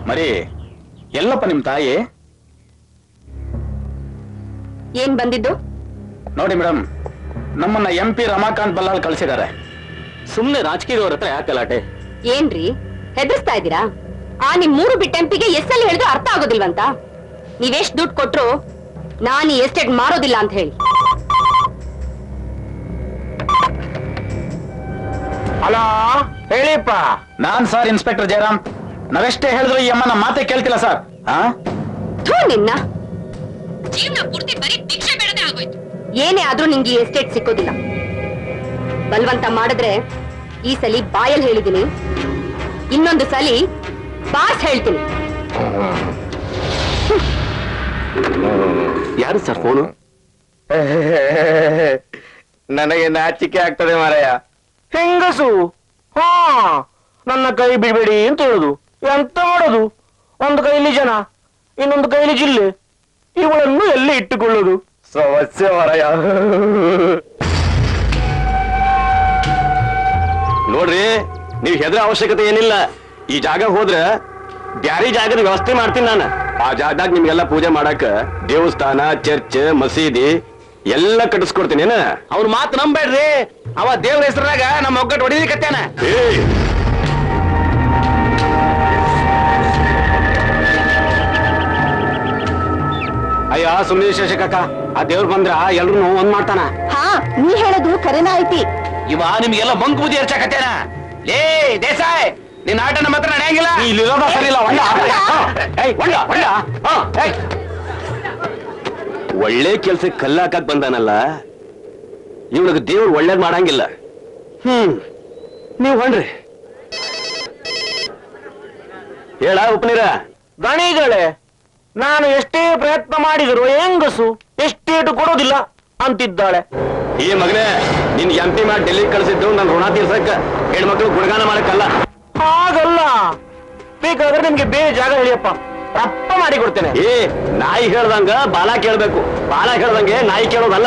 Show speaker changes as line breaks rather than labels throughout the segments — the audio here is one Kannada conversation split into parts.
ಮರಿ ಎಲ್ಲಪ್ಪ ನಿಮ್ ತಾಯಿ
ಏನ್ ಬಂದಿದ್ದು
ನೋಡಿ ಮೇಡಮ್ ನಮ್ಮನ್ನ ಎಂ ಪಿ ರಮಾಕಾಂತ್ ಬಲ್ಲಾಲ್ ಕಳ್ಸಿದ್ದಾರೆ
ಸುಮ್ನೆ ರಾಜಕೀಯದವ್ರ ಹತ್ರ ಯಾಕೆ ಗಲಾಟೆ
ಏನ್ರಿ ಹೆದರ್ಸ್ತಾ ಇದ್ದೀರಾ ಆ ನಿಮ್ ಮೂರು ಬಿಟ್ ಎಂಪಿಗೆ ಎಸ್ಸಲ್ಲಿ ಹೇಳಿದ್ರು ಅರ್ಥ ಆಗೋದಿಲ್ವಂತ ನೀವೆಷ್ಟ್ ದುಡ್ಡು ಕೊಟ್ರು ನಾನು ಈ ಎಸ್ಟೇಟ್ ಮಾರೋದಿಲ್ಲ ಅಂತ ಹೇಳಿ
ಹಲೋ ಹೇಳಿಪ್ಪ
ನಾನ್ ಸರ್ ಇನ್ಸ್ಪೆಕ್ಟರ್ ಜಯರಾಮ್ ನಾವೆಷ್ಟೇ ಹೇಳಿದ್ರು ಈ ಅಮ್ಮನ ಮಾತೆ ಕೇಳ್ತಿಲ್ಲ ಸರ್ ಹಾ
ಥೂ ನಿನ್ನ ಜೀವನ ಪೂರ್ತಿ ಬರೀ ಭಿಕ್ಷೆ ಬೇಡದೆ ಆಗೋಯ್ತು ಏನೇ ಆದ್ರೂ ನಿಂಗೆ ಈ ಎಸ್ಟೇಟ್ ಸಿಕ್ಕೋದಿಲ್ಲ ಬಲ್ವಂತ ಮಾಡಿದ್ರೆ ಈ ಸಲಿ ಬಾಯಲ್ ಹೇಳಿದೀನಿ ಇನ್ನೊಂದು ಸಲಿ ಬಾಸ್ ಹೇಳ್ತೀನಿ
ಯಾರು ಸರ್ ಫೋನು
ನನಗೆ ನಾಚಿಕೆ ಆಗ್ತದೆ ಮಾರಾಯ ಹೆಂಗಸು ಹಾ ನನ್ನ ಕೈ ಬಿಡಬೇಡಿ ಅಂತ ಹೇಳುದು ಎಂತ ಮಾಡೋದು ಒಂದು ಕೈಲಿ ಜನ ಇನ್ನೊಂದು ಕೈಲಿ ಜಿಲ್ಲೆ ಇವುಗಳನ್ನು ಎಲ್ಲಿ ಇಟ್ಟುಕೊಳ್ಳುದು ಸಮಸ್ಯೆ ಮಾರಾಯ
ನೋಡ್ರಿ ನೀವ್ ಹೆದ್ರ ಅವಶ್ಯಕತೆ ಏನಿಲ್ಲ ಈ ಜಾಗ ಹೋದ್ರ ಬ್ಯಾರೆ ಜಾಗದ ವ್ಯವಸ್ಥೆ ಮಾಡ್ತೀನಿ ನಾನು ಆ ಜಾಗದಾಗ ನಿಮ್ಗೆಲ್ಲ ಪೂಜೆ ಮಾಡಾಕ ದೇವಸ್ಥಾನ ಚರ್ಚ್ ಮಸೀದಿ ಎಲ್ಲ ಕಟ್ಟಿಸ್ಕೊಡ್ತೀನಿ ಏನ
ಅವ್ರ ಮಾತು ನಂಬೇಡ್ರಿ ಅವ ದೇವ್ರ ಹೆಸರಾಗ ನಮ್ಮ ಒಗ್ಗಟ್ಟು ಹೊಡಿಲಿಕತ್ತಾನ
ಏಯ್! ಅಯ್ಯ ಸುಮ್ನೆ ಶೇಷಕಕ್ಕ ಆ ದೇವ್ರ ಬಂದ್ರ ಎಲ್ರು ಒಂದ್ ಮಾಡ್ತಾನ
ಹಾ ನೀ ಹೇಳೋದು ಕರೆನ ಐತಿ
ಇವ ನಿಮ್ಗೆಲ್ಲ ಮಂಕ್ ಬುದ್ಧಿ ಹರ್ಚಕತ್ತೇನ ಲೇ ದೇಸಾಯ್ ನಿನ್ನ ಆಟ ನಮ್ಮ ಹತ್ರ ನಡೆಯಂಗಿಲ್ಲ
ನೀ ಇಲ್ಲಿರೋದ ಸರಿ ಇಲ್ಲ ಹೊಂಡ ಹಾ, ಏಯ್, ಹೊಂಡ, ಹೊಂಡ. ಹಾ, ಏಯ್. ಒಳ್ಳೆ ಕೆಲ್ಸಕ್ಕೆ ಕಲ್ಲಾಕಕ್ ಬಂದಾನಲ್ಲ ಇವನಿಗೆ ದೇವ್ರು ಒಳ್ಳೇದ್ ಮಾಡಂಗಿಲ್ಲ ಹ್ಮ್ ನೀವ್ ಹೊಂಡ್ರಿ ಹೇಳ ಉಪನೀರ
ಗಣಿಗಳೇ ನಾನು ಎಷ್ಟೇ ಪ್ರಯತ್ನ ಮಾಡಿದ್ರು ಹೆಂಗಸು ಎಷ್ಟೇಟು ಕೊಡೋದಿಲ್ಲ ಅಂತಿದ್ದಾಳೆ
ಈ ಮಗನೇ ನಿನ್ ಎಂ ಪಿ ಮಾಡಿ ಡೆಲ್ಲಿಗೆ ಕಳಿಸಿದ್ದು ನನ್ ಋಣ ತೀರ್ಸಕ್ಕ ಹೆಣ್ಮಕ್ಳು ಗುಣಗಾನ ಮಾಡಕ್ಕಲ್ಲ
ಹಾಗಲ್ಲ ಬೇಕಾದ್ರೆ ನಿಮ್ಗೆ ಬೇರೆ ಜಾಗ ಹೇಳಿಯಪ್ಪ ರಪ್ಪ ಮಾಡಿ ಕೊಡ್ತೇನೆ
ಏ ನಾಯಿ ಹೇಳ್ದಂಗ ಬಾಲ ಕೇಳ್ಬೇಕು ಬಾಲ ಹೇಳ್ದಂಗೆ ನಾಯಿ ಕೇಳೋದಲ್ಲ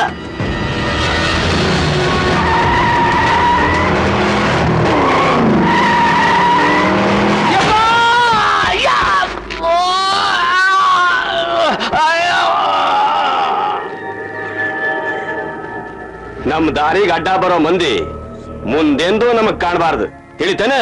ನಮ್ ದಾರಿಗೆ ಅಡ್ಡ ಬರೋ ಮಂದಿ ಮುಂದೆಂದೂ ನಮಗ್ ಕಾಣಬಾರ್ದು ತಿಳಿತೇನೆ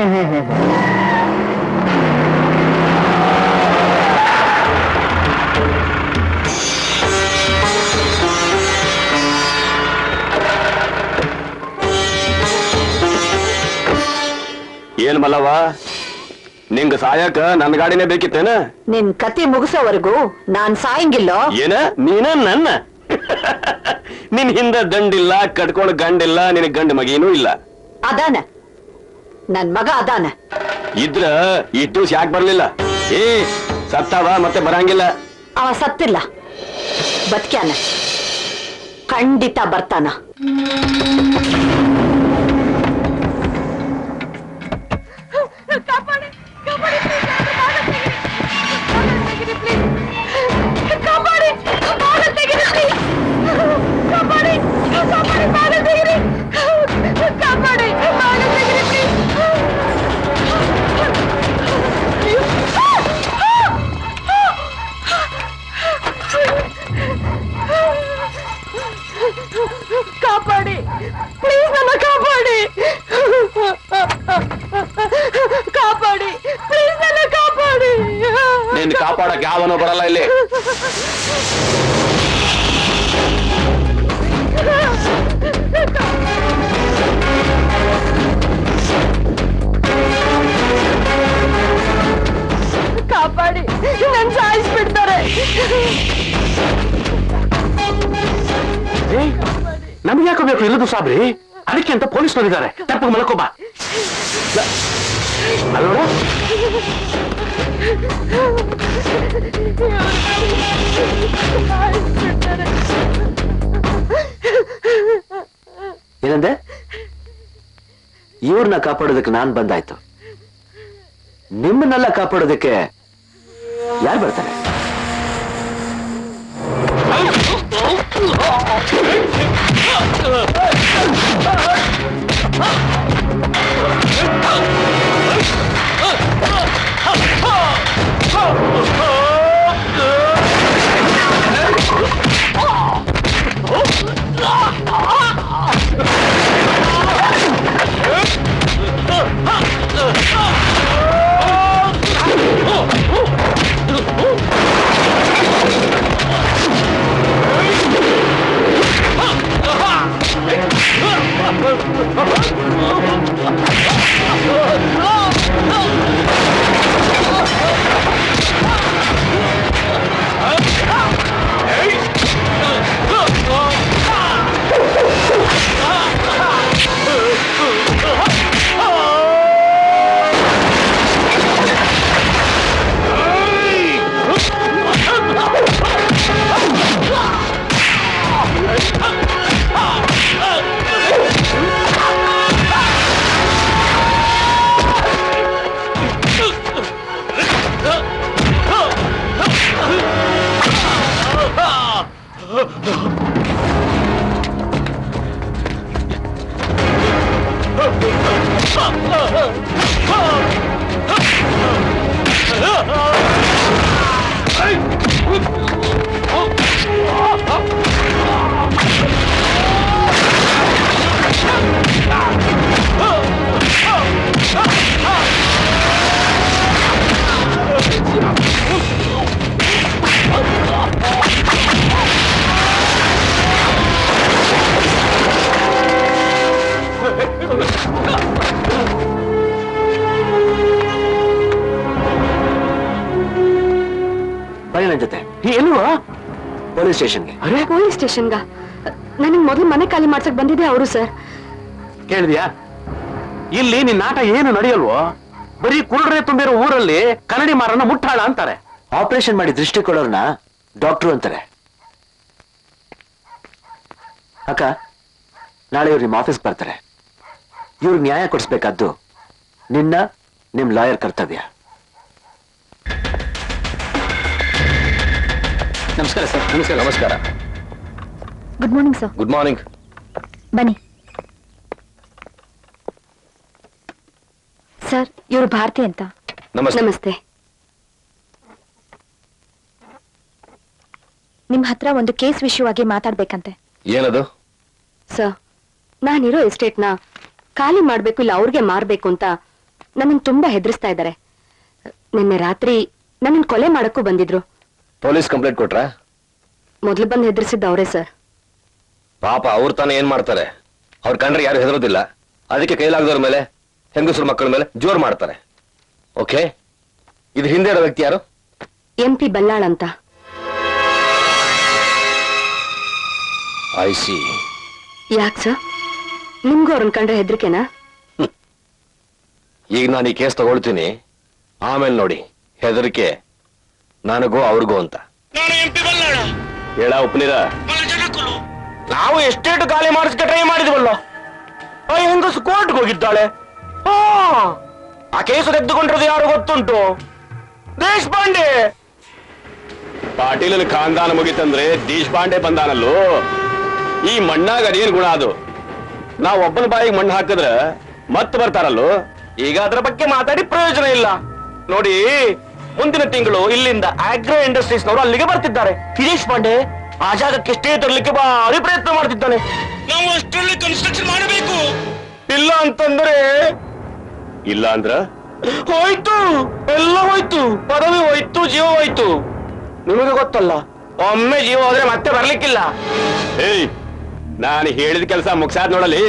ಏನ್ ಮಲ್ಲವ್ವ ನಿಂಗ ಸಾಯಕ ನನ್ ಗಾಡಿನೇ ಬೇಕಿತ್ತೇನ
ನಿನ್ ಕತೆ ಮುಗಿಸೋವರೆಗೂ ನಾನ್ ಸಾಯಂಗಿಲ್ಲೋ
ಏನ ನೀನ ನನ್ನ ನಿನ್ ಹಿಂದ ದಂಡಿಲ್ಲ ಕಟ್ಕೊಂಡ್ ಗಂಡಿಲ್ಲ ನಿನ್ ಗಂಡ ಮಗೇನೂ ಇಲ್ಲ
ಅದಾನ ನನ್ ಮಗ ಅದಾನ
ಇದ್ರ ಇಟ್ಟು ಯಾಕೆ ಬರ್ಲಿಲ್ಲ ಏ ಸತ್ತಾವ ಮತ್ತೆ ಬರಂಗಿಲ್ಲ
ಅವ ಸತ್ತಿಲ್ಲ ಬದುಕ್ಯಾನ ಖಂಡಿತ ಬರ್ತಾನ ಕಾಪಾಡಿ ಪ್ಲೀಸ್ ನನ್ನ ಕಾಪಾಡಿ ಕಾಪಾಡಿ ಪ್ಲೀಸ್ ನನ್ನ ಕಾಪಾಡಿ
ನಿನ್ ಕಾಪಾಡಕ್ ಯಾವನೂ ಬರಲ್ಲ ಇಲ್ಲಿ
ಕಾಪಾಡಿ ನನ್ ಸಾಯಿಸ್ಬಿಡ್ತಾರೆ
ನಮ್ಗೆ ಯಾಕೆ ಬೇಕು ಇಲ್ಲದು ಸಾಬ್ರಿ ಅದಕ್ಕೆ ಅಂತ ಪೊಲೀಸ್ ಬಂದಿದ್ದಾರೆ ತಪ್ಪ ಮಲಕೋಬ ಅಲ್ಲೋಡ ಏನಂದೆ ಇವ್ರನ್ನ ಕಾಪಾಡೋದಕ್ಕೆ ನಾನ್ ಬಂದಾಯ್ತು ನಿಮ್ಮನ್ನೆಲ್ಲ ಕಾಪಾಡೋದಕ್ಕೆ ಯಾರು ಬರ್ತಾರೆ
ಆ
ನನ್ನ ಜೊತೆ
ಎಲ್ವಾ
ಪೊಲೀಸ್ ಸ್ಟೇಷನ್ಗೆ
ಅರೆ
ಪೊಲೀಸ್ ಸ್ಟೇಷನ್ಗ ನನಗೆ ಮೊದಲು ಮನೆ ಖಾಲಿ ಮಾಡ್ಸಕ್ ಬಂದಿದೆ ಅವರು ಸರ್
ಕೇಳಿದ್ಯಾ ಇಲ್ಲಿ ನಿನ್ನ ನಾಟ ಏನು ನಡೆಯಲ್ವೋ ಬರೀ ಕುರುಡ್ರೆ ತುಂಬಿರೋ ಊರಲ್ಲಿ ಕನ್ನಡಿ ಮಾರನ್ನ ಮುಟ್ಟಾಳ ಅಂತಾರೆ
ಆಪರೇಷನ್ ಮಾಡಿ ದೃಷ್ಟಿ ಕೊಡೋರ್ನ ಡಾಕ್ಟ್ರು ಅಂತಾರೆ ಅಕ್ಕ ನಾಳೆ ಇವ್ರು ನಿಮ್ಮ ಆಫೀಸ್ ಬರ್ತಾರೆ ಇವ್ರಿಗೆ ನ್ಯಾಯ ಕೊಡಿಸ್ಬೇಕಾದ್ದು ನಿನ್ನ ನಿಮ್ ಲಾಯರ್ ಕರ್ತವ್ಯ
ನಮಸ್ಕಾರ ಸರ್ ನಮಸ್ಕಾರ
ನಮಸ್ಕಾರ
good morning sir
good morning
ಬನ್ನಿ ಸರ್ ಇವರು ಭಾರತಿ ಅಂತ
ನಮಸ್ತೆ
ನಮಸ್ತೆ
ನಿಮ್ ಹತ್ರ ಒಂದು ಕೇಸ್ ವಿಷಯವಾಗಿ ಮಾತಾಡ್ಬೇಕಂತೆ
ಏನದು
ಸರ್ ನಾನಿರೋ ಎಸ್ಟೇಟ್ನ ಖಾಲಿ ಮಾಡ್ಬೇಕು ಇಲ್ಲ ಅವ್ರಿಗೆ ಮಾರ್ಬೇಕು ಅಂತ ನನ್ನನ್ನು ತುಂಬಾ ಹೆದರ್ಸ್ತಾ ಇದ್ದಾರೆ ನಿನ್ನೆ ರಾತ್ರಿ ನನ್ನನ್ನು ಕೊಲೆ ಮಾಡಕ್ಕೂ ಬಂದಿದ್ರು
ಪೊಲೀಸ್ ಕಂಪ್ಲೇಂಟ್ ಕೊಟ್ರಾ
ಮೊದಲು ಬಂದು ಹೆದರ್ಸಿದ್ದ ಅವರೇ ಸರ್
ಪಾಪ ಅವ್ರು ತಾನೇ ಏನ್ ಮಾಡ್ತಾರೆ ಅವ್ರ ಕಂಡ್ರೆ ಯಾರು ಹೆದರೋದಿಲ್ಲ ಅದಕ್ಕೆ ಕೈಲಾಗದವ್ರ ಮೇಲೆ ಹೆಂಗಸರು ಮಕ್ಕಳ ಮೇಲೆ ಜೋರ್ ಮಾಡ್ತಾರೆ ಓಕೆ ಇದು ಹಿಂದೆ ಇರೋ ವ್ಯಕ್ತಿ ಯಾರು
ಎಂ ಪಿ ಬಲ್ಲಾಳ್ ಅಂತ
ಐ ಸಿ
ಯಾಕ್ ಸರ್ ನಿಮ್ಗೂ ಅವ್ರನ್ನ ಕಂಡ್ರೆ ಹೆದರಿಕೆನಾ
ಈಗ ನಾನು ಈ ಕೇಸ್ ತಗೊಳ್ತೀನಿ ಆಮೇಲೆ ನೋಡಿ ಹೆದರಿಕೆ ನನಗೂ ಅವ್ರಿಗೂ ಅಂತ ಹೇಳ ಉಪನೀರ
ನಾವು ಎಸ್ಟೇಟ್ ಖಾಲಿ ಮಾಡಿಸ್ಕೆ ಟ್ರೈ ಮಾಡಿದ್ವಲ್ಲ ಆ ಹೆಂಗಸು ಕೋರ್ಟ್ಗೆ ಹೋಗಿದ್ದಾಳೆ ಹಾ ಆ ಕೇಸು ತೆಗೆದುಕೊಂಡಿರೋದು ಯಾರು ಗೊತ್ತುಂಟು ದೇಶಪಾಂಡೆ
ಪಾಟೀಲನ ಖಾನ್ದಾನ ಮುಗಿತಂದ್ರೆ ದೇಶಪಾಂಡೆ ಬಂದಾನಲ್ಲೋ ಈ ಮಣ್ಣಾಗ ಅದೇನ್ ಗುಣ ಅದು ನಾವ್ ಒಬ್ಬನ ಬಾಯಿಗೆ ಮಣ್ಣು ಹಾಕಿದ್ರ ಮತ್ತೆ ಬರ್ತಾರಲ್ಲೋ
ಈಗ ಅದರ ಬಗ್ಗೆ ಮಾತಾಡಿ ಪ್ರಯೋಜನ ಇಲ್ಲ ನೋಡಿ ಮುಂದಿನ ತಿಂಗಳು ಇಲ್ಲಿಂದ ಆಗ್ರೋ ಇಂಡಸ್ಟ್ರೀಸ್ ನವರು ಅಲ್ಲಿಗೆ ಬರ್ತಿದ್ದಾರೆ ಗಿರೀಶ್ ಪಾಂಡೆ ಆ ಜಾಗಕ್ಕೆ ಸ್ಟೇ ತರಲಿಕ್ಕೆ ಭಾರಿ ಪ್ರಯತ್ನ ಮಾಡ್ತಿದ್ದಾನೆ ನಾವು ಅಷ್ಟರಲ್ಲಿ ಕನ್ಸ್ಟ್ರಕ್ಷನ್ ಮಾಡಬೇಕು ಇಲ್ಲ ಅಂತಂದ್ರೆ
ಇಲ್ಲ ಅಂದ್ರ
ಹೋಯ್ತು ಎಲ್ಲ ಹೋಯ್ತು ಪದವಿ ಹೋಯ್ತು ಜೀವ ಹೋಯ್ತು ನಿಮಗೆ ಗೊತ್ತಲ್ಲ ಒಮ್ಮೆ ಜೀವ ಹೋದ್ರೆ ಮತ್ತೆ ಬರ್ಲಿಕ್ಕಿಲ್ಲ
ಏಯ್ ನಾನು ಹೇಳಿದ ಕೆಲಸ ಮುಗ್ಸಾದ್ ನೋಡಲಿ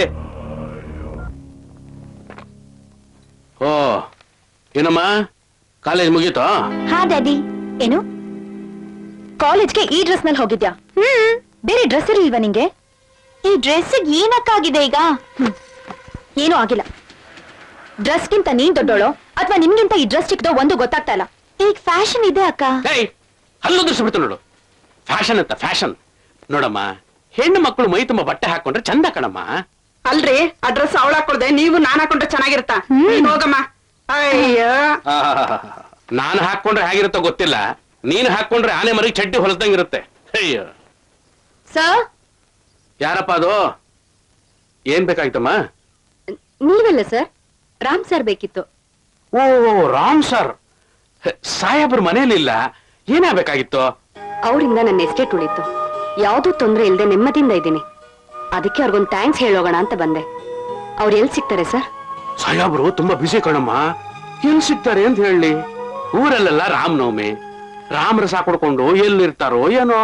ಓ ಏನಮ್ಮ ಕಾಲೇಜ್ ಮುಗೀತೋ
ಹಾ ಡ್ಯಾಡಿ ಏನು ಕಾಲೇಜ್ಗೆ ಈ ಡ್ರೆಸ್ ನಲ್ಲಿ ಹೋಗಿದ್ಯಾ ಹ್ಮ್ ಬೇರೆ ಡ್ರೆಸ್ ಇರ್ಲಿಲ್ವಾ ನಿಂಗೆ ಈ ಡ್ರೆಸ್ ಏನಕ್ಕಾಗಿದೆ ಈಗ ಹ್ಮ್. ಏನೂ ಆಗಿಲ್ಲ ಡ್ರೆಸ್ಗಿಂತ ನೀನ್ ದೊಡ್ಡೋಳು ಅಥವಾ ನಿನ್ಗಿಂತ ಈ ಡ್ರೆಸ್ ಚಿಕ್ಕದೋ ಒಂದು ಗೊತ್ತಾಗ್ತಾ ಇಲ್ಲ ಈಗ ಫ್ಯಾಷನ್ ಇದೆ ಅಕ್ಕ
ಏಯ್ ಹಲ್ಲು ಬಿಡ್ತು ನೋಡು ಫ್ಯಾಷನ್ ಅಂತ ಫ್ಯಾಷನ್ ನೋಡಮ್ಮ ಹೆಣ್ಣು ಮಕ್ಕಳು ಮೈ ತುಂಬಾ ಬಟ್ಟೆ ಹಾಕೊಂಡ್ರೆ ಚಂದ ಕಣಮ್ಮ
ಅಲ್ರಿ ಅಡ್ರೆಸ್ ಅವಳ ಹಾಕೊಳ್ದೆ ನೀವು ನಾನ್ ಹಾಕೊಂಡ್ರೆ ಚೆನ್ನಾಗಿರುತ್ತಾ ನೀನ್ ಹೋಗಮ್ಮ ಅಯ್ಯೋ
ನಾನು ಹಾಕೊಂಡ್ರೆ ಹೇಗಿರುತ್ತೋ ಗೊತ್ತಿಲ್ಲ ನೀನು ಹಾಕೊಂಡ್ರೆ ಆನೆ ಮರಿಗೆ ಚಡ್ಡಿ ಹೊಲದಂಗಿರುತ್ತೆ ಅಯ್ಯೋ
ಸರ್
ಯಾರಪ್ಪ ಅದು ಏನ್ ಬೇಕಾಯ್ತಮ್ಮ
ನೀವೆಲ್ಲ ಸರ್ ರಾಮ್ ಸರ್ ಬೇಕಿತ್ತು
ಓ ರಾಮ್ ಸರ್ ಸಾಹೇಬ್ರ ಮನೇಲಿಲ್ಲ ಏನಾಗಬೇಕಾಗಿತ್ತು
ಅವರಿಂದ ನನ್ನ ಎಸ್ಟೇಟ್ ಉಳಿತು ಯಾವುದೂ ತೊಂದ್ರೆ ಇಲ್ಲದೆ ನೆಮ್ಮದಿಯಿಂದ ಇದ್ದೀನಿ ಅದಕ್ಕೆ ಅವ್ರಿಗೊಂದು ಥ್ಯಾಂಕ್ಸ್ ಹೇಳೋಗೋಣ ಅಂತ ಬಂದೆ ಅವ್ರು ಎಲ್ಲಿ ಸಿಗ್ತಾರೆ ಸರ್
ಸಾಹೇಬ್ರು ತುಂಬಾ ಬಿಸಿ ಕಣಮ್ಮ ಎಲ್ಲಿ ಸಿಗ್ತಾರೆ ಅಂತ ಹೇಳಿ ಊರಲ್ಲೆಲ್ಲ ರಾಮನವಮಿ ರಾಮರ ಸಾಕೊಡ್ಕೊಂಡು ಎಲ್ಲಿರ್ತಾರೋ ಏನೋ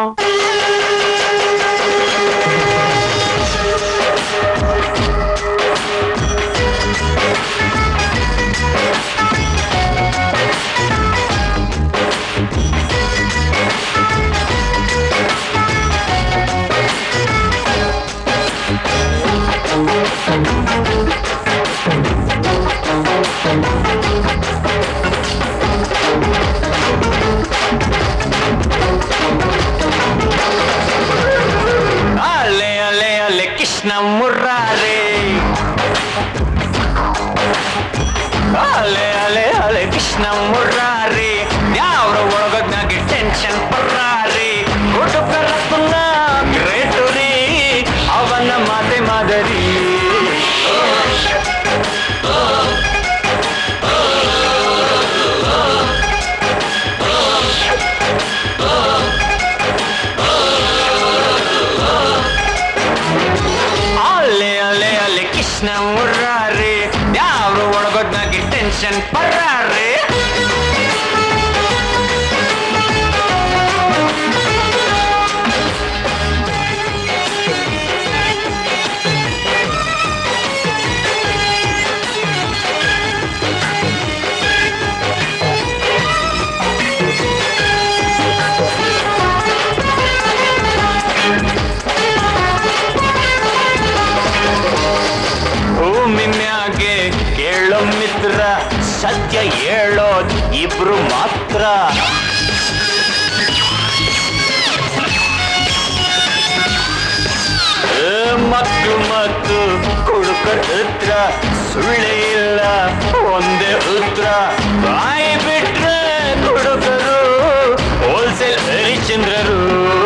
ಅಲೆ ಅಲೆ ಅಲೆ ಕೃಷ್ಣ ಮುರಾರೆ ಅಲೆ ಅಲೆ ಅಲೆ ಕೃಷ್ಣ ಮುರಾರಿ ಯಾವ್ರ ಒಳಗೋದ್ನಾಗೆ ಟೆನ್ಷನ್ ಪರ್ರಾರಿ ಹುಡುಗರ ಪುನ್ನ ಗ್ರೇಟು ರೀ ಅವನ ಮಾತೆ ಮಾದರಿ ಅಲೆ ಅಲೆ ಅಲೆ ಕೃಷ್ಣ ಮುರಾರಿ ಯಾವ್ರ ಒಳಗೋದ್ನಾಗೆ ಟೆನ್ಷನ್ ಪರ್ರಾರಿ
ಒಬ್ರು ಮಾತ್ರ ಏ, ಮಕ್ಕಳು ಮತ್ತು ಕುಡುಕರ ಹತ್ರ ಸುಳ್ಳೆ ಇಲ್ಲ ಒಂದೇ ಉತ್ತರ ಬಾಯಿ ಬಿಟ್ರೆ ಕುಡುಕರು ಹೋಲ್ಸೇಲ್ ಹರಿಚಂದ್ರರು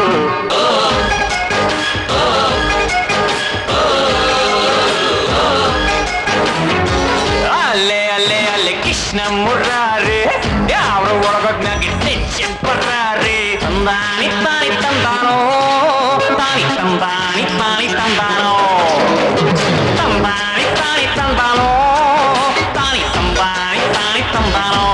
ಅಲ್ಲೇ ಅಲ್ಲೇ ಅಲ್ಲೇ ಕೃಷ್ಣ ಮುರಾರಿ ಯಾವ ಒಳಗೊಡ್ನಾಗಿ ಟೆನ್ಷನ್ ಪರ್ರಾರಿ ತಂದಾನಿ ತಾನಿ ತಂದಾನೋ ತಾನಿ ತಂದಾನಿ ತಾನಿ ತಂದಾನೋ ತಂದಾನಿ ತಾನಿ ತಂದಾನೋ ತಾನಿ ತಂದಾನಿ ತಾನಿ ತಂದಾನೋ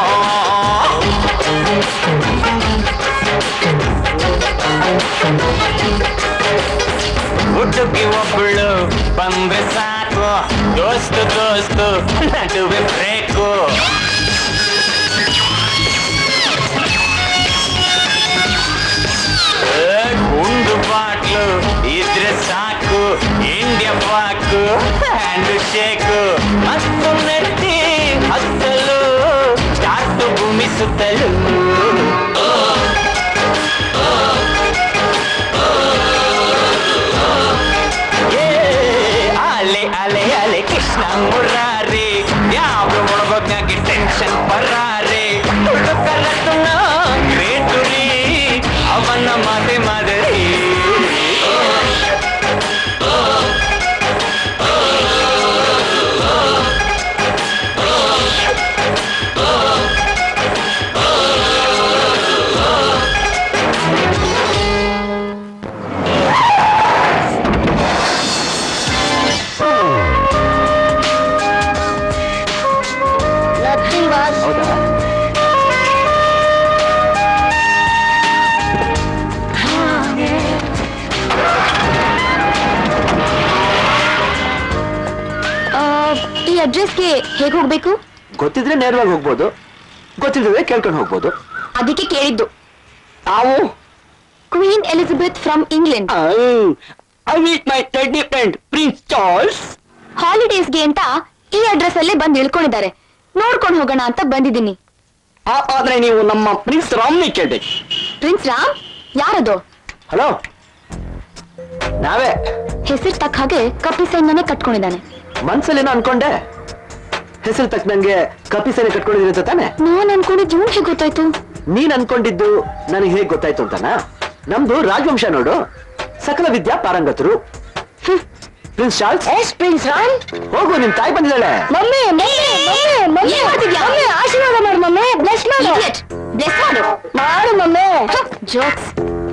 ಹುಡುಗಿ ಒಬ್ಬಳು ಬಂದ್ರೆ ಸಾಕು ದೋಸ್ತು ದೋಸ್ತು ನಡುವೆ ಬ್ರೇಕು ಏ, ಗುಂಡು ಬಾಟ್ಲು ಇದ್ರೆ ಸಾಕು ಇಂಡಿಯಾ ಪಾಕು ಹ್ಯಾಂಡ್ ಶೇಕು ಮತ್ತು ನೆಟ್ಟಿ ಹತ್ತಲು ಸ್ಟಾರ್ಟ್ ಭೂಮಿ ಸುತ್ತಲು ಏ, ಅಲೆ ಅಲೆ ಅಲೆ ಕೃಷ್ಣ ಮುರಾರಿ ಯಾವ ಒಳಗೋಗ್ನಾಗಿ ಟೆನ್ಷನ್ ಬರಾರಿ ಹುಡುಕರತನ ಗ್ರೇಟುರಿ ಅವನ ಮಾತೆ ಮಾದರಿ ಹೌದಾ
ಈ ಅಡ್ರೆಸ್ಗೆ ಹೇಗೆ ಹೋಗ್ಬೇಕು
ಗೊತ್ತಿದ್ರೆ ನೇರವಾಗಿ ಹೋಗ್ಬೋದು ಗೊತ್ತಿದ್ರೆ ಕೇಳ್ಕೊಂಡು ಹೋಗ್ಬೋದು
ಅದಕ್ಕೆ ಕೇಳಿದ್ದು
ನಾವು
queen Elizabeth from England
I meet my teddy friend prince Charles
ಹಾಲಿಡೇಸ್ಗೆ ಅಂತ ಈ ಅಡ್ರೆಸ್ ಅಲ್ಲೇ ಬಂದು ಇಳ್ಕೊಂಡಿದ್ದಾರೆ ನೋಡ್ಕೊಂಡು ಹೋಗೋಣ ಅಂತ ಬಂದಿದ್ದೀನಿ
ಆದ್ರೆ ನೀವು ನಮ್ಮ ಪ್ರಿನ್ಸ್ ರಾಮ್ನಿ ಕೇಳ್ಬೇಕು
ಪ್ರಿನ್ಸ್ ರಾಮ್ ಯಾರದು
ಹಲೋ ನಾವೇ
ಹೆಸರು ತಕ್ಕ ಹಾಗೆ ಕಪ್ಪಿ ಸೈನ್ಯನೇ ಕಟ್ಕೊಂಡಿದ್ದಾನೆ
ಮನ್ಸಲ್ಲೇನೋ ಅನ್ಕೊಂಡೆ ಹೆಸರು ತಕ್ಕನಂಗೆ ಕಪಿ ಸೇನೆ ಕಟ್ಕೊಂಡಿದ್ದೀನಿ ಅಂತ ತಾನೆ
ನಾನ್ ಅನ್ಕೊಂಡಿದ್ದು ಇವ್ನ್ ಹೇಗೆ ಗೊತ್ತಾಯ್ತು
ನೀನ್ ಅನ್ಕೊಂಡಿದ್ದು ನನಗೆ ಹೇಗ್ ಗೊತ್ತಾಯ್ತು ಅಂತನಾ ನಮ್ದು ರಾಜವಂಶ ನೋಡು ಸಕಲ ವಿದ್ಯಾ ಪಾರಂಗತರು prince Charles
yes prince Ram
ಹೋಗು ನಿಮ್ ತಾಯಿ ಬಂದಿದ್ದಾಳೆ
ಮಮ್ಮಿ ಮಮ್ಮಿ ಮಾಡ್ತಿದ್ಯಾ ಮಮ್ಮಿ ಆಶೀರ್ವಾದ ಮಾಡು ಮಮ್ಮಿ ಬ್ಲೆಸ್ ಮಾಡು ಬ್ಲೆಸ್ ಮಾಡು ಮಾಡು ಮಮ್ಮಿ ಜೋಕ್ಸ್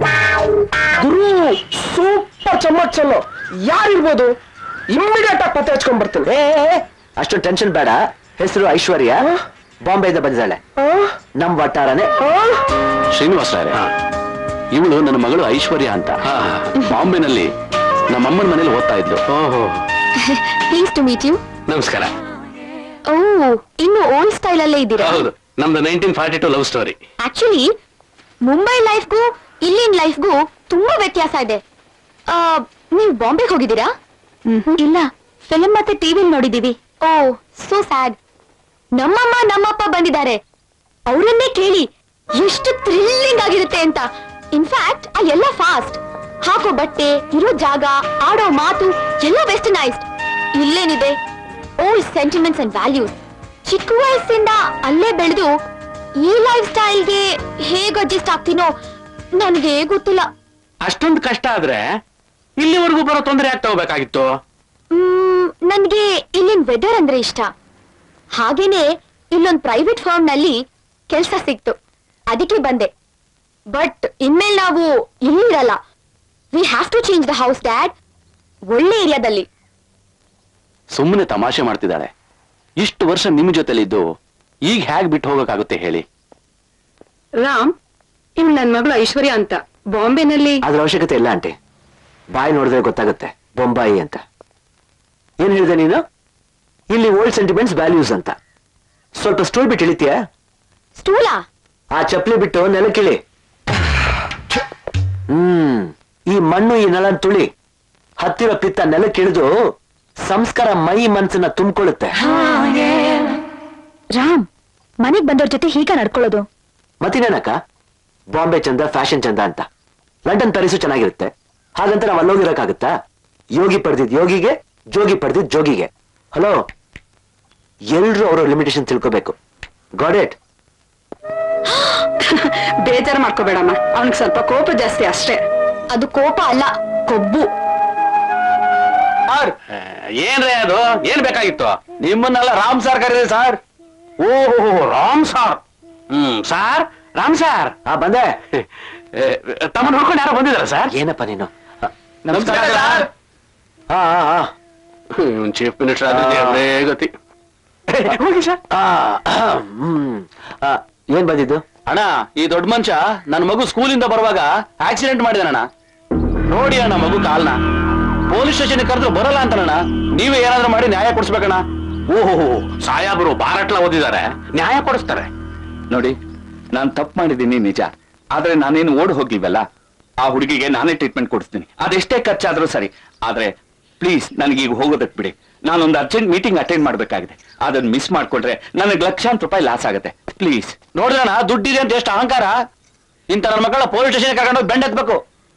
ಗುರು ಸೂಪರ್ ಚಮ್ಮಚ್ಚಲ್ಲು ಯಾರಿರ್ಬೋದು ಇಮ್ಮಿಡಿಯೇಟ್ ಆಗಿ ಪತ್ತೆ ಹಚ್ಕೊಂಡ್ ಬರ್ತೀನಿ
ಏ ಅಷ್ಟೊಂದು ಟೆನ್ಷನ್ ಬೇಡ ಹೆಸರು ಐಶ್ವರ್ಯ ಬಾಂಬೆಯಿಂದ ಬಂದಿದ್ದಾಳೆ ನಮ್ ವಟಾರನೆ
ಶ್ರೀನಿವಾಸ ಇವಳು ನನ್ನ ಮಗಳು ಐಶ್ವರ್ಯ ಅಂತ ಬಾಂಬೆನಲ್ಲಿ ನಮ್ಮಮ್ಮನ ಮನೇಲಿ ಓದ್ತಾ ಇದ್ಲು
ಓಹೋ
ಪ್ಲೀಸ್ ಟು ಮೀಟ್ ಯು
ನಮಸ್ಕಾರ
ಓ ಇನ್ನು ಓಲ್ಡ್ ಸ್ಟೈಲ್ ಅಲ್ಲೇ ಇದ್ದೀರಾ
ಹೌದು ನಮ್ದು nineteen forty two love story
actually Mumbai ಲೈಫ್ಗೂ ಇಲ್ಲಿನ ಲೈಫ್ಗೂ ತುಂಬಾ ವ್ಯತ್ಯಾಸ ಇದೆ ಆ, ನೀವು ಬಾಂಬೆಗೆ ಹೋಗಿದ್ದೀರಾ ಇಲ್ಲ ಫಿಲ್ಮ್ ಮತ್ತೆ ಟಿವಿ ನೋಡಿದೀವಿ ಓ ಸೋ ಸ್ಯಾಡ್ ನಮ್ಮಮ್ಮ ನಮ್ಮಪ್ಪ ಬಂದಿದ್ದಾರೆ ಅವರನ್ನೇ ಕೇಳಿ ಎಷ್ಟು ಥ್ರಿಲ್ಲಿಂಗ್ ಆಗಿರುತ್ತೆ ಅಂತ ಇನ್ಫ್ಯಾಕ್ಟ್ ಆ ಎಲ್ಲ ಫಾಸ್ಟ್ ಹಾಕೋ ಬಟ್ಟೆ ಇರೋ ಜಾಗ ಆಡೋ ಮಾತು ಎಲ್ಲ ವೆಸ್ಟರ್ನೈಸ್ಡ್ ಇಲ್ಲೇನಿದೆ ಓಲ್ಡ್ ಸೆಂಟಿಮೆಂಟ್ಸ್ ಅಂಡ್ ವ್ಯಾಲ್ಯೂಸ್ ಚಿಕ್ಕ ವಯಸ್ಸಿಂದ ಅಲ್ಲೇ ಬೆಳೆದು ಈ ಲೈಫ್ ಸ್ಟೈಲ್ಗೆ ಹೇಗ್ ಅಡ್ಜಸ್ಟ್ ಆಗ್ತೀನೋ ನನಗೆ ಗೊತ್ತಿಲ್ಲ
ಅಷ್ಟೊಂದು ಕಷ್ಟ ಆದ್ರೆ ಇಲ್ಲಿವರೆಗೂ ಬರೋ ತೊಂದರೆ ಆಗ್ತಾ ಹೋಗ್ಬೇಕಾಗಿತ್ತು
ಮ್, ನನ್ಗೆ ಇಲ್ಲಿನ ವೆದರ್ ಅಂದ್ರೆ ಇಷ್ಟ ಹಾಗೇನೆ ಇಲ್ಲೊಂದ್ ಪ್ರೈವೇಟ್ ಫರ್ಮ್ ನಲ್ಲಿ ಕೆಲ್ಸ ಸಿಕ್ತು ಅದಕ್ಕೆ ಬಂದೆ ಬಟ್ ಇನ್ಮೇಲೆ ನಾವು ಇಲ್ಲಿರಲ್ಲ we have to change the house dad ಒಳ್ಳೆ ಏರಿಯಾದಲ್ಲಿ
ಸುಮ್ಮನೆ ತಮಾಷೆ ಮಾಡ್ತಿದ್ದಾಳೆ ಇಷ್ಟು ವರ್ಷ ನಿಮ್ ಜೊತೆಲಿದ್ದು ಈಗ ಹೇಗ್ ಬಿಟ್ಟು ಹೋಗಕ್ಕಾಗುತ್ತೆ ಹೇಳಿ
ರಾಮ್ ಇವ್ ನನ್ ಮಗಳು ಐಶ್ವರ್ಯ ಅಂತ ಬಾಂಬೆನಲ್ಲಿ
ಅದ್ರ ಅವಶ್ಯಕತೆ ಇಲ್ಲ ಆಂಟಿ ಬಾಯಿ ನೋಡಿದ್ರೆ ಗೊತ್ತಾಗುತ್ತೆ ಬೊಂಬಾಯಿ ಅಂತ ಏನ್ ಹೇಳಿದೆ ನೀನು ಇಲ್ಲಿ ಓಲ್ಡ್ ಸೆಂಟಿಮೆಂಟ್ಸ್ ವ್ಯಾಲ್ಯೂಸ್ ಅಂತ ಸ್ವಲ್ಪ ಸ್ಟೂಲ್ ಬಿಟ್ಟು ಇಳಿತೀಯ
ಸ್ಟೂಲ
ಆ ಚಪ್ಪಲಿ ಬಿಟ್ಟು ನೆಲಕ್ಕಿಳಿ ಹ್ಮ್ ಈ ಮಣ್ಣು ಈ ನೆಲ ತುಳಿ ಹತ್ತಿರ ಪಿತ್ತ ನೆಲಕ್ಕಿಳಿದು ಸಂಸ್ಕಾರ ಮೈ ಮನ್ಸನ್ನ ತುಂಬಿಕೊಳ್ಳುತ್ತೆ
ರಾಮ್ ಮನೆಗ್ ಬಂದವ್ರ ಜೊತೆ ಹೀಗ ನಡ್ಕೊಳ್ಳೋದು
ಮತ್ತಿನೇನಕ್ಕ ಬಾಂಬೆ ಚಂದ ಫ್ಯಾಷನ್ ಚಂದ ಅಂತ ಲಂಡನ್ ಪ್ಯಾರಿಸು ಚೆನ್ನಾಗಿರುತ್ತೆ ಹಾಗಂತ ನಾವು ಅಲ್ಲೋಗಿರಕ್ಕಾಗತ್ತಾ ಯೋಗಿ ಪಡೆದಿದ್ ಯೋಗಿಗೆ ಜೋಗಿ ಪಡೆದಿದ್ ಜೋಗಿಗೆ ಹಲೋ ಎಲ್ರು ಅವ್ರ ಲಿಮಿಟೇಷನ್ ತಿಳ್ಕೋಬೇಕು ಗಾಡ್ ಇಟ್
ಬೇಜಾರು ಮಾಡ್ಕೋಬೇಡಮ್ಮ ಅವನಿಗೆ ಸ್ವಲ್ಪ ಕೋಪ ಜಾಸ್ತಿ ಅಷ್ಟೇ
ಅದು ಕೋಪ ಅಲ್ಲ ಕೊಬ್ಬು
ಏನ್ರೇ ಅದು ಏನ್ ಬೇಕಾಗಿತ್ತು
ನಿಮ್ಮನ್ನೆಲ್ಲ ರಾಮ್ ಸಾರ್ ಕರೀರಿ ಸರ್
ಓಹೋ ರಾಮ್ ಸಾರ್ ಹ್ಮ್ ಸಾರ್ ರಾಮ್ ಸಾರ್
ಆ ಬಂದೆ
ಏ, ತಮ್ಮ ನೋಡ್ಕೊಂಡು ಯಾರೋ ಬಂದಿದಾರ ಸರ್
ಏನಪ್ಪ ನೀನು
ನಮಸ್ಕಾರ ಸರ್
ಹಾ ಹಾ
ಇವನ್ ಚೀಫ್ ಮಿನಿಸ್ಟರ್ ಆದ್ರೆ ದೇವ್ರೇ ಗತಿ ಹೋಗಿ ಸರ್
ಹ್ಮ್ ಆ, ಏನ್ ಬಂದಿದ್ದು
ಅಣ್ಣ ಈ ದೊಡ್ಡ ಮನುಷ್ಯ ನನ್ನ ಮಗು ಸ್ಕೂಲಿಂದ ಬರುವಾಗ ಆಕ್ಸಿಡೆಂಟ್ ಮಾಡಿದಾನಣ್ಣ ನೋಡಿ ಅಣ್ಣ ಮಗು ಕಾಲ್ನ ಪೊಲೀಸ್ ಸ್ಟೇಷನ್ ಕರೆದ್ರು ಬರಲ್ಲ ಅಂತಣ್ಣ ನೀವೇ ಏನಾದ್ರೂ ಮಾಡಿ ನ್ಯಾಯ ಕೊಡ್ಸ್ಬೇಕಣ್ಣ
ಓಹೋ ಸಾಯಾಬರು ಬಾರಟ್ಲ ಓದಿದ್ದಾರೆ ನ್ಯಾಯ ಕೊಡಿಸ್ತಾರೆ
ನೋಡಿ ನಾನ್ ತಪ್ಪು ಮಾಡಿದ್ದೀನಿ ನಿಜ ಆದ್ರೆ ನಾನೇನು ಓಡ್ ಹೋಗ್ಲಿವಲ್ಲ ಆ ಹುಡುಗಿಗೆ ನಾನೇ ಟ್ರೀಟ್ಮೆಂಟ್ ಕೊಡಿಸ್ತೀನಿ ಅದೆಷ್ಟೇ ಖರ್ಚಾದ್ರೂ ಸರಿ ಆದ್ರೆ ಪ್ಲೀಸ್ ನನಗೆ ಈಗ ಹೋಗೋದಕ್ ಬಿಡಿ ನಾನೊಂದು ಅರ್ಜೆಂಟ್ ಮೀಟಿಂಗ್ ಅಟೆಂಡ್ ಮಾಡ್ಬೇಕಾಗಿದೆ ಅದನ್ನ ಮಿಸ್ ಮಾಡ್ಕೊಂಡ್ರೆ ನನಗೆ ಲಕ್ಷಾಂತರ ರೂಪಾಯಿ ಲಾಸ್ ಆಗುತ್ತೆ ಪ್ಲೀಸ್
ನೋಡಿದ್ರಣ್ಣ ದುಡ್ಡಿದೆ ಅಂತ ಎಷ್ಟು ಅಹಂಕಾರ ಇಂಥ ನನ್ನ ಮಕ್ಕಳ ಪೊಲೀಸ್ ಸ್ಟೇಷನ್ ಕರ್ಕೊಂಡು ಬೆಂಡ್ ಎತ್ಬೇಕು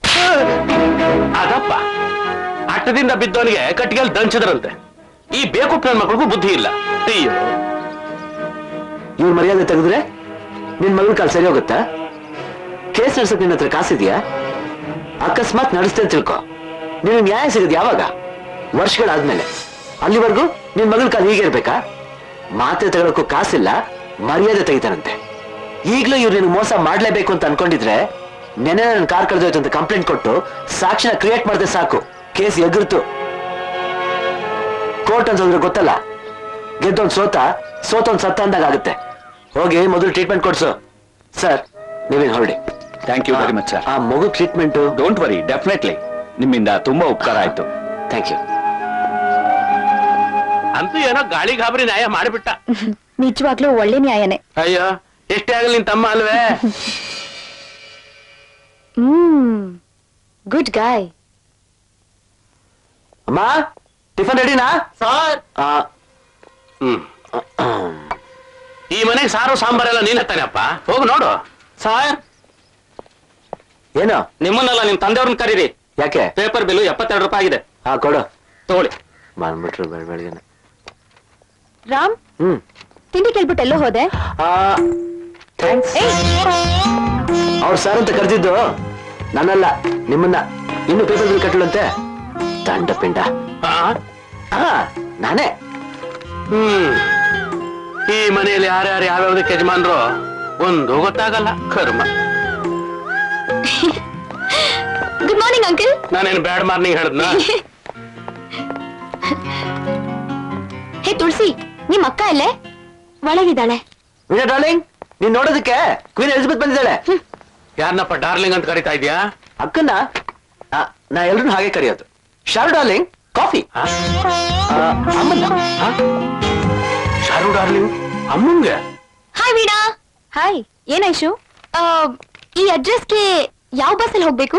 ಅದಪ್ಪ ಅಟ್ಟದಿಂದ ಬಿದ್ದವನಿಗೆ ಕಟ್ಟಿಗೆಲ್ ದಂಚಿದ್ರಂತೆ ಈ ಬೇಕು ನನ್ನ ಮಕ್ಕಳಿಗೂ ಬುದ್ಧಿ ಇಲ್ಲ ಅಯ್ಯೋ
ಇವ್ರ ಮರ್ಯಾದೆ ತೆಗೆದ್ರೆ ನಿನ್ ಮಗಳ ಕಾಲ್ ಸರಿ ಹೋಗುತ್ತಾ ಕೇಸ್ ನಡ್ಸಕ್ ನಿನ್ನ ಹತ್ರ ಕಾಸಿದ್ಯಾ ಅಕಸ್ಮಾತ್ ನಡೆಸ್ತೆ ಅಂತ ತಿಳ್ಕೊ ನಿನ್ ನ್ಯಾಯ ಸಿಗದ್ ಯಾವಾಗ ವರ್ಷಗಳಾದ್ಮೇಲೆ ಅಲ್ಲಿವರೆಗೂ ನಿನ್ ಮಗಳ ಕಾಲ್ ಹೀಗೆ ಇರ್ಬೇಕಾ ಮಾತೆ ತಗೊಳಕ್ಕೂ ಕಾಸಿಲ್ಲ ಮರ್ಯಾದೆ ತೆಗಿತಾನಂತೆ ಈಗ್ಲೂ ಇವ್ರು ನಿನ್ ಮೋಸ ಮಾಡ್ಲೇಬೇಕು ಅಂತ ಅನ್ಕೊಂಡಿದ್ರೆ ನೆನೆ ನನ್ನ ಕಾರ್ ಕಳೆದೋಯ್ತು ಅಂತ ಕಂಪ್ಲೇಂಟ್ ಕೊಟ್ಟು ಸಾಕ್ಷಿನ ಕ್ರಿಯೇಟ್ ಮಾಡಿದ್ರೆ ಸಾಕು ಕೇಸ್ ಎಗರ್ತು ಕೋರ್ಟ್ ಅನ್ಸೋದ್ರೆ ಗೊತ್ತಲ್ಲ ಗೆದ್ದೊಂದ್ ಸೋತ ಸೋತೊಂದ್ ಸತ್ತ ಅಂದಾಗ ಆಗುತ್ತೆ ಹೋಗಿ ಮೊದಲು ಟ್ರೀಟ್ಮೆಂಟ್ ಕೊಡ್ಸು ಸರ್ ನೀವೇನ್ ಹೊರಡಿ
thank you very much sir
ಆ ಮಗು ಟ್ರೀಟ್ಮೆಂಟ್
ಡೋಂಟ್ ವರಿ ಡೆಫಿನೆಟ್ಲಿ ನಿಮ್ಮಿಂದ ತುಂಬಾ ಉಪಕಾರ ಆಯ್ತು
ಥ್ಯಾಂಕ್ ಯು
ಅಂತೂ ಏನೋ ಗಾಳಿ ಗಾಬರಿ ನ್ಯಾಯ ಮಾಡಿಬಿಟ್ಟ
ನಿಜವಾಗ್ಲೂ ಒಳ್ಳೆ ನ್ಯಾಯನೇ
ಅಯ್ಯೋ ಎಷ್ಟೇ ಆಗಲಿ ನಿನ್ ತಮ್ಮ ಅಲ್ವೇ
ಹ್ಮ್ ಗುಡ್ ಗಾಯ್
ಅಮ್ಮ ಟಿಫನ್ ರೆಡಿನಾ
ಸರ್
ಹ್ಮ್ ಈ ಮನೆಗೆ ಸಾರು ಸಾಂಬಾರೆಲ್ಲ ನೀನ್ ಹತ್ತಾನೆಪ್ಪ ಹೋಗು ನೋಡು
ಸರ್
ಏನು
ನಿಮ್ಮನ್ನೆಲ್ಲ ನಿಮ್ ತಂದೆಯವ್ರನ್ನ ಕರೀರಿ
ಯಾಕೆ
ಪೇಪರ್ ಬಿಲ್ಲು ಎಪ್ಪತ್ತೆರಡು ರೂಪಾಯಿ ಆಗಿದೆ
ಹಾ ಕೊಡು
ತಗೊಳ್ಳಿ
ಬಂದ್ಬಿಟ್ರು ಬೆಳ ಬೆಳಗ್ಗೆ
ರಾಮ್
ಹ್ಮ್
ತಿಂಡಿ ಕೇಳ್ಬಿಟ್ಟು ಎಲ್ಲೋ ಹೋದೆ
ಥ್ಯಾಂಕ್ಸ್
ಏಯ್
ಅವ್ರು ಸರ್ ಅಂತ ಕರೆದಿದ್ದು ನನ್ನಲ್ಲ ನಿಮ್ಮನ್ನ ಇನ್ನು ಪೇಪರ್ ಬಿಲ್ ಕಟ್ಟಲಂತೆ ದಂಡ ಪಿಂಡ
ಆ?
ಹಾ ನಾನೇ
ಹ್ಮ್ ಈ ಮನೆಯಲ್ಲಿ ಯಾರ್ಯಾರು ಯಾವ್ಯಾವ್ದಕ್ಕೆ ಯಜಮಾನ್ರು ಒಂದು ಗೊತ್ತಾಗಲ್ಲ ಕರ್ಮ
ಗುಡ್ ಮಾರ್ನಿಂಗ್ ಅಂಕಲ್
ನಾನೇನು ಬ್ಯಾಡ್ ಮಾರ್ನಿಂಗ್ ಹೇಳದ್ನ
ಹೇ ತುಳಸಿ ನಿಮ್ ಅಕ್ಕ ಎಲ್ಲೇ ಒಳಗಿದ್ದಾಳೆ
ವಿನಯ ಡಾರ್ಲಿಂಗ್ ನೀನ್ ನೋಡೋದಕ್ಕೆ ಕ್ವೀನ್ ಎಲಿಜಬೆತ್ ಬಂದಿದ್ದಾಳೆ
ಯಾರನ್ನಪ್ಪ ಡಾರ್ಲಿಂಗ್ ಅಂತ ಕರಿತಾ ಇದ್ಯಾ
ಅಕ್ಕನ್ನ ಆ, ನಾ ಎಲ್ರು ಹಾಗೆ ಕರೆಯೋದು ಶಾರು ಡಾರ್ಲಿಂಗ್ ಕಾಫಿ
ಆ?
ಅಮ್ಮನ್ನ
ಆ? ಶಾರು ಡಾರ್ಲಿಂಗ್ ಅಮ್ಮಂಗೆ
ಹಾಯ್ ವೀಣಾ ಹಾಯ್ ಏನಾಯ್ಶು ಈ ಅಡ್ರೆಸ್ಗೆ ಯಾವ ಬಸ್ಸಲ್ಲಿ ಹೋಗ್ಬೇಕು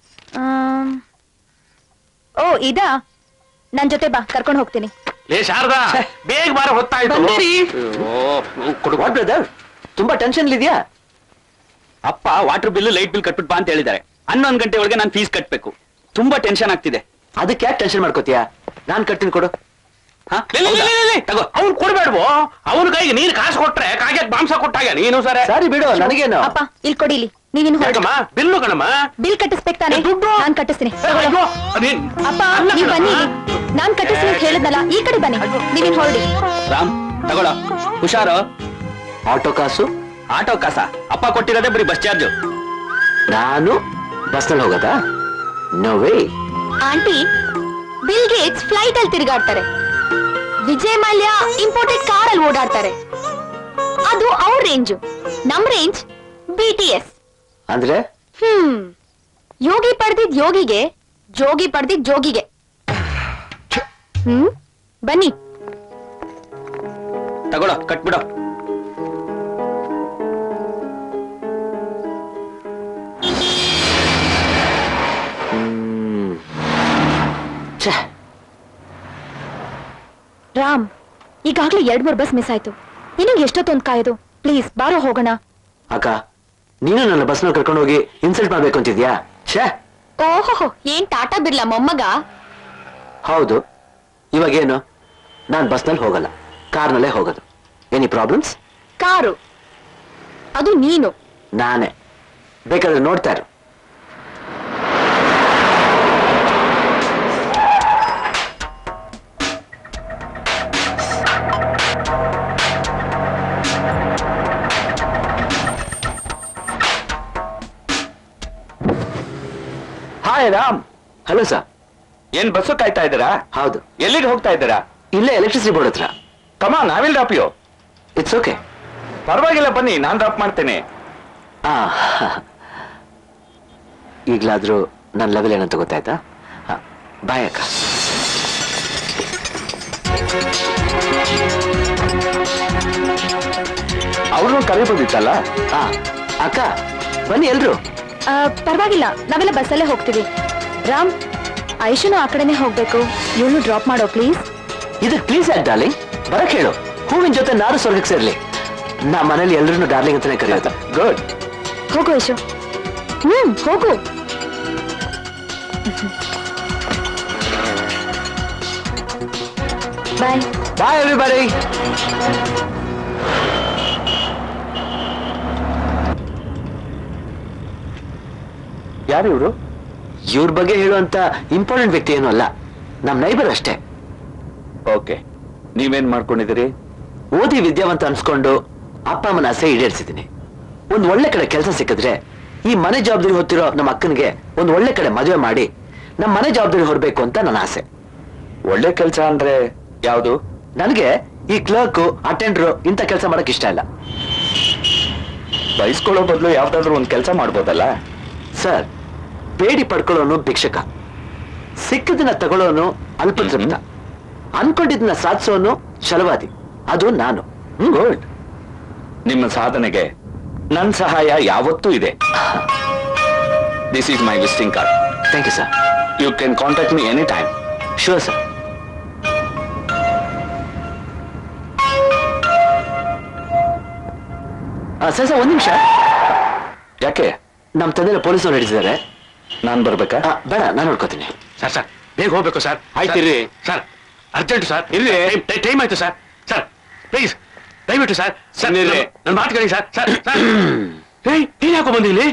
ಓ ಇದಾ ನನ್ ಜೊತೆ ಬಾ ಕರ್ಕೊಂಡು ಹೋಗ್ತೀನಿ
ಲೇ ಶಾರದಾ ಬೇಗ ಬಾರ ಹೊತ್ತಾಯ್ತು
ಬಂದಿರಿ.
ಅಯ್ಯೋ, ಕೊಡು
ವಾಟ್ ಬ್ರದರ್ ತುಂಬಾ ಟೆನ್ಷನ್ ಇದೆಯಾ
ಅಪ್ಪ ವಾಟರ್ ಬಿಲ್ ಲೈಟ್ ಬಿಲ್ ಕಟ್ಬಿಟ್ಟು ಬಾ ಅಂತ ಹೇಳಿದ್ದಾರೆ ಹನ್ನೊಂದು ಗಂಟೆ ಒಳಗೆ ನಾನು ಫೀಸ್ ಕಟ್ಬೇಕು ತುಂಬಾ ಟೆನ್ಷನ್ ಆಗ್ತಿದೆ
ಅದಕ್ಕೆ ಯಾಕೆ ಟೆನ್ಷನ್ ಮಾಡ್ಕೋತೀಯಾ ನಾನ್ ಕಟ್ತೀನಿ ಕೊಡು
ಹಾ?
ಲೇ, ಲೇ, ಲೇ, ಲೇ, ಲೇ, ತಗೋ ಅವ್ನು ಕೊಡ್ಬೇಡ್ವೋ ಅವನ ಕೈಗೆ ನೀನ್ ಕಾಸು ಕೊಟ್ರೆ ಕಾಗೆ ಮಾಂಸ ಕೊಟ್ಟಾಗ ನೀನು ಸರಿ
ಸರಿ ಬಿಡು ನನಗೇನು
ಅಪ್ಪ ಇಲ್ಲಿ ಕೊಡಿ ಇಲ್ಲಿ ನೀವಿನ್ ಹೊರಡಿ
ಯಾಕಮ್ಮ ಬಿಲ್ಲು ಕಣಮ್ಮ
ಬಿಲ್ ಕಟ್ಟಿಸ್ಬೇಕು ತಾನೆ
ಏ, ದುಡ್ಡು?
ನಾನ್ ಕಟ್ಟಿಸ್ತೀನಿ
ಅಯ್ಯೋ, ನೀನ್
ಅಪ್ಪ
ಅಲ್ಲ
ನೀವ್ ಬನ್ನಿ
ಕಣಮ್ಮ.
ಇಲ್ಲಿ. ನಾನ್ ಕಟ್ಟಿಸ್ತೀನಿ ಅಂತ ಹೇಳಿದ್ನಲ್ಲ ಈ ಕಡೆ ಬನ್ನಿ ನೀವಿನ್ ಹೊರಡಿ
ರಾಮ್ ತಗೊಳ ಹುಷಾರು
ಆಟೋ ಕಾಸು
ಆಟೋ ಕಾಸ ಅಪ್ಪ ಕೊಟ್ಟಿರೋದೇ ಬರೀ ಬಸ್ ಚಾರ್ಜ್
ನಾನು ಬಸ್ನಲ್ಲಿ ಹೋಗೋದಾ no way
aunty Bill Gates flight ಅಲ್ಲಿ ತಿರುಗಾಡ್ತಾರೆ ವಿಜಯ್ ಮಲ್ಯ ಇಂಪೋರ್ಟೆಡ್ ಕಾರ್ ಅಲ್ಲಿ ಓಡಾಡ್ತಾರೆ ಅದು ಅವ್ರ ರೇಂಜು ನಮ್ ರೇಂಜ್ ಬಿ ಟಿ ಎಸ್
ಅಂದ್ರೆ
ಹ್ಮ್ ಯೋಗಿ ಪಡೆದಿದ್ ಯೋಗಿಗೆ ಜೋಗಿ ಪಡೆದಿದ್ ಜೋಗಿಗೆ ಹ್ಮ್ ಬನ್ನಿ
ತಗೊಳ ಕಟ್ಬಿಡೋ
ಹ್ಮ್. ಛೆ,
ರಾಮ್ ಈಗಾಗ್ಲೇ ಎರಡ್ ಮೂರ್ ಬಸ್ ಮಿಸ್ ಆಯ್ತು ಇನ್ನು ಎಷ್ಟೊತ್ತೊಂದ್ ಕಾಯೋದು ಪ್ಲೀಸ್ ಬಾರೋ ಹೋಗೋಣ
ಅಕ್ಕ ನೀನು ನನ್ನ ಬಸ್ನಲ್ಲಿ ಕರ್ಕೊಂಡು ಹೋಗಿ ಇನ್ಸಲ್ಟ್ ಮಾಡ್ಬೇಕು ಅಂತಿದ್ಯಾ ಛೇ
ಓಹೋ ಏನ್ ಟಾಟಾ ಬಿರ್ಲಾ ಮೊಮ್ಮಗ
ಹೌದು ಇವಾಗೇನು ನಾನು ಬಸ್ನಲ್ಲಿ ಹೋಗಲ್ಲ ಕಾರ್ನಲ್ಲೇ ಹೋಗೋದು ಎನಿ ಪ್ರಾಬ್ಲಮ್ಸ್
ಕಾರು ಅದು ನೀನು
ನಾನೇ ಬೇಕಾದ್ರೆ ನೋಡ್ತಾ ಇರು
ಹಾಯ್ ರಾಮ್
ಹಲೋ ಸರ್
ಏನ್ ಬಸ್ಸು ಕಾಯ್ತಾ ಇದ್ದೀರಾ
ಹೌದು
ಎಲ್ಲಿಗೆ ಹೋಗ್ತಾ ಇದ್ದೀರಾ
ಇಲ್ಲೇ ಎಲೆಕ್ಟ್ರಿಸಿಟಿ ಬೋರ್ಡ್ ಹತ್ರ
ಕಮಾ ನಾವಿಲ್ ಡ್ರಾಪ್ ಯು
ಇಟ್ಸ್ ಓಕೆ
ಪರವಾಗಿಲ್ಲ ಬನ್ನಿ ನಾನ್ ಡ್ರಾಪ್ ಮಾಡ್ತೇನೆ
ಆ ಈಗ್ಲಾದ್ರೂ ನನ್ನ ಲೆವೆಲ್ ಏನಂತ ಗೊತ್ತಾಯ್ತಾ ಬಾಯ್ ಅಕ್ಕ
ಅವ್ರನ್ನೂ ಕರಿಬೋದಿತ್ತಲ್ಲ
ಆ, ಅಕ್ಕ ಬನ್ನಿ ಎಲ್ರು
ಆ, ಪರವಾಗಿಲ್ಲ ನಾವೆಲ್ಲ ಬಸ್ಸಲ್ಲೇ ಹೋಗ್ತೀವಿ ರಾಮ್ ಐಶುನು ಆ ಕಡೆನೆ ಹೋಗ್ಬೇಕು ಇವಳು ಡ್ರಾಪ್ ಮಾಡೋ ಪ್ಲೀಸ್
ಇದಕ್ ಪ್ಲೀಸ್ ಯಾಕೆ ಡಾರ್ಲಿಂಗ್ ಬರಕ್ ಹೇಳು ಹೂವಿನ ಜೊತೆ ನಾರು ಸ್ವರ್ಗಕ್ಕೆ ಸೇರ್ಲಿ ನಾ ಮನೇಲಿ ಎಲ್ರನ್ನೂ ಡಾರ್ಲಿಂಗ್ ಅಂತಾನೆ ಕರೆಯೋದು
ಗುಡ್
ಹೋಗು ಐಶು ಹ್ಮ್ ಹೋಗು ಬಾಯ್
ಬಾಯ್ ಎವ್ರಿಬಡಿ
ಯಾರು ಇವರು
ಇವ್ರ ಬಗ್ಗೆ ಹೇಳುವಂತ ಇಂಪಾರ್ಟೆಂಟ್ ವ್ಯಕ್ತಿ ಏನೂ ಅಲ್ಲ ನಮ್ ನೈಬರ್ ಅಷ್ಟೇ
ಓಕೆ ನೀವೇನ್ ಮಾಡ್ಕೊಂಡಿದ್ದೀರಿ
ಓದಿ ವಿದ್ಯಾವಂತ ಅನ್ಸ್ಕೊಂಡು ಅಪ್ಪ ಅಮ್ಮನ ಆಸೆ ಈಡೇರಿಸಿದ್ದೀನಿ ಒಂದ್ ಒಳ್ಳೆ ಕಡೆ ಕೆಲಸ ಸಿಕ್ಕಿದ್ರೆ ಈ ಮನೆ ಜವಾಬ್ದಾರಿ ಹೊತ್ತಿರೋ ನಮ್ಮ ಅಕ್ಕನಿಗೆ ಒಂದ್ ಒಳ್ಳೆ ಕಡೆ ಮದುವೆ ಮಾಡಿ ನಮ್ಮ ಮನೆ ಜವಾಬ್ದಾರಿ ಹೊರಬೇಕು ಅಂತ ನನ್ನ ಆಸೆ
ಒಳ್ಳೆ ಕೆಲಸ ಅಂದ್ರೆ ಯಾವುದು
ನನಗೆ ಈ ಕ್ಲರ್ಕ್ ಅಟೆಂಡರ್ ಇಂಥ ಕೆಲಸ ಮಾಡಕ್ ಇಷ್ಟ ಇಲ್ಲ
ಬಯಸ್ಕೊಳ್ಳೋ ಬದಲು ಯಾವ್ದಾದ್ರು ಒಂದ್ ಕೆಲಸ ಮಾಡ್ಬೋದಲ್ಲ
ಸರ್ ಬೇಡಿ ಪಡ್ಕೊಳ್ಳೋನು ಭಿಕ್ಷಕ ಸಿಕ್ಕದನ್ನ ತಗೊಳ್ಳೋನು ಅಲ್ಪತೃಪ್ತ ಅನ್ಕೊಂಡಿದ್ದನ್ನ ಸಾಧಿಸೋನು ಛಲವಾದಿ ಅದು ನಾನು
ಗುಡ್ ನಿಮ್ಮ ಸಾಧನೆಗೆ ನನ್ ಸಹಾಯ ಯಾವತ್ತೂ ಇದೆ this is my visiting card
thank you sir
you can contact me any time
sure sir sir sir ಒಂದ್ ನಿಮಿಷ
ಯಾಕೆ
ನಮ್ಮ ತಂದೆ ಪೊಲೀಸ್ನವ್ರು ಹಿಡಿದಿದ್ದಾರೆ
ನಾನ್ ಬರ್ಬೇಕಾ
ಆ, ಬೇಡ ನಾನು ನೋಡ್ಕೋತೀನಿ
ಸರ್ ಸರ್ ಬೇಗ ಹೋಗ್ಬೇಕು ಸರ್
ಆಯ್ತು, ಇರ್ರಿ.
ಸರ್ ಅರ್ಜೆಂಟ್ ಸರ್
ಇರ್ರಿ.
ಟೈಮ್ ಆಯ್ತು ಸರ್ ಸರ್ ಪ್ಲೀಸ್ ದಯವಿಟ್ಟು ಸರ್ ಸರ್
ಇನ್ನಿರ್ರಿ.
ನನ್ನ ಮಾತು ಕೇಳಿ ಸರ್ ಸರ್ ಸರ್ ಏಯ್ ನೀನ್ ಯಾಕೋ ಬಂದಿ ಇಲ್ಲಿ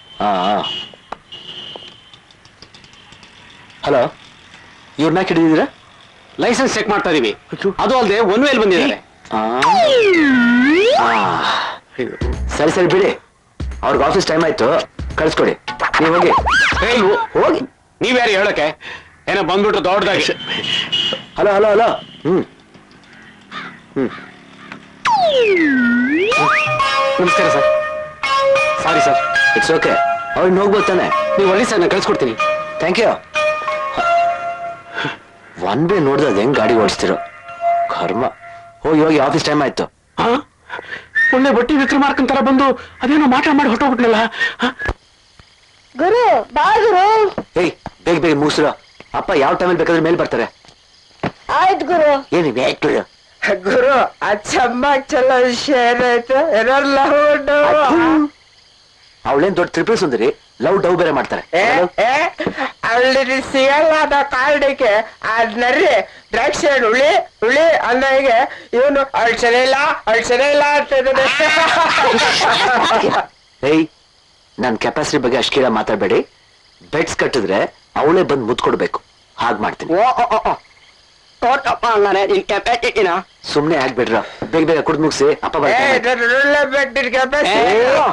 ಹಲೋ ಇವ್ರನ್ನ ಹಿಡಿದಿದ್ದೀರಾ
ಲೈಸೆನ್ಸ್ ಚೆಕ್ ಮಾಡ್ತಾ ಇದೀವಿ ಅದು ಅಲ್ಲದೆ ಒನ್ ವೇಲ್ ಬಂದಿದ್ದಾರೆ
ಆ. ಆ. ಸರಿ ಸರಿ ಬಿಡಿ ಅವ್ರಿಗೆ ಆಫೀಸ್ ಟೈಮ್ ಆಯ್ತು ಕಳ್ಸ್ಕೊಡಿ ನೀವು ಹೋಗಿ
ಏಯ್,
ಹೋಗಿ
ನೀವ್ಯಾರು ಹೇಳಕ್ಕೆ ಏನೋ ಬಂದ್ಬಿಟ್ರು ದೊಡ್ಡದಾಗಿ
ಹಲೋ ಹಲೋ ಹಲೋ ಹ್ಮ್
ನಮಸ್ಕಾರ sir sorry sir
it's okay ಅವ್ರನ್ನ ಹೋಗ್ಬೋದು ತಾನೆ
ನೀವು ಒಳ್ಳೆ ಸರ್ ನಾನು ಕಳ್ಸ್ಕೊಡ್ತೀನಿ
ಥ್ಯಾಂಕ್ ಯು ಒನ್ ವೇ ನೋಡ್ದೆ ಅದ್ ಹೆಂಗ್ ಗಾಡಿ ಓಡಿಸ್ತಿರೋ ಕರ್ಮ ಹೋಗಿ ಹೋಗಿ ಆಫೀಸ್ ಟೈಮ್ ಆಯ್ತು
ಹಾ ಒಳ್ಳೆ ಬಟ್ಟಿ ವಿಕ್ರಮಾರ್ಕನ್ ತರ ಬಂದು ಅದೇನೋ ಮಾಟ ಮಾಡಿ ಹೊಟ್ಟೋಗ್ಬಿಟ್ನಲ್ಲ ಹಾ?
ಗುರು ಬಾ ಗುರು
ಏಯ್ ಬೇಗ ಬೇಗ ಮುಗಿಸ್ರು ಅಪ್ಪ ಯಾವ ಟೈಮಲ್ಲಿ ಬೇಕಾದ್ರೆ ಮೇಲೆ ಬರ್ತಾರೆ
ಆಯ್ತು ಗುರು
ಏನು ಬೇಕು
ಗುರು ಅಚ್ಚಮ್ಮ ಚಲೋ ವಿಷಯ ಏನಾಯ್ತು ಏನಾರು ಉಂಟು
ಅವಳೇನ್ ದೊಡ್ಡ ತ್ರಿಪುರ ಸುಂದರಿ ಲವ್ ಡವ್ ಬೇರೆ ಮಾಡ್ತಾರೆ
ಅಲ್ಲಿ ಸಿಗಲ್ಲ ಅನ್ನೋ ಕಾರಣಕ್ಕೆ ಅದ್ ನರ್ರಿ ದ್ರಾಕ್ಷಿ ಹಣ್ಣು ಹುಳಿ ಹುಳಿ ಅಂದಾಗೆ ಇವನು ಅವಳು ಸರಿ ಇಲ್ಲ ಅವಳು ಸರಿ ಇಲ್ಲ ಅಂತ ಇದ್ದಾನೆ.
ಏಯ್ ನನ್ ಕೆಪಾಸಿಟಿ ಬಗ್ಗೆ ಅಷ್ಟು ಕೀಳ ಮಾತಾಡ್ಬೇಡಿ ಬೆಡ್ಸ್ ಕಟ್ಟಿದ್ರೆ ಅವಳೇ ಬಂದು ಮುತ್ ಕೊಡ್ಬೇಕು ಹಾಗ್ ಮಾಡ್ತೀನಿ
ಓ ಓ, ಓ, ಓ. ತೋಟಪ್ಪ ಹಂಗಾರೆ ನಿನ್ ಕೆಪಾಸಿಟಿನ
ಸುಮ್ನೆ ಆಗ್ಬಿಡ್ರ ಬೇಗ ಬೇಗ ಕುಡ್ದು ಮುಗಿಸಿ ಅಪ್ಪ
ಏ
ಬರ್ತಾರೆ
ಒಳ್ಳೆ ಬೆಟ್ಟಿನ ಕೆಪಾಸಿಟಿ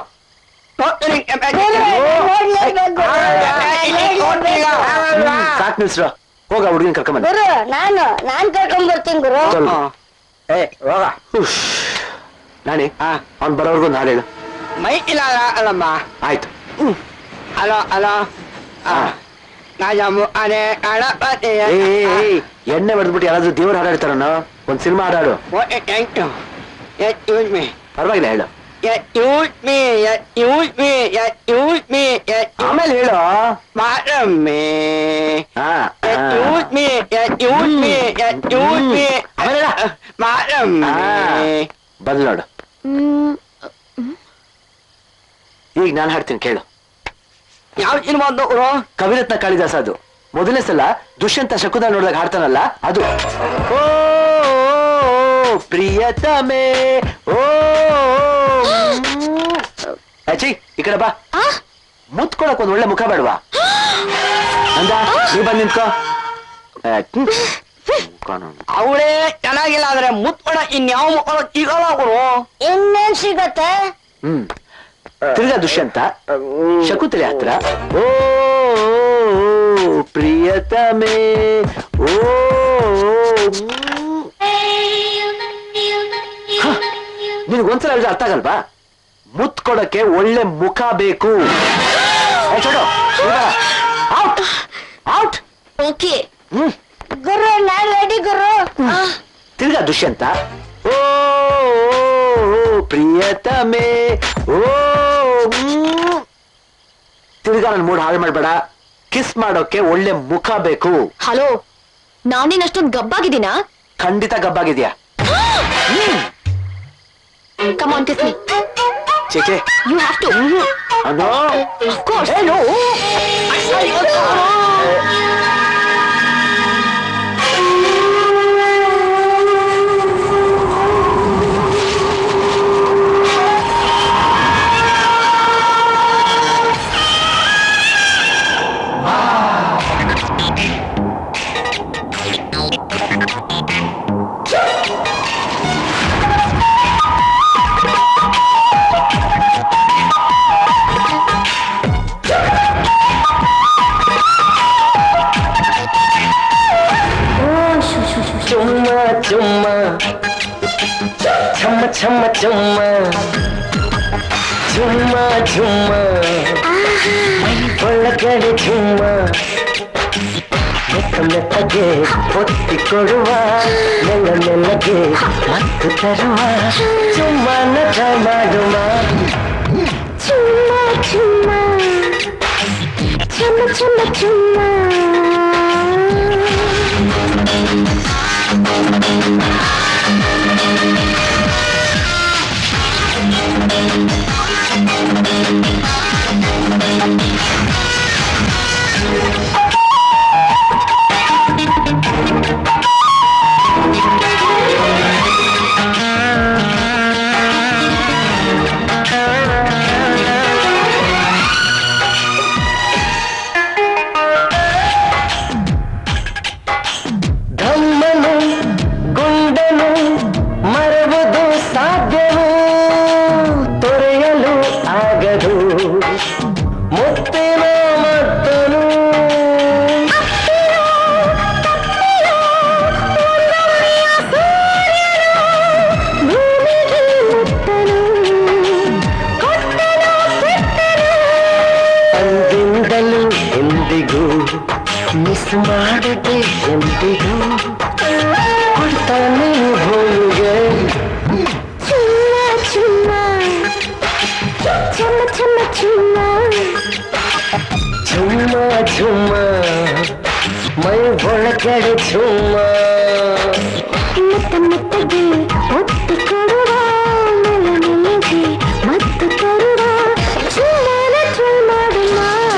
ಸಾಕ್ ನಿಲ್ಸ್ರ ಹೋಗ ಹುಡುಗಿನ ಕರ್ಕೊಂಬಂದ
ಗುರು ನಾನು ನಾನ್ ಕರ್ಕೊಂಡ್ ಬರ್ತೀನಿ ಗುರು
ಏ ಹೋಗ
ನಾಣಿ ಅವ್ನ್ ಬರೋವರೆಗೂ ನಾಳೆ ಹೇಳು
ಮೈ ಇಲ್ಲ ಅಲ್ಲಮ್ಮ
ಆಯ್ತು
ಅಲೋ ಅಲೋ ನಾಜಾಮು ಅನೆ ಗಣಪತಿ
ಏ ಎಣ್ಣೆ ಹೊಡೆದ್ಬಿಟ್ಟು ಯಾರಾದ್ರೂ ದೇವ್ರ ಹಾಡಾಡ್ತಾರನೋ ಒಂದ್ ಸಿನಿಮಾ ಹಾಡಾಡು
ಥ್ಯಾಂಕ್ ಯು ಯತ್ ಯೂಸ್ ಮೀ
ಪರವಾಗಿಲ್ಲ ಹೇಳು
ಯತ್ ಯೂಸ್ ಮೀ ಯತ್ ಯೂಸ್ ಮೀ ಯತ್ ಯೂಸ್ ಮೀ ಯತ್
ಆಮೇಲೆ ಹೇಳು
ಮಾರಮ್ಮಿ
ಹಾ
ಯತ್ ಯೂಸ್ ಮೀ ಯತ್ ಯೂಸ್ ಮೀ ಯತ್ ಯೂಸ್ ಮೀ
ಆಮೇಲೆ ಹೇಳ.
ಮಾರಮ್ಮಿ
ಬಂದ್ ನೋಡು
ಹ್ಮ್
ಈಗ ನಾನು ಹಾಡ್ತೀನಿ ಕೇಳು
ಯಾವ ಸಿನಿಮಾ ಗುರು
ಕವಿರತ್ನ ಕಾಳಿದಾಸ ಅದು ಮೊದಲನೇ ಸಲ ದುಷ್ಯಂತ ಶಕುನ ನೋಡಿದಾಗ ಹಾಡ್ತಾನಲ್ಲ ಅದು ಓ ಪ್ರಿಯತಮೆ ಓ ಅಚ್ಚಿ ಈ ಕಡೆ ಬಾ ಮುತ್ ಕೊಡಕ್ ಒಂದ್ ಒಳ್ಳೆ ಮುಖ ಬೇಡವಾ ಅಂದ ನೀ ಬಂದ್ ನಿಂತ್ಕೋ ಆ, ಹ್ಮ್. ಮುಖ ನೋಡು.
ಅವಳೇ ಚೆನ್ನಾಗಿಲ್ಲ ಆದ್ರೆ ಮುತ್ಕೊಡ ಇನ್ಯಾವ ಮುಖ ಸಿಗಲ್ಲ ಗುರು
ಇನ್ನೇನ್ ಸಿಗತ್ತೆ
ಹ್ಮ್ ತಿರ್ಗಾ ದುಷ್ಯಂತ ಶಕುಂತಲೆ ಹತ್ರ ಓ ಪ್ರಿಯತಮೆ ಓ ನಿನಗೊಂದ್ಸಲ ಹೇಳಿದ್ರೆ ಅರ್ಥ ಆಗಲ್ವಾ ಮುತ್ ಕೊಡಕ್ಕೆ ಒಳ್ಳೆ ಮುಖ ಬೇಕು ಏ, ಚೋಡು, ಈಗ ಔಟ್ ಔಟ್
ಓಕೆ
ಹ್ಮ್
ಗುರು ನಾನ್ ರೆಡಿ ಗುರು
ತಿರ್ಗಾ ದುಷ್ಯಂತ ಓ ಪ್ರಿಯತಮೆ ಓ ಮ್. ತಿರ್ಗಾ ನನ್ ಮೂಡ್ ಹಾಳು ಮಾಡ್ಬೇಡ ಕಿಸ್ ಮಾಡೋಕೆ ಒಳ್ಳೆ ಮುಖ ಬೇಕು
ಹಲೋ ನಾನೇನ್ ಅಷ್ಟೊಂದ್ ಗಬ್ಬಾಗಿದ್ದೀನಾ
ಖಂಡಿತ ಗಬ್ಬಾಗಿದ್ಯಾ
ಕಮ್ ಆನ್ ಕಿಸ್ ಮೀ
ಚೇಚೆ
ಯು ಹ್ಯಾವ್ ಟು
ಅದು
ಆಫ್ ಕೋರ್ಸ್
ಏನು
ಚುಮ್ಮ ಚುಮ್ಮ ಚಮ್ಮ ಚಮ್ಮ ಚುಮ್ಮ ಚುಮ್ಮ ಚುಮ್ಮ ಮೈ ಒಳಗಡೆ ಚುಮ್ಮ ಮೆತ್ತ ಮೆತ್ತಗೆ ಒತ್ತಿ ಕೊಡುವ ನೆಲ ನೆಲಗೆ ಮತ್ತು ತರುವ ಚುಮ್ಮನ ಟ್ರೈ ಮಾಡುವ
ಚುಮ್ಮ ಚುಮ್ಮ ಚಮ್ಮ ಚಮ್ಮ ಚುಮ್ಮ
ಧಮ್ಮನು ಗುಂಡನು ಮರವುದು ಸಾಧ್ಯವೋ ತೊರೆಯಲು ಆಗದು ಮುತ್ತಿನ ಮತ್ತನು
ಭೂಮಿಗೆ ಮುತ್ತನು ಕೊಟ್ಟನು ಕೆಟ್ಟನು
ಅಂದಿಂದಲೂ ಎಂದಿಗೂ ಮಿಸ್ ಮಾಡದೆ ಎಂದಿಗೂ ಕೊಡ್ತಾನೆ ಭೂಮಿಗೆ
ಚುಮ್ಮ ಚುಮ್ಮ ಚಮ್ಮ ಚಮ್ಮ ಚುಮ್ಮ
ಚುಮ್ಮ ಚುಮ್ಮ ಮೈ ಒಳಗಡೆ ಚುಮ್ಮ
ಮುತ್ತ ಮುತ್ತಗೆ ಒತ್ತಿ ಕೊಡುವ ನೆಲ ನೆಲೆಗೆ ಮತ್ತು ತರುವ ಚುಮ್ಮನ ಟ್ರೈ ಮಾಡುವ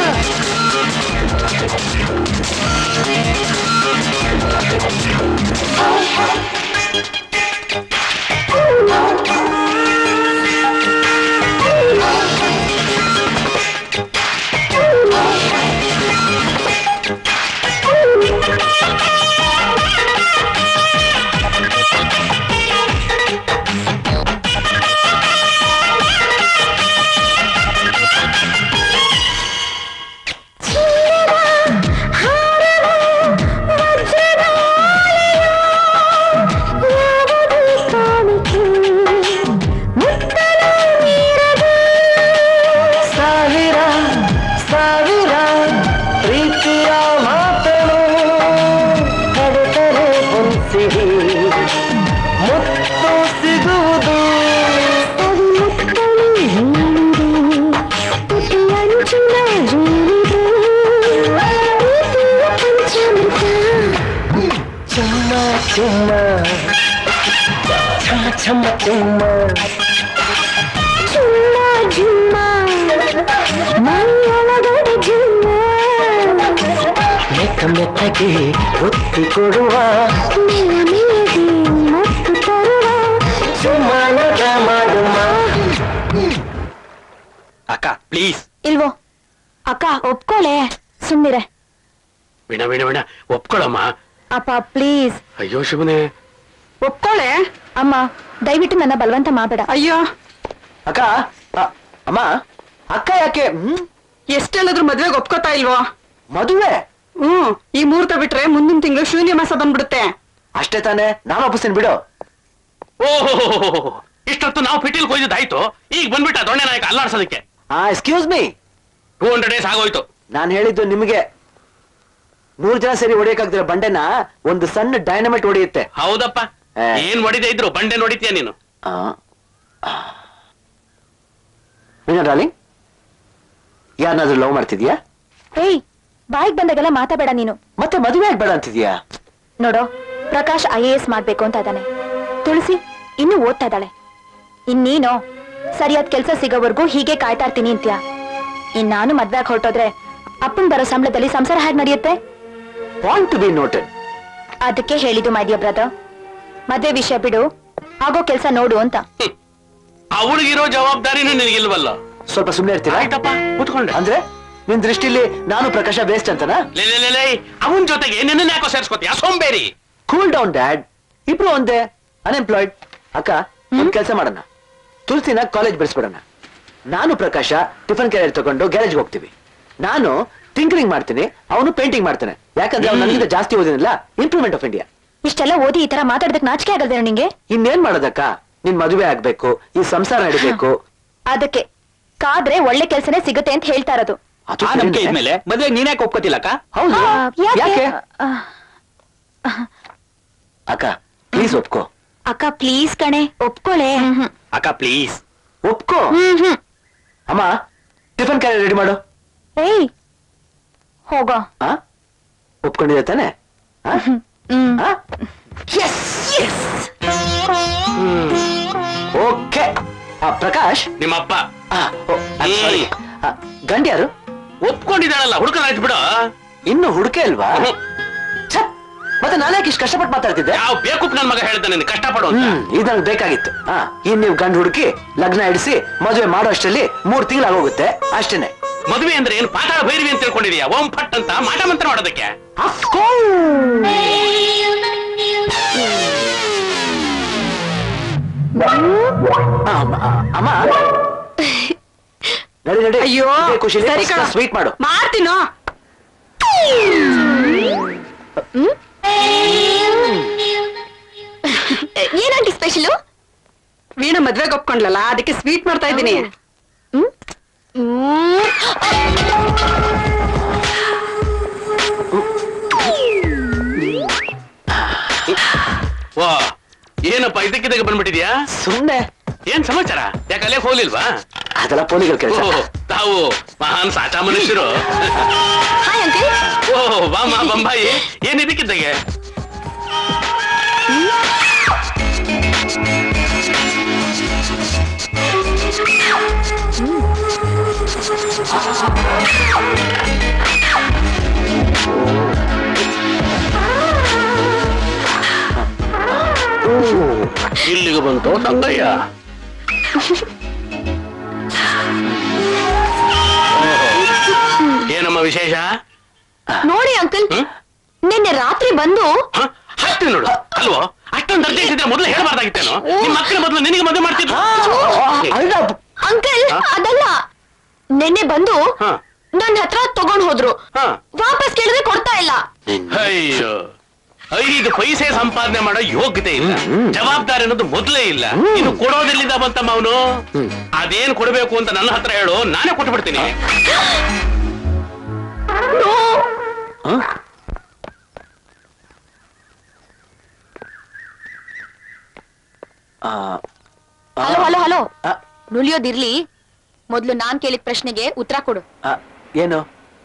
ಸಾವಿರ ಸಾವಿರ ಪ್ರೀತಿಯ ಮಾತನು ಕಡೆದರೆ ಹೊಂಸಿರಿ ಮುತ್ತು ಸಿಗುವುದು ಚುಮ್ಮ ಚುಮ್ಮ ಚಮ್ಮ ಚಮ್ಮ ಚುಮ್ಮ
ಚುಮ್ಮ
ಒಳಗೆ ಒತ್ತು ಕೊಡುವ ಸುಮಾನದ ಮಾಡುವ
ಅಕ್ಕ ಪ್ಲೀಸ್
ಇಲ್ವೋ ಅಕ್ಕ ಒಪ್ಕೊಳೆ ಸುಮ್ನಿರೆ
ವೀಣ ವೀಣ ವೀಣ ಒಪ್ಕೊಳಮ್ಮ
ಅಪ್ಪ ಪ್ಲೀಸ್
ಅಯ್ಯೋ ಶಿವನೇ
ಒಪ್ಕೊಳ್ಳೆ
ಅಮ್ಮ ದಯವಿಟ್ಟು ನನ್ನ ಬಲವಂತ ಮಾಡಬೇಡ
ಅಯ್ಯೋ
ಅಕ್ಕ ಅ- ಅಮ್ಮ ಅಕ್ಕ ಯಾಕೆ ಹ್ಮ್
ಎಷ್ಟೆಲ್ಲದ್ರೂ ಮದ್ವೆಗೆ ಒಪ್ಕೋತಾ ಇಲ್ವೋ
ಮದುವೆ
ಹ್ಮ್ ಈ ಮುಹೂರ್ತ ಬಿಟ್ರೆ ಮುಂದಿನ ತಿಂಗಳು ಶೂನ್ಯ ಮಾಸ ಬಂದ್ಬಿಡುತ್ತೆ
ಅಷ್ಟೇ ತಾನೇ ನಾನು ಒಪ್ಪಿಸ್ತೀನಿ ಬಿಡು
ಓಹೋ ಇಷ್ಟೊತ್ತು ನಾವು ಪಿಟೀಲ್ ಕೊಯ್ದಿದ್ದಾಯ್ತು ಈಗ ಬಂದ್ಬಿಟ್ಟ ದೊಣ್ಣೆ ನಾಯಕ ಅಲ್ಲಾಡ್ಸೋದಕ್ಕೆ
ಆ excuse me
two hundred days ಆಗೋಯ್ತು
ನಾನು ಹೇಳಿದ್ದು ನಿಮಗೆ ನೂರ್ ಜನ ಸೇರಿ ಹೊಡಿಯಕ್ಕಾಗ್ದಿರ ಬಂಡೆನ ಒಂದು ಸಣ್ಣ ಡೈನಮೈಟ್ ಹೊಡೆಯುತ್ತೆ
ಹೌದಪ್ಪ
ಏ.
ಏನ್ ಹೊಡಿದೇ ಇದ್ರು ಬಂಡೆ ನೋಡಿತೀಯ ನೀನು
ಡಾರ್ಲಿಂಗ್ ಯಾರನ್ನಾದ್ರೂ ಲವ್ ಮಾಡ್ತಿದ್ಯಾ
ಏಯ್ ಬಾಯಿಗೆ ಬಂದಾಗೆಲ್ಲ ಮಾತಾಬೇಡ ನೀನು
ಮತ್ತೆ ಮದುವೆ ಆಗ್ಬೇಡ ಅಂತಿದ್ಯಾ
ನೋಡೋ ಪ್ರಕಾಶ್ ಐ ಎ ಎಸ್ ಮಾಡ್ಬೇಕು ಅಂತ ಇದ್ದಾನೆ ತುಳಸಿ ಇನ್ನೂ ಓದ್ತಾ ಇದ್ದಾಳೆ ಇನ್ನೀನು ಸರಿಯಾದ ಕೆಲಸ ಸಿಗೋವರೆಗೂ ಹೀಗೆ ಕಾಯ್ತಾ ಇರ್ತೀನಿ ಅಂತ್ಯ ಇನ್ ನಾನು ಮದ್ವೆ ಆಗ್ ಹೊರಟೋದ್ರೆ ಅಪ್ಪನ್ ಬರೋ ಸಂಬಳದಲ್ಲಿ ಸಂಸಾರ ಹೇಗೆ ನಡೆಯುತ್ತೆ
ಪಾಯಿಂಟ್ ಟು ಬಿ ನೋಟೆಡ್
ಅದಕ್ಕೆ ಹೇಳಿದ್ದು ಮೈಡಿಯ ಬ್ರದರ್ ಮದ್ವೆ ವಿಷಯ ಬಿಡು ಆಗೋ ಕೆಲಸ ನೋಡು ಅಂತ
ಅವಳಿಗಿರೋ ಜವಾಬ್ದಾರಿನೂ ನಿನಗಿಲ್ವಲ್ಲ
ಸ್ವಲ್ಪ ಸುಮ್ಮನೆ ಇರ್ತೀರಾ
ಆಯ್ತಪ್ಪ ಕೂತ್ಕೊಂಡೆ
ಅಂದ್ರೆ ನಿನ್ ದೃಷ್ಟಿಲಿ ನಾನು ಪ್ರಕಾಶ ವೇಸ್ಟ್ ಅಂತನಾ
ಲೇ ಲೇ, ಲೇ, ಲೇ ಅವನ್ ಜೊತೆಗೆ ನಿನ್ನ ಯಾಕೋ ಸೇರ್ಸ್ಕೊತೀಯ ಸೋಂಬೇರಿ
ಕೂಲ್ ಡೌನ್ ಡ್ಯಾಡ್ ಇಬ್ರು ಒಂದೇ ಅನ್ಎಂಪ್ಲಾಯ್ಡ್ ಅಕ್ಕ ಒಂದ್ ಕೆಲಸ ಮಾಡೋಣ ತುಳಸಿನ ಕಾಲೇಜ್ ಬೆಳೆಸ್ಬಿಡೋಣ ನಾನು ಪ್ರಕಾಶ ಟಿಫನ್ ಕ್ಯಾರಿಯರ್ ತಗೊಂಡು ಗ್ಯಾರೇಜ್ ಹೋಗ್ತೀವಿ ನಾನು ಥಿಂಕರಿಂಗ್ ಮಾಡ್ತೀನಿ ಅವನು ಪೇಂಟಿಂಗ್ ಮಾಡ್ತಾನೆ ಯಾಕಂದ್ರೆ ಅವ್ನು ನನಗಿಂತ ಜಾಸ್ತಿ ಓದಿನಿಲ್ಲ ಇಂಪ್ರೂವ್ಮೆಂಟ್ ಆಫ್ ಇಂಡಿಯಾ
ಇಷ್ಟೆಲ್ಲ ಓದಿ ಈ ತರ ಮಾತಾಡೋದಕ್ಕೆ ನಾಚಿಕೆ ಆಗಲ್ದೇನೋ ನಿಂಗೆ
ಇನ್ನೇನ್ ಮಾಡೋದಕ್ಕ ನಿನ್ ಮದುವೆ ಆಗ್ಬೇಕು ಈ ಸಂಸಾರ ನಡಿಬೇಕು
ಅದಕ್ಕೆ ಕಾದ್ರೆ ಒಳ್ಳೆ ಕೆಲ್ಸನೇ ಸಿಗುತ್ತೆ ಅಂತ ಹೇಳ್ತಾ ಇರೋದು
ಅದು
ಆ ನಂಬಿಕೆ
ಸರಿನೇ.
ಇದ್ಮೇಲೆ ಮದ್ವೆ ನೀನ್ಯಾಕೆ ಒಪ್ಕೋತಿಲ್ಲಕ್ಕ
ಹೌದು
ಆ,
ಯಾಕೆ
ಆ,
ಅಕ್ಕ ಪ್ಲೀಸ್ ಒಪ್ಕೋ
ಅಕ್ಕ ಪ್ಲೀಸ್ ಕಣೆ ಒಪ್ಕೊಳೆ
ಅಕ್ಕ ಪ್ಲೀಸ್
ಒಪ್ಕೋ
ಹ್ಮ್ ಹ್ಮ್
ಅಮ್ಮ ಟಿಫನ್ ಕ್ಯಾರಿಯರ್ ರೆಡಿ ಮಾಡು
ಏಯ್ ಹೋಗೋ
ಆ ಒಪ್ಕೊಂಡಿದೆ ತಾನೆ ಆ?
ಹ್ಮ್
ಆ? ಓಕೆ ಆ, ಪ್ರಕಾಶ್
ನಿಮ್ಮಪ್ಪ
ಆ, ಓ, I'm sorry. ಆ, ಗಂಡ ಯಾರು
ಒಪ್ಕೊಂಡಿದ್ದಾಳಲ್ಲ ಹುಡುಕನ ಬಿಡು
ಇನ್ನು ಹುಡುಕೆ ಅಲ್ವಾ ಛ, ಮತ್ತೆ ನಾನು ಯಾಕೆ ಇಷ್ಟು ಕಷ್ಟಪಟ್ಟು ಮಾತಾಡ್ತಿದ್ದೆ
ಯಾವ ಬೇಕು ನನ್ ಮಗ ಹೇಳ್ದ ನಿನ್ ಕಷ್ಟಪಡು ಅಂತ
ಹ್ಮ್ ಇದು ನನಗೆ ಬೇಕಾಗಿತ್ತು ಹಾ ಇನ್ ನೀವು ಗಂಡು ಹುಡುಕಿ ಲಗ್ನ ಇಡಿಸಿ ಮದುವೆ ಮಾಡೋ ಅಷ್ಟರಲ್ಲಿ ಮೂರ್ ತಿಂಗಳಾಗೋಗುತ್ತೆ ಅಷ್ಟೇನೆ
ಮದುವೆ ಅಂದ್ರೆ ಏನು ಪಾತಾಳ ಭೈರವಿ ಅಂತ ತಿಳ್ಕೊಂಡಿದ್ಯಾ ಓಂ ಫಟ್ ಅಂತ ಮಾಟ ಮಂತ್ರ ಮಾಡೋದಕ್ಕೆ
ಅಮ್ಮ ಅಮ್ಮ. ನಡಿ ನಡಿ
ಅಯ್ಯೋ
ಇದೇ ಖುಷಿಲಿ
ಸರಿ ಕಣ
ಸ್ವೀಟ್ ಮಾಡು
ಮಾಡ್ತೀನೋ
ಏನಂಟಿ ಸ್ಪೆಷಲು
ವೀಣ ಮದ್ವೆಗೆ ಒಪ್ಕೊಂಡ್ಲಲ್ಲ ಅದಕ್ಕೆ ಸ್ವೀಟ್ ಮಾಡ್ತಾ ಇದ್ದೀನಿ
ವಾ ಏನಪ್ಪ ಇದಕ್ಕಿದಾಗ ಬಂದ್ಬಿಟ್ಟಿದ್ಯಾ
ಸುಮ್ನೆ
ಏನ್ ಸಮಾಚಾರ ಯಾಕೆ ಅಲ್ಲೇ ಹೋಗ್ಲಿಲ್ವಾ
ಅದೆಲ್ಲ ಪೋಲಿಗಳ ಕೆಲಸ
ಓ ತಾವು ಮಹಾನ್ ಸಾಚಾ ಮನುಷ್ಯರು
ಹಾಯ್ ಅಂಕಲ್
ಓ ಬಾಮ ಬಂಬಾಯಿ ಏನ್ ಇದಕ್ಕಿದ್ದಾಗೆ ಇಲ್ಲಿಗೆ ಬಂತು ತಂಗಯ್ಯ ಓಹೋ. ಏನಮ್ಮ ವಿಶೇಷ
ನೋಡಿ ಅಂಕಲ್
ಹ್ಮ್?
ನಿನ್ನೆ ರಾತ್ರಿ ಬಂದು
ಹ? ಹಾಕ್ತೀನಿ ನೋಡು ಅಲ್ವೋ ಅಷ್ಟೊಂದು ಅರ್ಜೆಂಟ್ ಇದ್ರೆ ಮೊದಲು ಹೇಳಬಾರ್ದಾಗಿತ್ತೇನೋ ನಿಮ್ಮ ಮಕ್ಕಳ ಮೊದಲು ನಿನಗೆ ಮದುವೆ ಮಾಡ್ತಿದ್ರು
ಅಲ್ಲ
ಅಂಕಲ್
ಹಾ?
ಅದಲ್ಲ ನಿನ್ನೆ ಬಂದು
ಹಾ.
ನನ್ನ ಹತ್ರ ತಗೊಂಡ್ ಹೋದ್ರು
ಹಾ.
ವಾಪಸ್ ಕೇಳಿದ್ರೆ ಕೊಡ್ತಾ ಇಲ್ಲ
ಅಯ್ಯೋ ಐದು ಪೈಸೆ ಸಂಪಾದನೆ ಮಾಡೋ ಯೋಗ್ಯತೆ ಇಲ್ಲ ಜವಾಬ್ದಾರಿ ಅನ್ನೋದು ಮೊದಲೇ ಇಲ್ಲ ಇದು ಕೊಡೋದಿಲ್ಲಿಂದ ಬಂತಮ್ಮ ಅವನು ಅದೇನ್ ಕೊಡ್ಬೇಕು ಅಂತ ನನ್ನ ಹತ್ರ ಹೇಳು ನಾನೇ ಕೊಟ್ಬಿಡ್ತೀನಿ
ಆ,
ಹಲೋ ಹಲೋ ಹಲೋ
ಆ,
ನುಲಿಯೋದಿರ್ಲಿ ಮೊದ್ಲು ನಾನ್ ಕೇಳಿದ ಪ್ರಶ್ನೆಗೆ ಉತ್ತರ ಕೊಡು
ಆ, ಏನು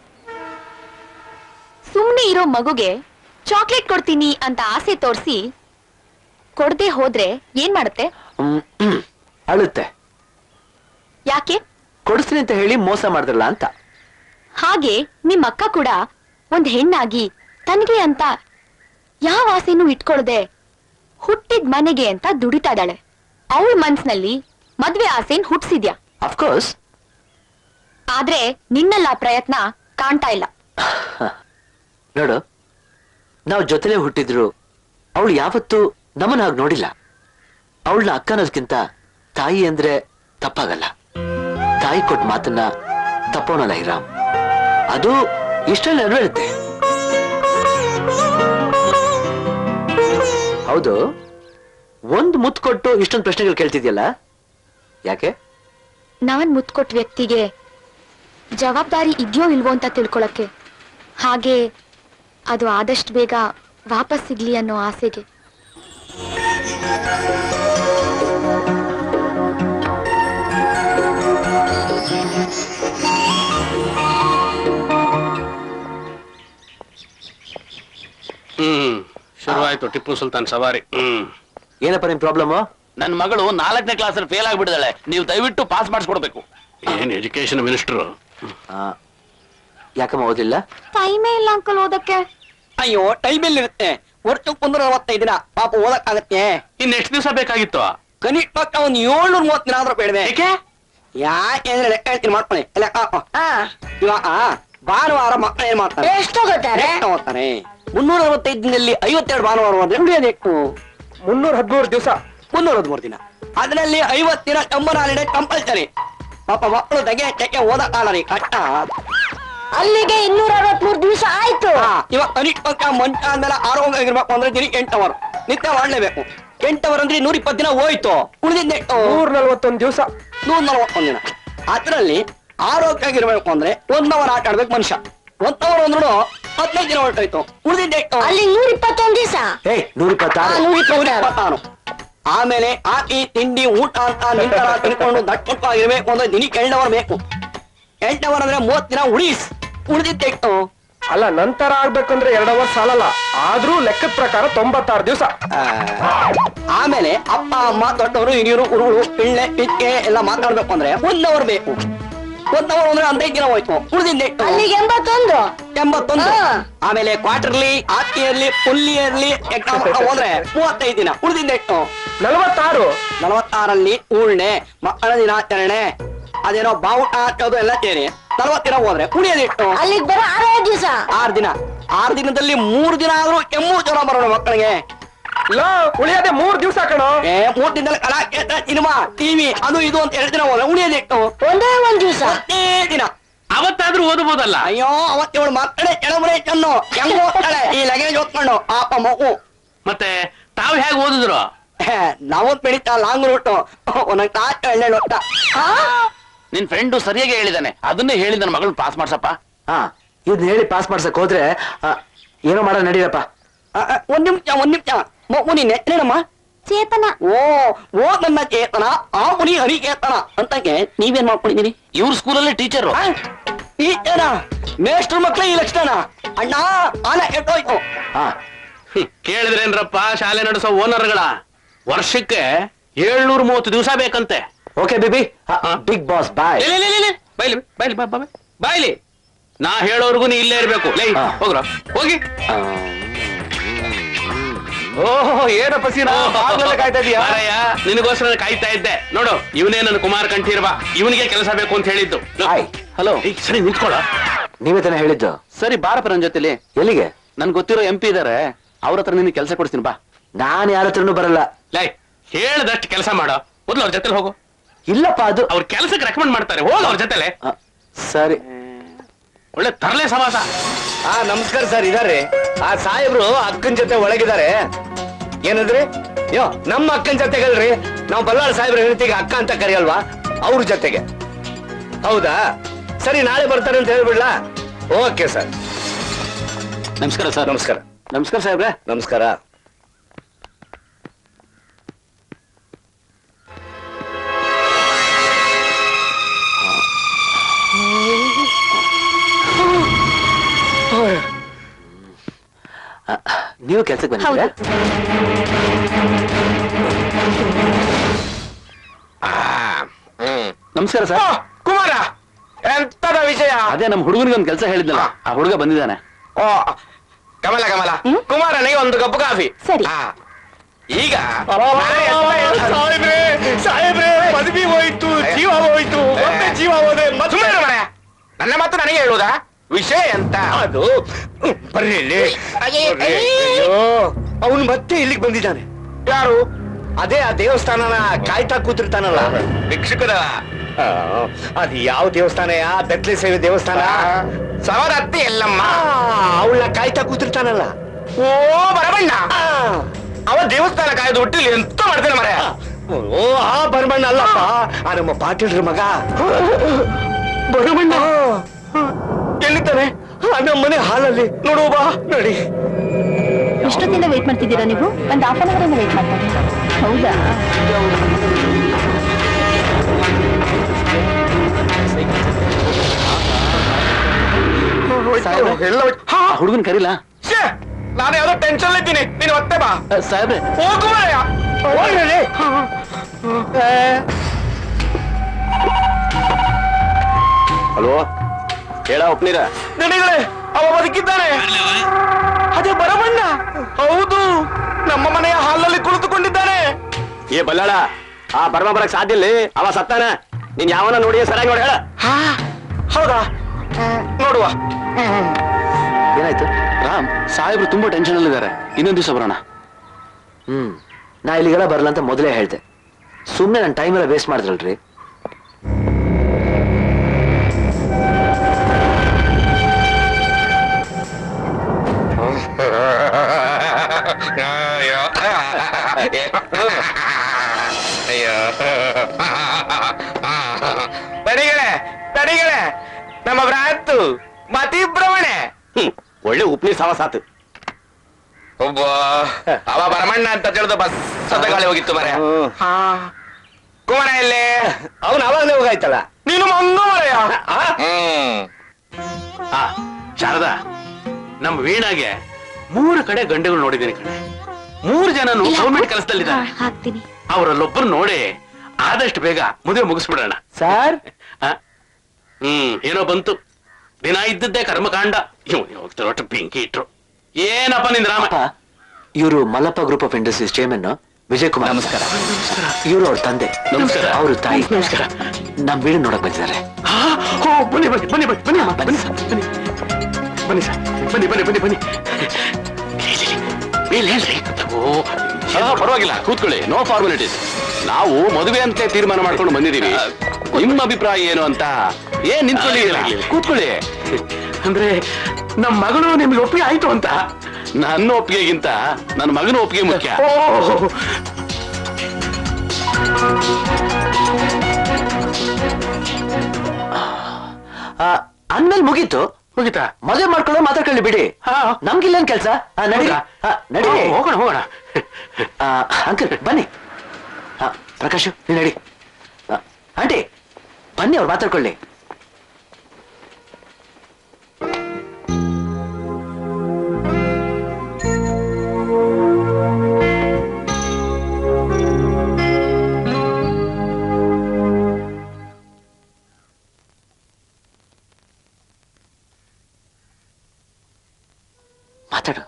ಸುಮ್ನೆ ಇರೋ ಮಗುಗೆ ಚಾಕ್ಲೇಟ್ ಕೊಡ್ತೀನಿ ಅಂತ ಆಸೆ ತೋರಿಸಿ ಕೊಡದೆ ಹೋದ್ರೆ ಏನ್ ಮಾಡುತ್ತೆ
ಹ್ಮ್, ಹ್ಮ್. ಅಳುತ್ತೆ
ಯಾಕೆ
ಕೊಡಿಸ್ತೀನಿ ಅಂತ ಹೇಳಿ ಮೋಸ ಮಾಡಿದ್ರಲ್ಲ ಅಂತ
ಹಾಗೆ ನಿಮ್ ಅಕ್ಕ ಕೂಡ ಒಂದ್ ಹೆಣ್ಣಾಗಿ ತನಗೆ ಅಂತ ಯಾವ ಆಸೆನೂ ಇಟ್ಕೊಳ್ದೆ ಹುಟ್ಟಿದ್ ಮನೆಗೆ ಅಂತ ದುಡಿತಾ ಇದ್ದಾಳೆ ಅವಳ ಮನ್ಸ್ನಲ್ಲಿ ಮದ್ವೆ ಆಸೆನ್ ಹುಟ್ಸಿದ್ಯಾ
ಅಫ್ಕೋರ್ಸ್
ಆದ್ರೆ ನಿನ್ನಲ್ಲ ಆ ಪ್ರಯತ್ನ ಕಾಣ್ತಾ ಇಲ್ಲ
ನೋಡು ನಾವು ಜೊತೆಲೇ ಹುಟ್ಟಿದ್ರು ಅವಳು ಯಾವತ್ತೂ ನಮ್ಮನ್ನ ಹಾಗೆ ನೋಡಿಲ್ಲ ಅವಳನ್ನ ಅಕ್ಕ ಅನ್ನೋದ್ಕಿಂತ ತಾಯಿ ಅಂದ್ರೆ ತಪ್ಪಾಗಲ್ಲ ತಾಯಿ ಕೊಟ್ಟ ಮಾತನ್ನ ತಪ್ಪೋನಲ್ಲ ಹಿರಾಮ್ ಅದು ಇಷ್ಟಲ್ಲಿ ನೆರವೇರುತ್ತೆ ಹೌದು ಒಂದ್ ಮುತ್ತು ಕೊಟ್ಟು ಇಷ್ಟೊಂದು ಪ್ರಶ್ನೆಗಳು ಕೇಳ್ತಿದ್ಯಲ್ಲ ಯಾಕೆ
ನಾನ್ ಮುತ್ಕೊಟ್ ವ್ಯಕ್ತಿಗೆ ಜವಾಬ್ದಾರಿ ಇದೆಯೋ ಇಲ್ವೋ ಅಂತ ತಿಳ್ಕೊಳಕ್ಕೆ ಹಾಗೆ ಅದು ಆದಷ್ಟು ಬೇಗ ವಾಪಸ್ ಸಿಗ್ಲಿ ಅನ್ನೋ ಆಸೆಗೆ
ಹ್ಮ್ ಶುರುವಾಯ್ತು ಟಿಪ್ಪು ಸುಲ್ತಾನ್ ಸವಾರಿ ಹ್ಮ್
ಏನಪ್ಪ ನಿಮ್ ಪ್ರಾಬ್ಲಮ್
ನನ್ನ ಮಗಳು ನಾಲ್ಕನೇ ಕ್ಲಾಸಲ್ಲಿ ಫೇಲ್ ಆಗ್ಬಿಟ್ಟಿದ್ದಾಳೆ ನೀವು ದಯವಿಟ್ಟು ಪಾಸ್ ಮಾಡಿಸ್ಕೊಡ್ಬೇಕು
ಏನ್ ಎಜುಕೇಶನ್ ಮಿನಿಸ್ಟರ್
ಯಾಕಮ್ಮ ಓದಿಲ್ಲ
ಟೈಮೇ ಇಲ್ಲ ಅಂಕಲ್ ಓದಕ್ಕೆ
ಅಯ್ಯೋ ಟೈಮ್ ಇರುತ್ತೆ ಒಟ್ಟು ಮುನ್ನೂರ ಅರವತ್ತೈದು ದಿನ ಪಾಪ ಓದಕ್ಕಾಗತ್ತೆ
ಇನ್ ಎಷ್ಟು ದಿವಸ ಬೇಕಾಗಿತ್ತು
ಕನಿಷ್ಠ ಪಕ್ಷ ಒಂದ್ ಏಳ್ನೂರ ಮೂವತ್ತು ದಿನ ಆದ್ರೂ ಬೇಡವೆ
ಏಕೆ
ಯಾಕೆಂದ್ರೆ ಲೆಕ್ಕ ಹೇಳ್ತೀನಿ ಮಾಡ್ಕೊಳ್ಳಿ ಲೆಕ್ಕ ಹಾಕೋ. ಇವಾಗ ಭಾನುವಾರ ಮಕ್ಕಳು ಏನ್ ಮಾಡ್ತಾರೆ
ಎಷ್ಟು ಹೋಗುತ್ತಾರೆ
ಲೆಕ್ಕ ಓದ್ತಾರೆ ಮುನ್ನೂರ ಅರವತ್ತೈದು ದಿನದಲ್ಲಿ ಐವತ್ತೆರಡು ಭಾನುವಾರ ಹೋದ್ರೆ ಉಳಿಯೋದೆಷ್ಟು ಮುನ್ನೂರ ಹದಿಮೂರು ದಿವಸ ಮುನ್ನೂರ ಹದಿಮೂರು ದಿನ ಅದರಲ್ಲಿ ಐವತ್ತು ದಿನ ಕಂಬನ ಹಾಲಿಡೇ ಕಂಪಲ್ಸರಿ ಪಾಪ ಮಕ್ಕಳು ತೆಗೆ ತೆಗೆ ಓದಕ್ಕಾಗಲ್ಲ ರೀ ಕಷ್ಟ
ಅಲ್ಲಿಗೆ ಇನ್ನೂರ ಅರವತ್ಮೂರು ದಿವಸ ಆಯ್ತು
ಹಾ, ಇವಾಗ ಕನಿಷ್ಠ ಪಕ್ಷ ಮಂಚ ಆದ್ಮೇಲೆ ಆರೋಗ್ಯ ಆಗಿರ್ಬೇಕು ಅಂದ್ರೆ ದಿನ ಎಂಟು ಅವರ್ ನಿತ್ಯ ಮಾಡ್ಲೇಬೇಕು ಎಂಟು ಅವರ್ ಅಂದ್ರೆ ನೂರ ಇಪ್ಪತ್ತು ದಿನ ಹೋಯ್ತು ಉಳಿದಿದ್ದ ನೂರ ನಲ್ವತ್ತೊಂದು ದಿವಸ ನೂರ ನಲ್ವತ್ತೊಂದು ದಿನ ಅದರಲ್ಲಿ ಆರೋಗ್ಯ ಆಗಿರ್ಬೇಕು ಅಂದ್ರೆ ಒಂದ್ ಅವರ್ ಆಟ ಆಡ್ಬೇಕು ಮನುಷ್ಯ ಒಂದ್ ಅವರ್ ಅಂದ್ರೂ ಹದಿನೈದು ದಿನ ಹೊರಟೋಯ್ತು ಉಳಿದಿದ್ದ
ಅಲ್ಲಿ ನೂರ ಇಪ್ಪತ್ತೊಂದು ದಿವಸ
ಏಯ್ ನೂರ ಇಪ್ಪತ್ತಾರು
ನೂರ ಇಪ್ಪತ್ತಾರು
ಇಪ್ಪತ್ತಾರು ಆಮೇಲೆ ಆಕಿ ತಿಂಡಿ ಊಟ ಅಂತ ನಿಂತರ ತಿನ್ಕೊಂಡು ದಟ್ಟವಾಗಿರ್ಬೇಕು ಅಂದ್ರೆ ದಿನಕ್ಕೆ ಎಂಟು ಅವರ್ ಬೇಕು ಎಂಟು ಅವರ್ ಅಂದ್ರೆ ಮೂವತ್ ದಿನ ಉಳಿಸ್ ಉಳಿದಿದ್ದೆಷ್ಟು
ಅಲ್ಲ ನಂತರ ಆಗ್ಬೇಕಂದ್ರೆ ಎರಡು ಅವರ್ ಸಾಲಲ್ಲ ಆದ್ರೂ ಲೆಕ್ಕದ ಪ್ರಕಾರ ತೊಂಬತ್ತಾರು ದಿವಸ
ಆ, ಆಮೇಲೆ ಅಪ್ಪ ಅಮ್ಮ ದೊಡ್ಡವರು ಹಿರಿಯರು ಉರುಳು ಪಿಳ್ಳೆ ಪಿಕ್ಕೆ ಎಲ್ಲ ಮಾತಾಡ್ಬೇಕು ಅಂದ್ರೆ ಒಂದ್ ಅವರ್ ಬೇಕು ಒಂದ್ ಅವರ್ ಅಂದ್ರೆ ಹದಿನೈದು ದಿನ ಹೋಯ್ತು ಉಳಿದಿದ್ದ
ಅಲ್ಲಿಗೆ ಎಂಬತ್ತೊಂದು
ಎಂಬತ್ತೊಂದು
ಹಾ.
ಆಮೇಲೆ quarterly half yearly full yearly exam ಹೋದ್ರೆ ಮೂವತ್ತೈದು ದಿನ ಉಳಿದಿದ್ದ ಎಷ್ಟು
ನಲವತ್ತಾರು
ನಲವತ್ತಾರಲ್ಲಿ ಊಳ್ನೆ ಮಕ್ಕಳ ದಿನಾಚರಣೆ ಅದೇನೋ ಬಾವುಟ ಹಾಕೋದು ಎಲ್ಲ ಸೇರಿ ನಲವತ್ತು ದಿನ ಹೋದ್ರೆ ಉಳಿಯೋದೆಷ್ಟು
ಅಲ್ಲಿಗೆ ಬರೋ ಆರೇ ದಿವಸ
ಆರು ದಿನ ಆರು ದಿನದಲ್ಲಿ ಮೂರು ದಿನ ಆದ್ರೂ ಕೆಮ್ಮು ಜ್ವರ ಬರೋಣ ಮಕ್ಕಳಿಗೆ
ಲೋ ಉಳಿಯದೆ ಮೂರ್ ದಿವಸ ಕಣೋ
ಏ ಮೂರ್ ದಿನದಲ್ಲಿ ಕಲಾಕ್ಷೇತ್ರ ಸಿನಿಮಾ ಟಿವಿ ಅದು ಇದು ಅಂತ ಎರಡು ದಿನ ಹೋದ್ರೆ ಉಳಿಯೋದೆಷ್ಟು
ಒಂದೇ ಒಂದ್ ದಿವಸ
ಒಂದೇ ದಿನ
ಅವತ್ತಾದ್ರೂ ಓದಬಹುದಲ್ಲ
ಅಯ್ಯೋ ಅವತ್ತೇಳು ಮಕ್ಕಳೇ ಕೆಳಮರೆ ಚೆನ್ನು ಹೆಂಗ್ ಹೋಗ್ತಾಳೆ ಈ ಲಗೇಜ್ ಹೊತ್ಕೊಂಡು ಪಾಪ ಮಗು
ಮತ್ತೆ ತಾವ್ ಹೇಗ್ ಓದಿದ್ರು
ನಾವು ಬೆಳಿತಾ ಲಾಂಗ್ ರೂಟ್ ಒಂದೊಂದು ಕಾಟ ಎಳ್ಳೆಣ್ಣೆ ಒಟ್ಟ
ನಿನ್ ಫ್ರೆಂಡು ಸರಿಯಾಗಿ ಹೇಳಿದಾನೆ ಅದನ್ನೇ ಹೇಳಿ ನನ್ನ ಮಗಳು ಪಾಸ್ ಮಾಡ್ಸಪ್ಪ
ಹಾ ಇದನ್ನ ಹೇಳಿ ಪಾಸ್ ಮಾಡ್ಸಕ್ ಹೋದ್ರೆ ಆ, ಏನೋ ಮಾಡ ನಡೀರಪ್ಪ
ಆ, ಆ, ಒಂದ್ ನಿಮಿಷ ಒಂದ್ ನಿಮಿಷ ಮಗು ನೀನ್ ಹೆಸರೇನಮ್ಮ
ಚೇತನ
ಓ ಓ ನನ್ನ ಚೇತನ ಆ ಮುನಿ ಹರಿಕೇತನ ಅಂತಂಗೆ ನೀವೇನ್ ಮಾಡ್ಕೊಂಡಿದ್ದೀರಿ
ಇವ್ರ ಸ್ಕೂಲಲ್ಲಿ ಟೀಚರು
ಟೀಚರ ಮೇಷ್ಟ್ರ ಮಕ್ಳು ಈ ಲಕ್ಷಣ ಅಣ್ಣ ಆನ ಎಟ್ಟೋಯ್ತು
ಹಾ
ಹ್ಮ್. ಕೇಳಿದ್ರೇನ್ರಪ್ಪ ಶಾಲೆ ನಡೆಸೋ ಓನರ್ಗಳ ವರ್ಷಕ್ಕೆ ಏಳ್ನೂರ ಮೂವತ್ತು ದಿವಸ ಬೇಕಂತೆ
ಓಕೆ ಬೇಬಿ
ಹಾ.
ಬಿಗ್ ಬಾಸ್ ಬಾಯ್
ಲೇ, ಲೇ, ಲೇ, ಲೇ, ಲೇ. ಬಾಯ್ಲಿ ಬಾಯ್ಲಿ ಬಾ, ಬಾ, ಬಾ. ಬಾಯ್ಲಿ ನಾ ಹೇಳೋರ್ಗು ನೀ ಇಲ್ಲೇ ಇರ್ಬೇಕು ಲೈ
ಹಾ.
ಹೋಗ್ರ ಹೋಗಿ
ಓಹೋ ಏನಪ್ಪ ಸೀನಾ ಆಗ್ಲೆಲ್ಲ ಕಾಯ್ತಾ ಇದೀಯಾ
ಮಾರಯ್ಯ ನಿನಗೋಸ್ಕರ ಕಾಯ್ತಾ ಇದ್ದೆ ನೋಡು ಇವನೇ ನನ್ನ ಕುಮಾರ್ ಕಂಠೀರ್ವ ಇವನಿಗೆ ಕೆಲಸ ಬೇಕು ಅಂತ ಹೇಳಿದ್ದು
ಹಾಯ್
ಹಲೋ
ಏಯ್, ಸರಿ ನಿಂತ್ಕೊಳ್ಳ
ನೀವೇ ತಾನೇ ಹೇಳಿದ್ದು
ಸರಿ ಬಾರಪ್ಪ ನನ್ನ ಜೊತೆಲಿ
ಎಲ್ಲಿಗೆ
ನನ್ ಗೊತ್ತಿರೋ ಎಂ ಪಿ ಇದಾರೆ ಅವ್ರ ಹತ್ರ ನಿನಗೆ ಕೆಲಸ ಕೊಡ್ತೀನಿ ಬಾ
ನಾನ್ ಯಾರ ಹತ್ರನೂ ಬರಲ್ಲ
ಲೈ ಹೇಳ್ದಷ್ಟು ಕೆಲಸ ಮಾಡೋ ಮೊದ್ಲು ಅವ್ರ ಜೊತೆಲಿ ಹೋಗು
ಇಲ್ಲಪ್ಪ ಅದು
ಅವ್ರ ಕೆಲಸಕ್ಕೆ ರೆಕಮೆಂಡ್ ಮಾಡ್ತಾರೆ ಹೋಗ ಅವ್ರ ಜೊತೆಲೆ
ಆ, ಸರಿ
ಒಳ್ಳೆ ತರಲೆ ಸಮಾಸ
ಆ ನಮಸ್ಕಾರ ಸರ್ ಇದಾರೆ ಆ ಸಾಹೇಬ್ರು ಅಕ್ಕನ್ ಜೊತೆ ಒಳಗಿದ್ದಾರೆ ಏನಂದ್ರಿ ಯೋ ನಮ್ಮ ಅಕ್ಕನ್ ಜೊತೆಗಲ್ರಿ ನಾವು ಬಲ್ಲಾಳ್ ಸಾಹೇಬ್ರ ಹೆಂಡತಿಗೆ ಅಕ್ಕ ಅಂತ ಕರೆಯಲ್ವಾ ಅವ್ರ ಜೊತೆಗೆ ಹೌದಾ ಸರಿ ನಾಳೆ ಬರ್ತಾರೆ ಅಂತ ಹೇಳ್ಬಿಡ್ಲಾ ಓಕೆ ಸರ್
ನಮಸ್ಕಾರ ಸರ್
ನಮಸ್ಕಾರ
ನಮಸ್ಕಾರ ಸಾಹೇಬ್ರೆ
ನಮಸ್ಕಾರ
ನೀವು ಕೆಲ್ಸಕ್ಕೆ ಬಂದಿದ್ದೀರಾ
ನಮಸ್ಕಾರ ಸರ್
ಕುಮಾರ ಎಂತದ ವಿಷಯ
ಅದೇ ನಮ್ಮ ಹುಡುಗನಿಗೆ ಒಂದು ಕೆಲಸ ಹೇಳಿದ್ನಲ್ಲ ಆ ಹುಡುಗ ಬಂದಿದ್ದಾನೆ
ಓ ಕಮಲ ಕಮಲ ಕುಮಾರನಿಗೆ ಒಂದು ಕಪ್ ಕಾಫಿ
ಸರಿ.
ಆ, ಈಗ ನಾನೇ ಎಂತ ಹೇಳ್ತಾರೆ?
ಸಾಹೇಬ್ರೆ ಸಾಹೇಬ್ರೆ ಮದ್ವಿ ಹೋಯ್ತು ಜೀವ ಹೋಯ್ತು ಮತ್ತೆ ಜೀವ ಹೋದೆ ಮತ್ತೆ
ಸುಮ್ಮನೆ ಇರು ಮಾರಾಯ. ನನ್ನ ಮಾತು ನನಗೆ ಹೇಳುವುದಾ ವಿಷಯ ಎಂತ
ಅದು ಹ್ಮ್, ಬರ್ರಿ ಇಲ್ಲಿ
ಅಯ್ಯೇ,
ಬರ್ರಿ. ಅಯ್ಯೋ ಅವನು ಮತ್ತೆ ಇಲ್ಲಿಗೆ ಬಂದಿದ್ದಾನೆ
ಯಾರು
ಅದೇ ಆ ದೇವಸ್ಥಾನನ ಕಾಯ್ತಾ ಕೂತಿರ್ತಾನಲ್ಲ
ಭಿಕ್ಷುಕರ
ಆ, ಅದು ಯಾವ ದೇವಸ್ಥಾನ ಯಾ ಬೆತ್ಲೆ ಸೇವೆ ದೇವಸ್ಥಾನ
ಸವದತ್ತಿ ಎಲ್ಲಮ್ಮ
ಅವಳ ಕಾಯ್ತಾ ಕೂತಿರ್ತಾನಲ್ಲ
ಓ ಬರಬಣ್ಣ ಅವ ದೇವಸ್ಥಾನ ಕಾಯ್ದು ಹುಟ್ಟಿಲಿ ಎಂತ ಮಾಡ್ತೇನೆ ಮರ
ಓ ಆ ಬರಮಣ್ಣ ಅಲ್ಲಪ್ಪ ಆ ನಮ್ಮ ಪಾಟೀಲ್ರ ಮಗ ಬರಮಣ್ಣ ಎಲ್ಲಿದ್ದಾನೆ ಆ ನಮ್ಮ ಮನೆ ಹಾಲಲ್ಲಿ ನೋಡು ಬಾ ನೋಡಿ
ಎಷ್ಟೊತ್ತಿಂದ ವೇಟ್ ಮಾಡ್ತಿದ್ದೀರಾ ನೀವು ಒಂದ್ ಹಾಫ್ ಅನ್ ಅವರ್ ಇಂದ ವೇಟ್ ಮಾಡ್ತಾ ಇದ್ದೀನಿ. ಹೌದಾ
ಎಲ್ಲ ಹೋಯ್ತು. ಹಾ,
ಹುಡುಗನ್ ಕರೀಲಾ
ಶ್ಯೇ, ನಾನು ಯಾವ್ದೋ ಟೆನ್ಷನ್ ಇದ್ದೀನಿ ನೀನು ಮತ್ತೆ ಬಾ
ಸಾಹೇಬ್ರೆ
ಹೋಗು ಮಾರಾಯ. ಹೋಗ್ರಿ.
ಹಲೋ ಹೇಳ ಒಪ್ನೀರ
ದಣಿಗಳೇ ಅವ ಬದುಕಿದ್ದಾನೆ ಅದೇ ಬರಬಣ್ಣ ಹೌದು ನಮ್ಮ ಮನೆಯ ಹಾಲಲ್ಲಿ ಕುಳಿತುಕೊಂಡಿದ್ದಾನೆ
ಏ ಬಲ್ಲಾಳ ಆ ಬರ್ಮ ಬರಕ್ ಸಾಧ್ಯ ಇಲ್ಲಿ ಅವ ಸತ್ತಾನ ನೀನ್ ಯಾವನ ನೋಡಿ ಸರಿಯಾಗಿ ನೋಡಿ ಹೇಳ
ಹಾ, ಹೌದಾ ಹ್ಮ್, ನೋಡುವ
ಏನಾಯ್ತು ರಾಮ್ ಸಾಹೇಬ್ರು ತುಂಬಾ ಟೆನ್ಷನ್ ಅಲ್ಲಿದ್ದಾರೆ ಇನ್ನೊಂದ್ ದಿವಸ ಬರೋಣ ಹ್ಮ್ ನಾ ಇಲ್ಲಿಗೆಲ್ಲ ಬರಲ್ಲ ಅಂತ ಮೊದಲೇ ಹೇಳ್ದೆ ಸುಮ್ನೆ ನನ್ನ ಟೈಮ್ ಎಲ್ಲ ವೇಸ್ಟ್ ಮಾಡಿದ್ರಲ್ರಿ
ಅಯ್ಯೋ ಅಯ್ಯೋ ತಡಿಗಳೇ ತಡಿಗಳೇ ನಮ್ಮ ಭ್ರಾತು ಮತಿ ಭ್ರಮಣೆ
ಹ್ಮ್ ಒಳ್ಳೆ ಉಪ್ನೀರ್ ಸಾವಸಾತು
ಒಬ್ಬ ಅವ ಬರಮಣ್ಣ ಅಂತ ತಿಳಿದು ಬಸ್ ಗಾಳಿ ಹೋಗಿತ್ತು ಮರೆ ಕುಮಾರ ಎಲ್ಲೇ
ಅವನು ಅವಾಗಲೇ ಹೋಗಾಯ್ತಲ್ಲ
ನೀನು ಮಂಗ ಮರೆಯ ಹ್ಮ್
ಆ ಶಾರದಾ ನಮ್ಮ ವೀಣಾಗೆ ಮೂರು ಕಡೆ ಗಂಡುಗಳು ನೋಡಿದ್ದೀನಿ ಕಣೆ ಮೂರು ಜನನು ಗೌರ್ಮೆಂಟ್ ಕೆಲಸದಲ್ಲಿದ್ದಾರೆ
ಹಾಕ್ತೀನಿ
ಅವರಲ್ಲೊಬ್ಬರು ನೋಡಿ ಆದಷ್ಟು ಬೇಗ ಮದುವೆ ಮುಗಿಸ್ಬಿಡೋಣ
ಸರ್
ಆ? ಹ್ಮ್ ಏನೋ ಬಂತು ದಿನ ಇದ್ದದ್ದೇ ಕರ್ಮಕಾಂಡ ಇವ್ನು ಹೋಗ್ತಾರ ಒಟ್ಟು ಬೆಂಕಿ ಇಟ್ರು ಏನಪ್ಪ ನಿಂದ ರಾಮ
ಇವರು Mallappa group of industries chairman Vijay Kumar ನಮಸ್ಕಾರ ಇವರು ಅವ್ರ ತಂದೆ
ನಮಸ್ಕಾರ.
ಅವ್ರ ತಾಯಿ
ನಮಸ್ಕಾರ.
ನಮ್ ವೀಡು ನೋಡಕ್ ಬಂದಿದ್ದಾರೆ
ಆ, ಓ, ಬನ್ನಿ ಬನ್ನಿ ಬನ್ನಿ ಬನ್ನಿ ಬನ್ನಿ ಅಮ್ಮ, ಬನ್ನಿ ಸರ್ ಬನ್ನಿ ಬನ್ನಿ ಸರ್ ಬನ್ನಿ ಬನ್ನಿ ಬನ್ನಿ ಬನ್ನಿ ಇಲ್ಲಿ, ಇಲ್ಲಿ, ಇಲ್ಲಿ. ಮೇಲೆ ಹೇಳ್ರಿ ಓ
ಹಾ, ಪರವಾಗಿಲ್ಲ ಕೂತ್ಕೊಳ್ಳಿ ನೋ ಫಾರ್ಮಾಲಿಟೀಸ್ ನಾವು ಮದುವೆ ಅಂತ ತೀರ್ಮಾನ ಮಾಡ್ಕೊಂಡು ಬಂದಿದೀವಿ ನಿಮ್ಮ ಅಭಿಪ್ರಾಯ ಏನು ಅಂತ ಏನ್ ನಿಂತ್ಕೊಳ್ಳಿ ಕೂತ್ಕೊಳ್ಳಿ
ಅಂದ್ರೆ ನಮ್ಮ ಮಗಳು ನಿಮ್ಗೆ ಒಪ್ಪಿಗೆ ಆಯ್ತು ಅಂತ
ನನ್ನ ಒಪ್ಪಿಗೆಗಿಂತ ನನ್ನ ಮಗನ ಒಪ್ಪಿಗೆ ಮುಖ್ಯ
ಓ
ಅಂದ್ಮೇಲೆ ಮುಗೀತು
ಹೋಗಿತಾ
ಮದುವೆ ಮಾಡ್ಕೊಳ್ಳೋ ಮಾತಾಡ್ಕೊಳ್ಳಿ ಬಿಡಿ
ಹಾ.
ನಮ್ಗಿಲ್ಲೇನ್ ಕೆಲ್ಸ ಆ, ನಡೀರಿ
ಹೌದಾ?
ಆ, ನಡೀರಿ
ಹೋ- ಹೋಗೋಣ ಹೋಗೋಣ
ಆ, ಅಂಕಲ್ ಬನ್ನಿ ಆ, ಪ್ರಕಾಶ್ ನೀನ್ ನಡಿ ಆ, ಆಂಟಿ ಬನ್ನಿ ಅವ್ರು ಮಾತಾಡ್ಕೊಳ್ಳಿ ಮಾತಾಡು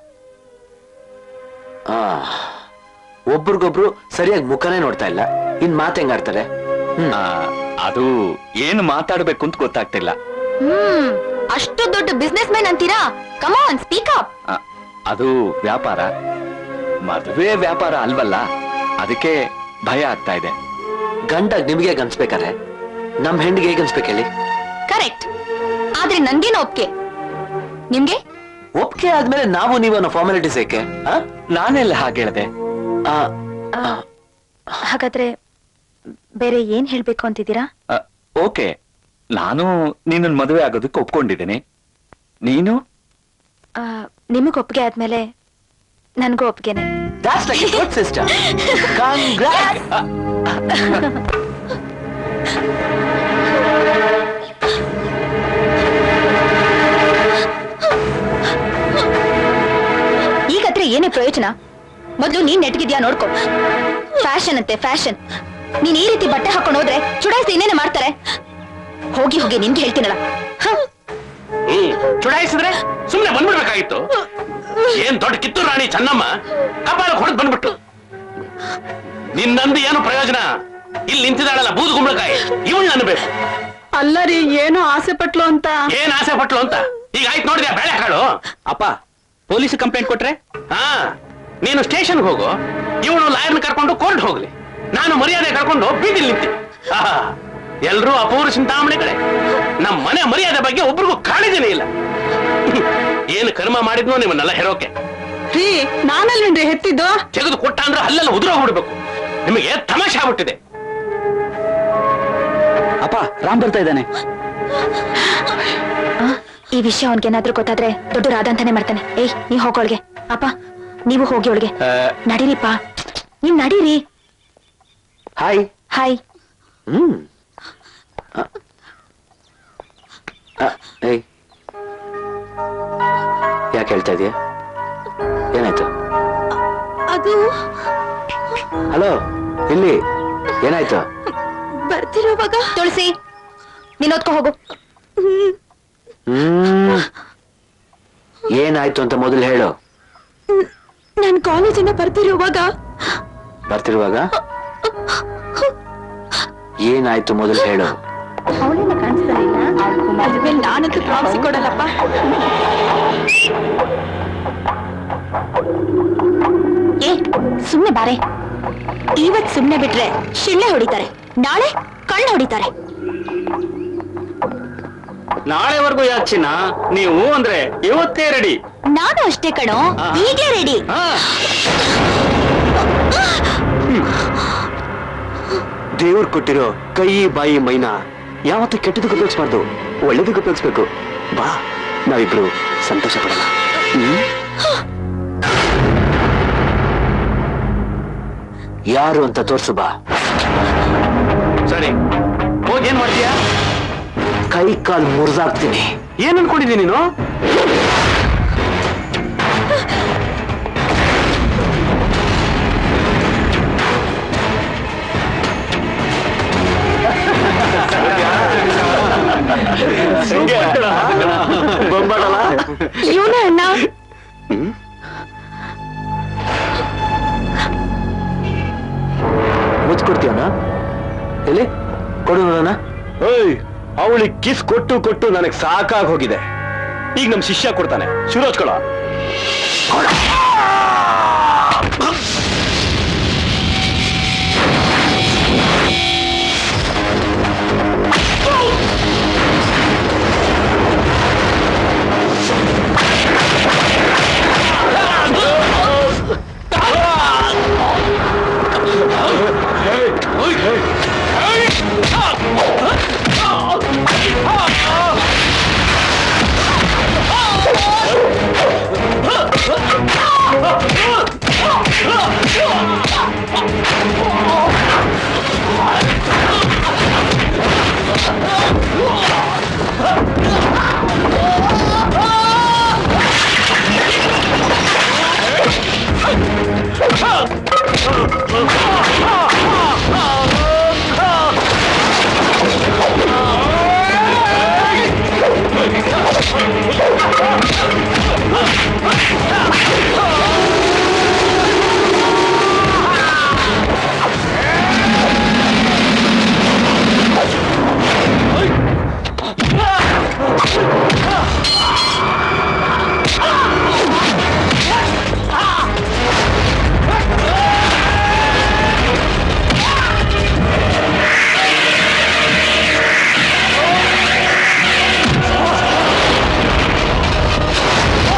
ಆ ಒಬ್ರಿಗೊಬ್ರು ಸರಿಯಾಗಿ ಮುಖನೇ ನೋಡ್ತಾ ಇಲ್ಲ ಇನ್ ಮಾತ್ ಹೆಂಗಾಡ್ತಾರೆ ಹ್ಮ್
ಆ, ಅದು ಏನು ಮಾತಾಡ್ಬೇಕು ಅಂತ ಗೊತ್ತಾಗ್ತಿಲ್ಲ
ಹ್ಮ್ ಅಷ್ಟು ದೊಡ್ಡ ಬಿಸ್ನೆಸ್ ಮ್ಯಾನ್ ಅಂತೀರಾ ಕಮಾನ್ ಸ್ಪೀಕ್ ಅಪ್
ಆ, ಅದು ವ್ಯಾಪಾರ ಮದುವೆ ವ್ಯಾಪಾರ ಅಲ್ವಲ್ಲ ಅದಕ್ಕೆ ಭಯ ಆಗ್ತಾ ಇದೆ
ಗಂಡಾಗ್ ನಿಮ್ಗೆ ಅನ್ಸ್ಬೇಕಾರೆ ನಮ್ ಹೆಂಡಿಗೆ ಹೇಗೆ ಅನ್ಸ್ಬೇಕು ಹೇಳಿ
ಕರೆಕ್ಟ್ ಆದ್ರೆ ನನ್ಗೇನು ಒಪ್ಕೆ ನಿಮ್ಗೆ
ಒಪ್ಗೆ ಆದ್ಮೇಲೆ ನಾವು ನೀವು ಅನ್ನೋ ಫಾರ್ಮಾಲಿಟೀಸ್ ಏಕೆ ಆ?
ನಾನೆಲ್ಲ ಹಾಗೆ ಹೇಳ್ದೆ
ಆ,
ಹಾಗಾದ್ರೆ ಬೇರೆ ಏನ್ ಹೇಳ್ಬೇಕು ಅಂತಿದ್ದೀರಾ
ಆ, ಓಕೆ ನಾನು ನಿನ್ನ ಮದುವೆ ಆಗೋದಕ್ಕೆ ಒಪ್ಕೊಂಡಿದ್ದೀನಿ ನೀನು
ನಿಮಗ್ ಒಪ್ಪಿಗೆ ಆದ್ಮೇಲೆ ನನ್ಗೂ ಒಪ್ಗೆನೆ
That's like a good sister. Congrats.
ಈಗತ್ರ ಏನೇ ಪ್ರಯೋಜನ ಮೊದ್ಲು ನೀನ್ ನೆಟ್ಗಿದ್ಯಾ ನೋಡ್ಕೊ ಫ್ಯಾಷನ್ ಅಂತೆ ಫ್ಯಾಷನ್ ನೀನ್ ಈ ರೀತಿ ಬಟ್ಟೆ ಹಾಕೊಂಡು ಹೋದ್ರೆ ಚುಡಾಯಿಸಿ ಇನ್ನೇನೆ ಮಾಡ್ತಾರೆ ಹೋಗಿ ಹೋಗಿ ನಿನ್ಗೆ ಹೇಳ್ತೀನಲ್ಲ ಹ,
ಹ್ಮ್ ಚುಡಾಯಿಸಿದ್ರೆ ಸುಮ್ನೆ ಬಂದ್ಬಿಡ್ಬೇಕಾಗಿತ್ತು ಏನ್ ದೊಡ್ಡ ಕಿತ್ತೂರು ರಾಣಿ ಚೆನ್ನಮ್ಮ ಕಪಾಳ ಹೊಡೆದ್ ಬಂದ್ಬಿಟ್ಟು ನಿನ್ನಂದು ಏನು ಪ್ರಯೋಜನ ಇಲ್ಲಿ ನಿಂತಿದ್ದಾಳಲ್ಲ ಬೂದು ಗುಂಬಳಕಾಯಿ ಇವಳು ಅನ್ಬೇಕು
ಅಲ್ಲ ರೀ ಏನೋ ಆಸೆ ಪಟ್ಲು ಅಂತ
ಏನ್ ಆಸೆ ಪಟ್ಲು ಅಂತ ಈಗ ಆಯ್ತು ನೋಡಿದ್ಯಾ ಬೆಳೆ ಕಾಳು
ಅಪ್ಪ ಪೊಲೀಸ್ ಕಂಪ್ಲೇಂಟ್ ಕೊಟ್ರೆ
ಹಾ ನೀನು ಸ್ಟೇಷನ್ಗೆ ಹೋಗು ಇವನು ಲಾಯರ್ನ ಕರ್ಕೊಂಡು ಕೋರ್ಟ್ ಹೋಗ್ಲಿ ನಾನು ಮರ್ಯಾದೆ ಕರ್ಕೊಂಡು ಬೀದಿಲ್ ನಿಂತೆ ಎಲ್ರೂ ಅಪೂರ್ವ ಚಿಂತಾಮಣಿ ಕಡೆ ನಮ್ಮ ಮನೆ ಮರ್ಯಾದೆ ಬಗ್ಗೆ ಒಬ್ರಿಗೂ ಕಾಳಜಿನೇ ಇಲ್ಲ ಏನು ಕರ್ಮ ಮಾಡಿದ್ನೋ ನಿಮ್ಮನ್ನೆಲ್ಲ ಹೆರೋಕೆ
ರೀ ನಾನಲ್ವೇನ್ರಿ ಹೆತ್ತಿದ್ದು
ತೆಗೆದು ಕೊಟ್ಟ ಅಂದ್ರೆ ಅಲ್ಲೆಲ್ಲ ಉದುರೋಗ್ಬಿಡ್ಬೇಕು ನಿಮಗೆ ತಮಾಷೆ ಆಗ್ಬಿಟ್ಟಿದೆ
ಅಪ್ಪ ರಾಮ್ ಬರ್ತಾ ಇದ್ದಾನೆ
ಆ, ಈ ವಿಷಯ ಅವನ್ಗೇನಾದ್ರೂ ಗೊತ್ತಾದ್ರೆ ದೊಡ್ಡ ರಾಧ ಅಂತಾನೆ ಮಾಡ್ತಾನೆ ಏಯ್ ನೀ ಹೋಗೋಳ್ಗೆ ಅಪ್ಪ ನೀವು ಹೋಗಿ ಒಳಗೆ ನಡೀರಿಪ್ಪ ನೀವ್ ನಡೀರಿ
ಹಾಯ್
ಹಾಯ್
ಹ್ಮ್ ಅ, ಅ, ಏಯ್ ಯಾಕೆ ಹೇಳ್ತಾ ಇದೀಯ ಏನಾಯ್ತು
ಅದು
ಹಲೋ ಇಲ್ಲಿ ಏನಾಯ್ತು
ಬರ್ತಿರೋವಾಗ ತುಳಸಿ ನೀನ್ ಓದ್ಕೊ ಹೋಗು
ಹ್ಮ್ ಏನಾಯ್ತು ಅಂತ ಮೊದಲು ಹೇಳು
ನಾನ್ ಕಾಲೇಜಿಂದ ಬರ್ತಿರುವಾಗ
ಬರ್ತಿರುವಾಗ ಏನಾಯ್ತು ಮೊದಲು ಹೇಳು
ಅವಳೇನ ಕಾಣಿಸ್ತಾನೆ
ಅದ್ಮೇಲೆ ನಾನಂತೂ ಪ್ರಾಮಿಸಿ ಕೊಡಲ್ಲಪ್ಪ
ಏ ಸುಮ್ನೆ ಬಾರೆ ಇವತ್ ಸುಮ್ನೆ ಬಿಟ್ರೆ ಶಿಳ್ಳೆ ಹೊಡಿತಾರೆ ನಾಳೆ ಕಳ್ಳ ಹೊಡಿತಾರೆ
ನಾಳೆವರೆಗೂ ಯಾಕೆ ಚಿನ್ನ ನೀವು ಅಂದ್ರೆ ಇವತ್ತೇ ರೆಡಿ
ನಾನು ಅಷ್ಟೇ ಕಣೋ ಈಗಲೇ ರೆಡಿ
ದೇವ್ರು ಕೊಟ್ಟಿರೋ ಕೈ ಬಾಯಿ ಮೈನ ಯಾವತ್ತೂ ಕೆಟ್ಟದಕ್ಕೆ ಉಪಯೋಗಿಸ್ಬಾರ್ದು ಒಳ್ಳೇದಕ್ಕೆ ಉಪಯೋಗಿಸ್ಬೇಕು ಬಾ ನಾವಿಬ್ರು ಸಂತೋಷ ಪಡೋಣ ಹ್ಮ್? ಯಾರು ಅಂತ ತೋರ್ಸು ಬಾ
ಸರಿ ಹೋಗಿ ಏನ್ ಮಾಡ್ತೀಯಾ
ಕೈ ಕಾಲು ಮುರಿದಾಕ್ತೀನಿ
ಏನ್ ಅನ್ಕೊಂಡಿದ್ದೀನಿ ನೀನು
ಬೊಂಬಾಡಲ್ಲ
ಇವನೇ ಅಣ್ಣ
ಮುಚ್ಕೊಡ್ತೀಯಣ್ಣ ಎಲ್ಲಿ ಕೊಡು ನೋಡೋಣ
ಏಯ್ ಅವಳಿಗೆ ಕಿಸ್ ಕೊಟ್ಟು ಕೊಟ್ಟು ನನಗೆ ಸಾಕಾಗಿ ಹೋಗಿದೆ ಈಗ ನಮ್ ಶಿಷ್ಯ ಕೊಡ್ತಾನೆ ಶುರು ಹಚ್ಕೊಳ
ಆ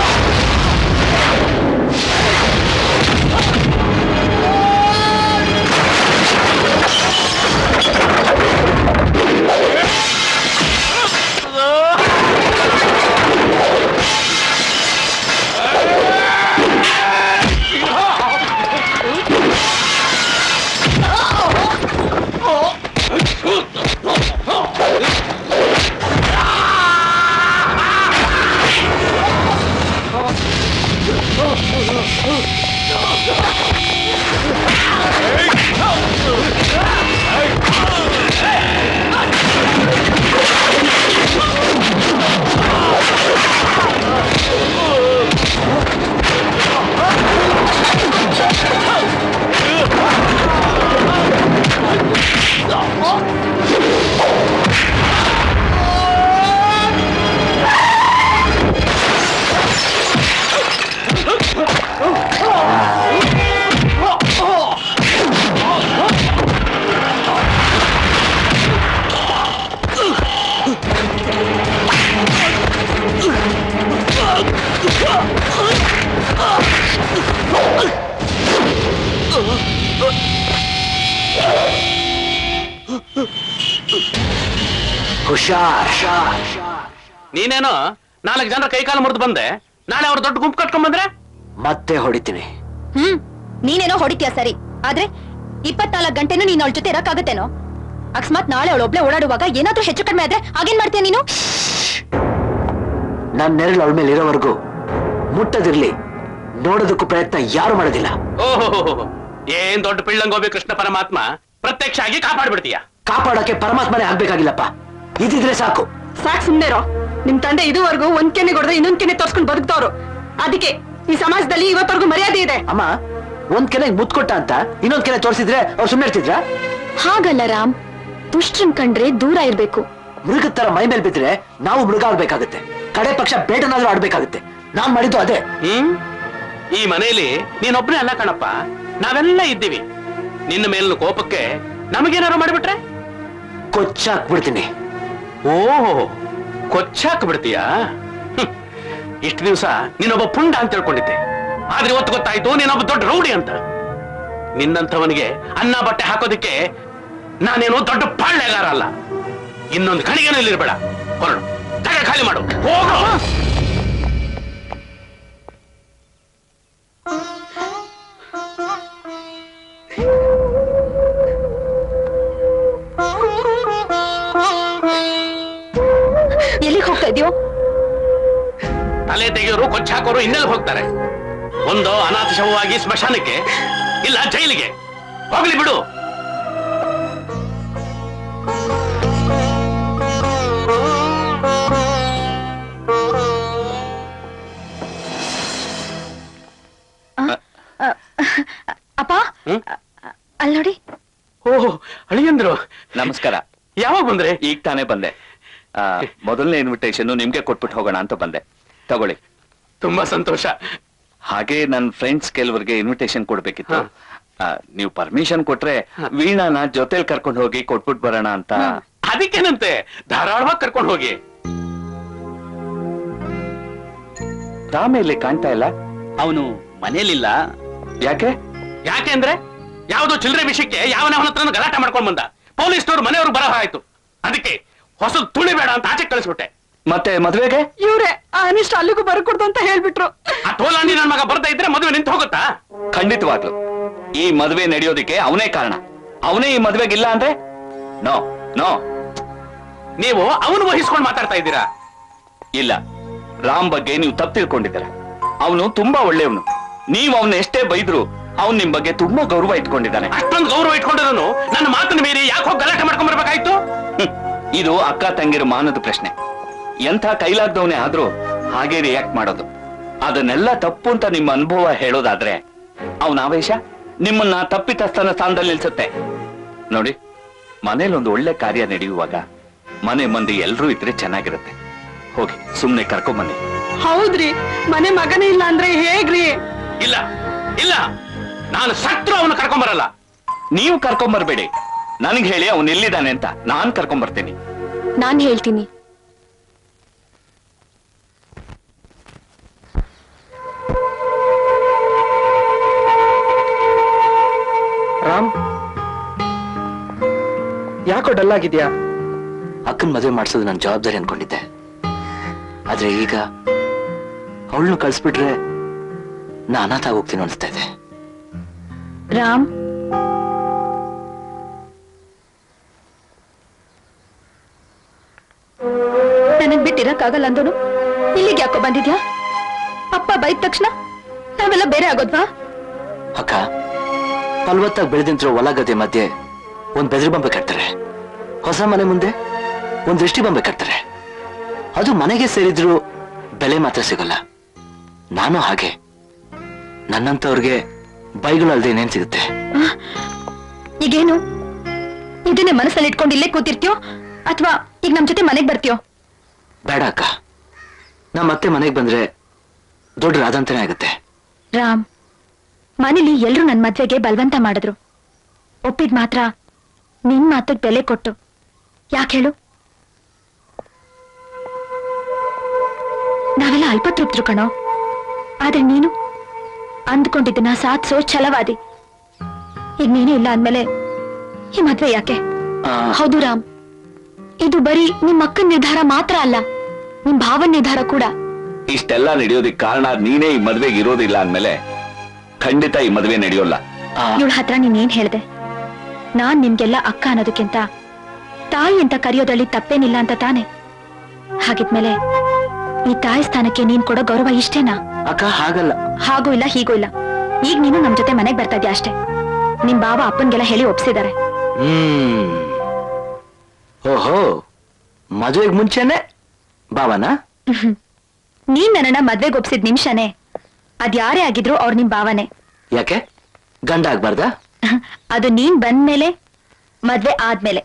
ಹುಷಾರ್
ನೀನೇನೋ ನಾಲ್ಕು ಜನರ ಕೈಕಾಲು ಮುರಿದು ಬಂದೆ ನಾಳೆ ಅವ್ರ ದೊಡ್ಡ ಗುಂಪು ಕಟ್ಕೊಂಡ್ ಬಂದ್ರೆ
ಮತ್ತೆ ಹೊಡಿತೀನಿ
ಹ್ಮ್ ನೀನೇನೋ ಹೊಡಿತೀಯ ಸರಿ ಆದ್ರೆ ಇಪ್ಪತ್ನಾಲ್ಕು ಗಂಟೆನೂ ನೀನ್ ಅವಳ ಜೊತೆ ಇರಕ್ಕಾಗತ್ತೇನೋ ಅಕಸ್ಮಾತ್ ನಾಳೆ ಅವಳು ಒಬ್ಳೆ ಓಡಾಡುವಾಗ ಏನಾದ್ರೂ ಹೆಚ್ಚು ಕಡಿಮೆ ಆದ್ರೆ ಹಾಗೇನ್ ಮಾಡ್ತೀಯ ನೀನು
ನನ್ ನೆರಳು ಅವಳ ಮೇಲೆ ಇರೋವರೆಗೂ ಮುಟ್ಟದಿರ್ಲಿ ನೋಡೋದಕ್ಕೂ ಪ್ರಯತ್ನ ಯಾರು ಮಾಡೋದಿಲ್ಲ
ಓಹೋ ಏನ್ ದೊಡ್ಡ ಪಿಳ್ಳಂಗೋಬಿ ಕೃಷ್ಣ ಪರಮಾತ್ಮ ಪ್ರತ್ಯಕ್ಷ ಆಗಿ ಕಾಪಾಡ್ಬಿಡ್ತೀಯ
ಕಾಪಾಡಕ್ಕೆ ಪರಮಾತ್ಮನೇ ಆಗ್ಬೇಕಾಗಿಲ್ಲಪ್ಪ ಇದಿದ್ರೆ ಸಾಕು
ಸಾಕ್ ಸುಮ್ನೆ ಇರೋ ನಿಮ್ ತಂದೆ ಇದುವರೆಗೂ ಒಂದ್ ಕೆನೆ ಹೊಡೆದ್ರೆ ಇನ್ನೊಂದ್ ಕೆನೆ ತೋರ್ಸ್ಕೊಂಡ್ ಬದುಕ್ತವ್ರು ಅದಕ್ಕೆ ಈ ಸಮಾಜದಲ್ಲಿ ಇವತ್ತವರೆಗೂ ಮರ್ಯಾದೆ ಇದೆ
ಅಮ್ಮ ಒಂದ್ ಕೆನೆಗೆ ಮುತ್ಕೊಟ್ಟ ಅಂತ ಇನ್ನೊಂದ್ ಕೆನೆ ತೋರಿಸಿದ್ರೆ ಅವ್ರು ಸುಮ್ಮನೆ ಇರ್ತಿದ್ರ
ಹಾಗಲ್ಲ ರಾಮ್ ದುಷ್ಟನ್ ಕಂಡ್ರೆ ದೂರ ಇರ್ಬೇಕು
ಮೃಗದ ತರ ಮೈ ಮೇಲೆ ಬಿದ್ರೆ ನಾವು ಮೃಗ ಆಗ್ಬೇಕಾಗುತ್ತೆ ಕಡೆ ಪಕ್ಷ ಬೇಟನಾದ್ರೂ ಆಡ್ಬೇಕಾಗುತ್ತೆ ನಾನ್ ಮಾಡಿದ್ದು ಅದೇ
ಹ್ಮ್ ಈ ಮನೆಯಲ್ಲಿ ನೀನೊಬ್ನೇ ಅಲ್ಲ ಕಣಪ್ಪ ನಾವೆಲ್ಲ ಇದ್ದೀವಿ ನಿನ್ನ ಮೇಲಿನ ಕೋಪಕ್ಕೆ ನಮಗೇನಾರು ಮಾಡಿಬಿಟ್ರೆ
ಕೊಚ್ಚಾಕ್ಬಿಡ್ತೀನಿ
ಓಹೋ ಕೊಚ್ಚಾಕ್ ಬಿಡ್ತೀಯಾ ಇಷ್ಟು ದಿವಸ ನೀನೊಬ್ಬ ಪುಂಡ ಅಂತ ತಿಳ್ಕೊಂಡಿದ್ದೆ ಆದ್ರೆ ಇವತ್ತು ಗೊತ್ತಾಯ್ತು ನೀನೊಬ್ಬ ದೊಡ್ಡ ರೌಡಿ ಅಂತ ನಿನ್ನಂಥವನಿಗೆ ಅನ್ನ ಬಟ್ಟೆ ಹಾಕೋದಿಕ್ಕೆ ನಾನೇನೋ ದೊಡ್ಡ ಪಾಳ್ಯಗಾರ ಅಲ್ಲ ಇನ್ನೊಂದು ಕಣಿಗೆನೂ ಇಲ್ಲಿರ್ಬೇಡ ಹೊರಡು ಜಾಗ ಖಾಲಿ ಮಾಡು ಹೋಗು
ಎಲ್ಲಿಗೆ ಹೋಗ್ತಾ ಇದೆಯೋ
ತಲೆ ತೆಗೆಯೋರು ಕೊಚ್ಚಾಕೋರು ಇನ್ನೆಲ್ಲ ಹೋಗ್ತಾರೆ ಒಂದು ಅನಾಥ ಶವವಾಗಿ ಸ್ಮಶಾನಕ್ಕೆ ಇಲ್ಲ ಜೈಲಿಗೆ ಹೋಗ್ಲಿ ಬಿಡು
ಅಪ್ಪ
ಹ್ಮ್?
ಅಲ್ಲಿ ನೋಡಿ
ಓಹ್ ಅಳಿಯಂದ್ರು
ನಮಸ್ಕಾರ
ಯಾವಾಗ ಬಂದ್ರೆ
ಈಗ ತಾನೇ ಬಂದೆ ಆ, ಮೊದಲನೇ ಇನ್ವಿಟೇಷನ್ ನಿಮ್ಗೆ ಕೊಟ್ಬಿಟ್ಟು ಹೋಗೋಣ ಅಂತ ಬಂದೆ ತಗೊಳ್ಳಿ
ತುಂಬಾ ಸಂತೋಷ
ಹಾಗೆ ನನ್ನ ಫ್ರೆಂಡ್ಸ್ ಕೆಲವರಿಗೆ ಇನ್ವಿಟೇಷನ್ ಕೊಡ್ಬೇಕಿತ್ತು
ಹಾ.
ಆ, ನೀವು ಪರ್ಮಿಷನ್ ಕೊಟ್ರೆ ವೀಣಾನ ಜೊತೆಲಿ ಕರ್ಕೊಂಡು ಹೋಗಿ ಕೊಟ್ಬಿಟ್ಟು ಬರೋಣ ಅಂತ
ಅದಕ್ಕೇನಂತೆ ಧಾರಾಳವಾಗಿ ಕರ್ಕೊಂಡು ಹೋಗಿ
ಆಮೇಲೆ ಕಾಣ್ತಾ ಇಲ್ಲ
ಅವನು ಮನೇಲಿಲ್ಲ
ಯಾಕೆ
ಯಾಕೆಂದ್ರೆ ಯಾವ್ದೋ ಚಿಲ್ಲರೆ ವಿಷಯಕ್ಕೆ ಯಾವನ ಅವನ ಹತ್ರ ಗಲಾಟೆ ಮಾಡ್ಕೊಂಡ್ ಬಂದ ಪೊಲೀಸ್ನವ್ರು ಮನೆಯವ್ರು ಬರಹ ಆಯ್ತು ಅದಕ್ಕೆ ಹೊಸದು ತುಳಿಬೇಡ ಅಂತ ಆಚೆ ಕಳಿಸ್ಬಿಟ್ಟೆ
ಮತ್ತೆ ಮದ್ವೆಗೆ
ಇವ್ರೆ ಅನಿಷ್ಟ ಅಲ್ಲಿಗೂ ಬರ್ಕೊಡ್ದು ಅಂತ ಹೇಳ್ಬಿಟ್ರು
ಆ ಟೋಲಾಂಡಿ ನನ್ ಮಗ ಬರ್ತಾ ಇದ್ರೆ ಮದುವೆ ನಿಂತು ಹೋಗುತ್ತಾ
ಖಂಡಿತವಾಗ್ಲು ಈ ಮದ್ವೆ ನಡೆಯೋದಕ್ಕೆ ಅವನೇ ಕಾರಣ ಅವನೇ ಈ ಮದ್ವೆಗಿಲ್ಲ ಅಂದ್ರೆ ನೋ ನೋ
ನೀವು ಅವನು ವಹಿಸ್ಕೊಂಡು ಮಾತಾಡ್ತಾ ಇದ್ದೀರಾ
ಇಲ್ಲ ರಾಮ್ ಬಗ್ಗೆ ನೀವು ತಪ್ಪು ತಿಳ್ಕೊಂಡಿದ್ದೀರ ಅವನು ತುಂಬಾ ಒಳ್ಳೆಯವನು ನೀವು ಅವನ ಎಷ್ಟೇ ಬೈದ್ರು ಅವನ್ ನಿಮ್ ಬಗ್ಗೆ ತುಂಬಾ ಗೌರವ ಇಟ್ಕೊಂಡಿದ್ದಾನೆ
ಅಷ್ಟೊಂದು ಗೌರವ ಇಟ್ಕೊಂಡಿರೋನು ನನ್ನ ಮಾತನ್ನ ಮೀರಿ ಯಾಕೆ ಹೋಗಿ ಗಲಾಟೆ ಮಾಡ್ಕೊಂಡ್ ಬರ್ಬೇಕಾಯ್ತು
ಹ್ಮ್. ಇದು ಅಕ್ಕ ತಂಗಿರ ಮಾನದ ಪ್ರಶ್ನೆ ಎಂಥ ಕೈಲಾಗ್ದವನೇ ಆದ್ರೂ ಹಾಗೆ ರಿಯಾಕ್ಟ್ ಮಾಡೋದು ಅದನ್ನೆಲ್ಲ ತಪ್ಪು ಅಂತ ನಿಮ್ಮ ಅನುಭವ ಹೇಳೋದಾದ್ರೆ ಅವನ ಆವೇಶ ನಿಮ್ಮನ್ನ ತಪ್ಪಿತಸ್ಥನ ಸ್ಥಾನದಲ್ಲಿ ನಿಲ್ಸುತ್ತೆ ನೋಡಿ ಮನೇಲಿ ಒಂದು ಒಳ್ಳೆ ಕಾರ್ಯ ನಡೆಯುವಾಗ ಮನೆ ಮಂದಿ ಎಲ್ರೂ ಇದ್ರೆ ಚೆನ್ನಾಗಿರುತ್ತೆ ಹೋಗಿ ಸುಮ್ನೆ ಕರ್ಕೊಂಬನ್ನಿ
ಹೌದ್ರಿ ಮನೆ ಮಗನೇ ಇಲ್ಲ ಅಂದ್ರೆ ಹೇಗ್ರಿ
ಇಲ್ಲ ಇಲ್ಲ ನಾನು ಸತ್ರು ಅವನು ಕರ್ಕೊಂಡ್ ಬರಲ್ಲ
ನೀವು ಕರ್ಕೊಂಬರ್ಬೇಡಿ ನನ್ಗೆ ಹೇಳಿ ಅವನ್ ಎಲ್ಲಿದ್ದಾನೆ ಅಂತ ನಾನ್ ಕರ್ಕೊಂಬರ್ತೀನಿ
ನಾನ್ ಹೇಳ್ತೀನಿ
ರಾಮ್ ಯಾಕೋ ಡಲ್ ಆಗಿದ್ಯಾ
ಅಕ್ಕನ್ ಮದುವೆ ಮಾಡಿಸೋದು ನನ್ನ ಜವಾಬ್ದಾರಿ ಅನ್ಕೊಂಡಿದ್ದೆ ಆದ್ರೆ ಈಗ ಅವಳನ್ನು ಕಳ್ಸ್ಬಿಟ್ರೆ ನಾ ಅನಾಥ ಹೋಗ್ತೀನಿ ಅನಿಸ್ತಾ ಇದೆ
ರಾಮ್ ನನಗ್ ಬಿಟ್ಟಿರಕ್ಕಾಗಲ್ಲ ಅಂದೋನು ಇಲ್ಲಿಗೆ ಯಾಕೋ ಬಂದಿದ್ಯಾ ಅಪ್ಪ ಬೈದ ತಕ್ಷಣ ನಾವೆಲ್ಲ ಬೇರೆ ಆಗೋದ್ವಾ
ಅಕ್ಕ ಫಲವತ್ತಾಗಿ ಬೆಳೆದಿಂತಿರೋ ಹೊಲ ಗದ್ದೆ ಮಧ್ಯೆ ಒಂದ್ ಬೆದರಿ ಬೊಂಬೆ ಕಟ್ತಾರೆ ಹೊಸ ಮನೆ ಮುಂದೆ ಒಂದ್ ದೃಷ್ಟಿ ಬೊಂಬೆ ಕಟ್ತಾರೆ ಅದು ಮನೆಗೆ ಸೇರಿದ್ರು ಬೆಲೆ ಮಾತ್ರ ಸಿಗಲ್ಲ ನಾನು ಹಾಗೆ ನನ್ನಂತವ್ರಿಗೆ ಬೈಗಳಲ್ದೆ ಇನ್ನೇನ್ ಸಿಗುತ್ತೆ
ಈಗೇನು ಇದನ್ನೇ ಮನಸ್ಸಲ್ಲಿ ಇಟ್ಕೊಂಡು ಇಲ್ಲೇ ಕೂತಿರ್ತೀಯೋ ಅಥವಾ ಈಗ ನಮ್ ಜೊತೆ ಮನೆಗ್ ಬರ್ತೀಯೋ
ಬೇಡ ಅಕ್ಕ ನಮ್ಮ ಮತ್ತೆ ಮನೆಗೆ ಬಂದ್ರೆ ದೊಡ್ಡ ರಾದಂತನೇ ಆಗುತ್ತೆ
ರಾಮ್ ಮನೇಲಿ ಎಲ್ರು ನನ್ ಮದ್ವೆಗೆ ಬಲವಂತ ಮಾಡಿದ್ರು ಒಪ್ಪಿದ್ ಮಾತ್ರ ನಿನ್ ಮಾತಕ್ ಬೆಲೆ ಕೊಟ್ಟು ಯಾಕೆ ಹೇಳು ನಾವೆಲ್ಲ ಅಲ್ಪತೃಪ್ತರು ಕಣೋ ಆದ್ರೆ ನೀನು ಅಂದ್ಕೊಂಡಿದ್ದನ್ನ ಸಾಧಿಸೋ ಛಲವಾದಿ ಈಗ ನೀನು ಇಲ್ಲ ಅಂದ್ಮೇಲೆ ಈ ಮದ್ವೆ ಯಾಕೆ
ಆ,
ಹೌದು ರಾಮ್ ಇದು ಬರೀ ನಿಮ್ ಅಕ್ಕನ ನಿರ್ಧಾರ ಮಾತ್ರ ಅಲ್ಲ ನಿಮ್ ಭಾವನ್ ನಿರ್ಧಾರ ಕೂಡ
ಇಷ್ಟೆಲ್ಲ ನಡೆಯೋದಕ್ಕೆ ಕಾರಣ ನೀನೇ ಈ ಮದ್ವೆಗೆ ಇರೋದಿಲ್ಲ ಅಂದ್ಮೇಲೆ ಖಂಡಿತ ಈ ಮದ್ವೆ ನಡೆಯೋಲ್ಲ
ಆ,
ಇವಳ ಹತ್ರ ನೀನ್ ಏನ್ ಹೇಳ್ದೆ ನಾನ್ ನಿಮ್ಗೆಲ್ಲ ಅಕ್ಕ ಅನ್ನೋದಕ್ಕಿಂತ ತಾಯಿ ಅಂತ ಕರೆಯೋದ್ರಲ್ಲಿ ತಪ್ಪೇನಿಲ್ಲ ಅಂತ ತಾನೆ ಹಾಗಿದ್ಮೇಲೆ ಈ ತಾಯಿ ಸ್ಥಾನಕ್ಕೆ ನೀನ್ ಕೊಡೋ ಗೌರವ ಇಷ್ಟೇನಾ
ಅಕ್ಕ ಹಾಗಲ್ಲ
ಹಾಗೂ ಇಲ್ಲ ಹೀಗೂ ಇಲ್ಲ ಈಗ ನೀನು ನಮ್ ಜೊತೆ ಮನೆಗ್ ಬರ್ತಾ ಇದ್ಯಾ ಅಷ್ಟೇ ನಿಮ್ ಬಾವ ಅಪ್ಪನ್ಗೆಲ್ಲ ಹೇಳಿ ಒಪ್ಸಿದಾರೆ
ಹ್ಮ್ ಓಹೋ ಮದುವೆಗೆ ಮುಂಚೆನೆ ಭಾವನಾ
ನೀನ್ ನನ್ನನ್ನ ಮದ್ವೆಗೆ ಒಪ್ಸಿದ್ ನಿಮಿಷನೇ ಅದ್ಯಾರೇ ಆಗಿದ್ರು ಅವ್ರು ನಿಮ್ ಭಾವನೆ
ಯಾಕೆ ಗಂಡ ಆಗ್ಬಾರ್ದಾ
ಅದು ನೀನ್ ಬಂದ್ಮೇಲೆ ಮದ್ವೆ ಆದ್ಮೇಲೆ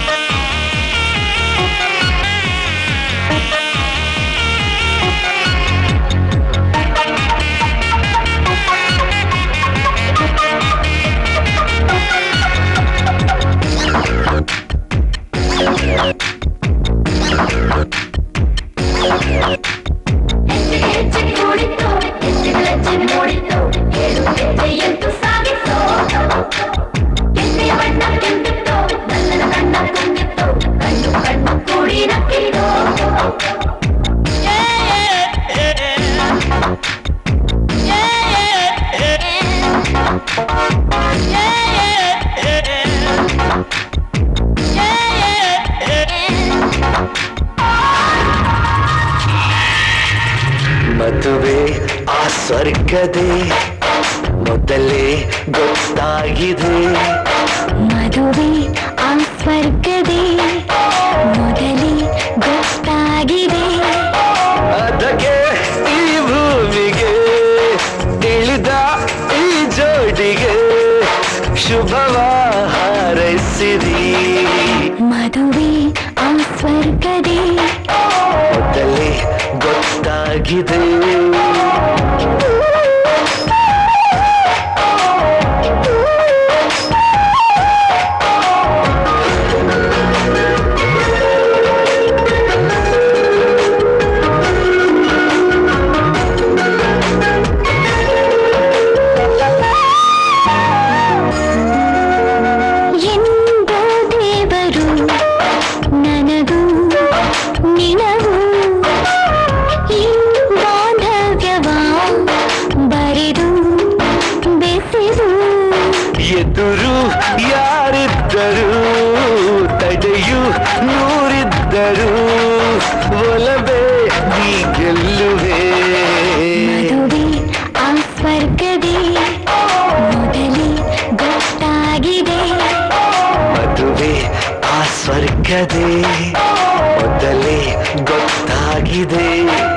ಮದುವೆ ಆ ಸ್ವರ್ಗದೇ ಮೊದಲೇ ಗೊತ್ತಾಗಿದೆ
ಮದುವೆ ಆ ಸ್ವರ್ಗದೇ ಮೊದಲೇ ಗೊತ್ತಾಗಿದೆ
ಅದಕ್ಕೆ ಈ ಭೂಮಿಗೆ ಇಳಿದ ಈ ಜೋಡಿಗೆ ಶುಭವ ಹಾರೈಸಿರಿ
ಮದುವೆ ಆ ಸ್ವರ್ಗದೇ
ಮೊದಲೇ ಗೊತ್ತಾಗಿದೆ
ಎಂದ ದೇವರು ನನಗೂ ನಿನಗೂ ಈ ಬಾಂಧವ್ಯವ ಬರೆದು ಬೆಸೆದು
ಎದುರು ಯಾರಿದ್ದರು ತಡೆಯು ನೂರಿದ್ದರು ಒಲವೇ ನೀ ಗೆಲ್ಲುವೆ
ಮದುವೆ ಆ ಸ್ವರ್ಗದೇ ಮೊದಲೇ ಗೊತ್ತಾಗಿದೆ
ಮದುವೆ ಆ ಸ್ವರ್ಗದೇ ಮೊದಲೇ ಗೊತ್ತಾಗಿದೆ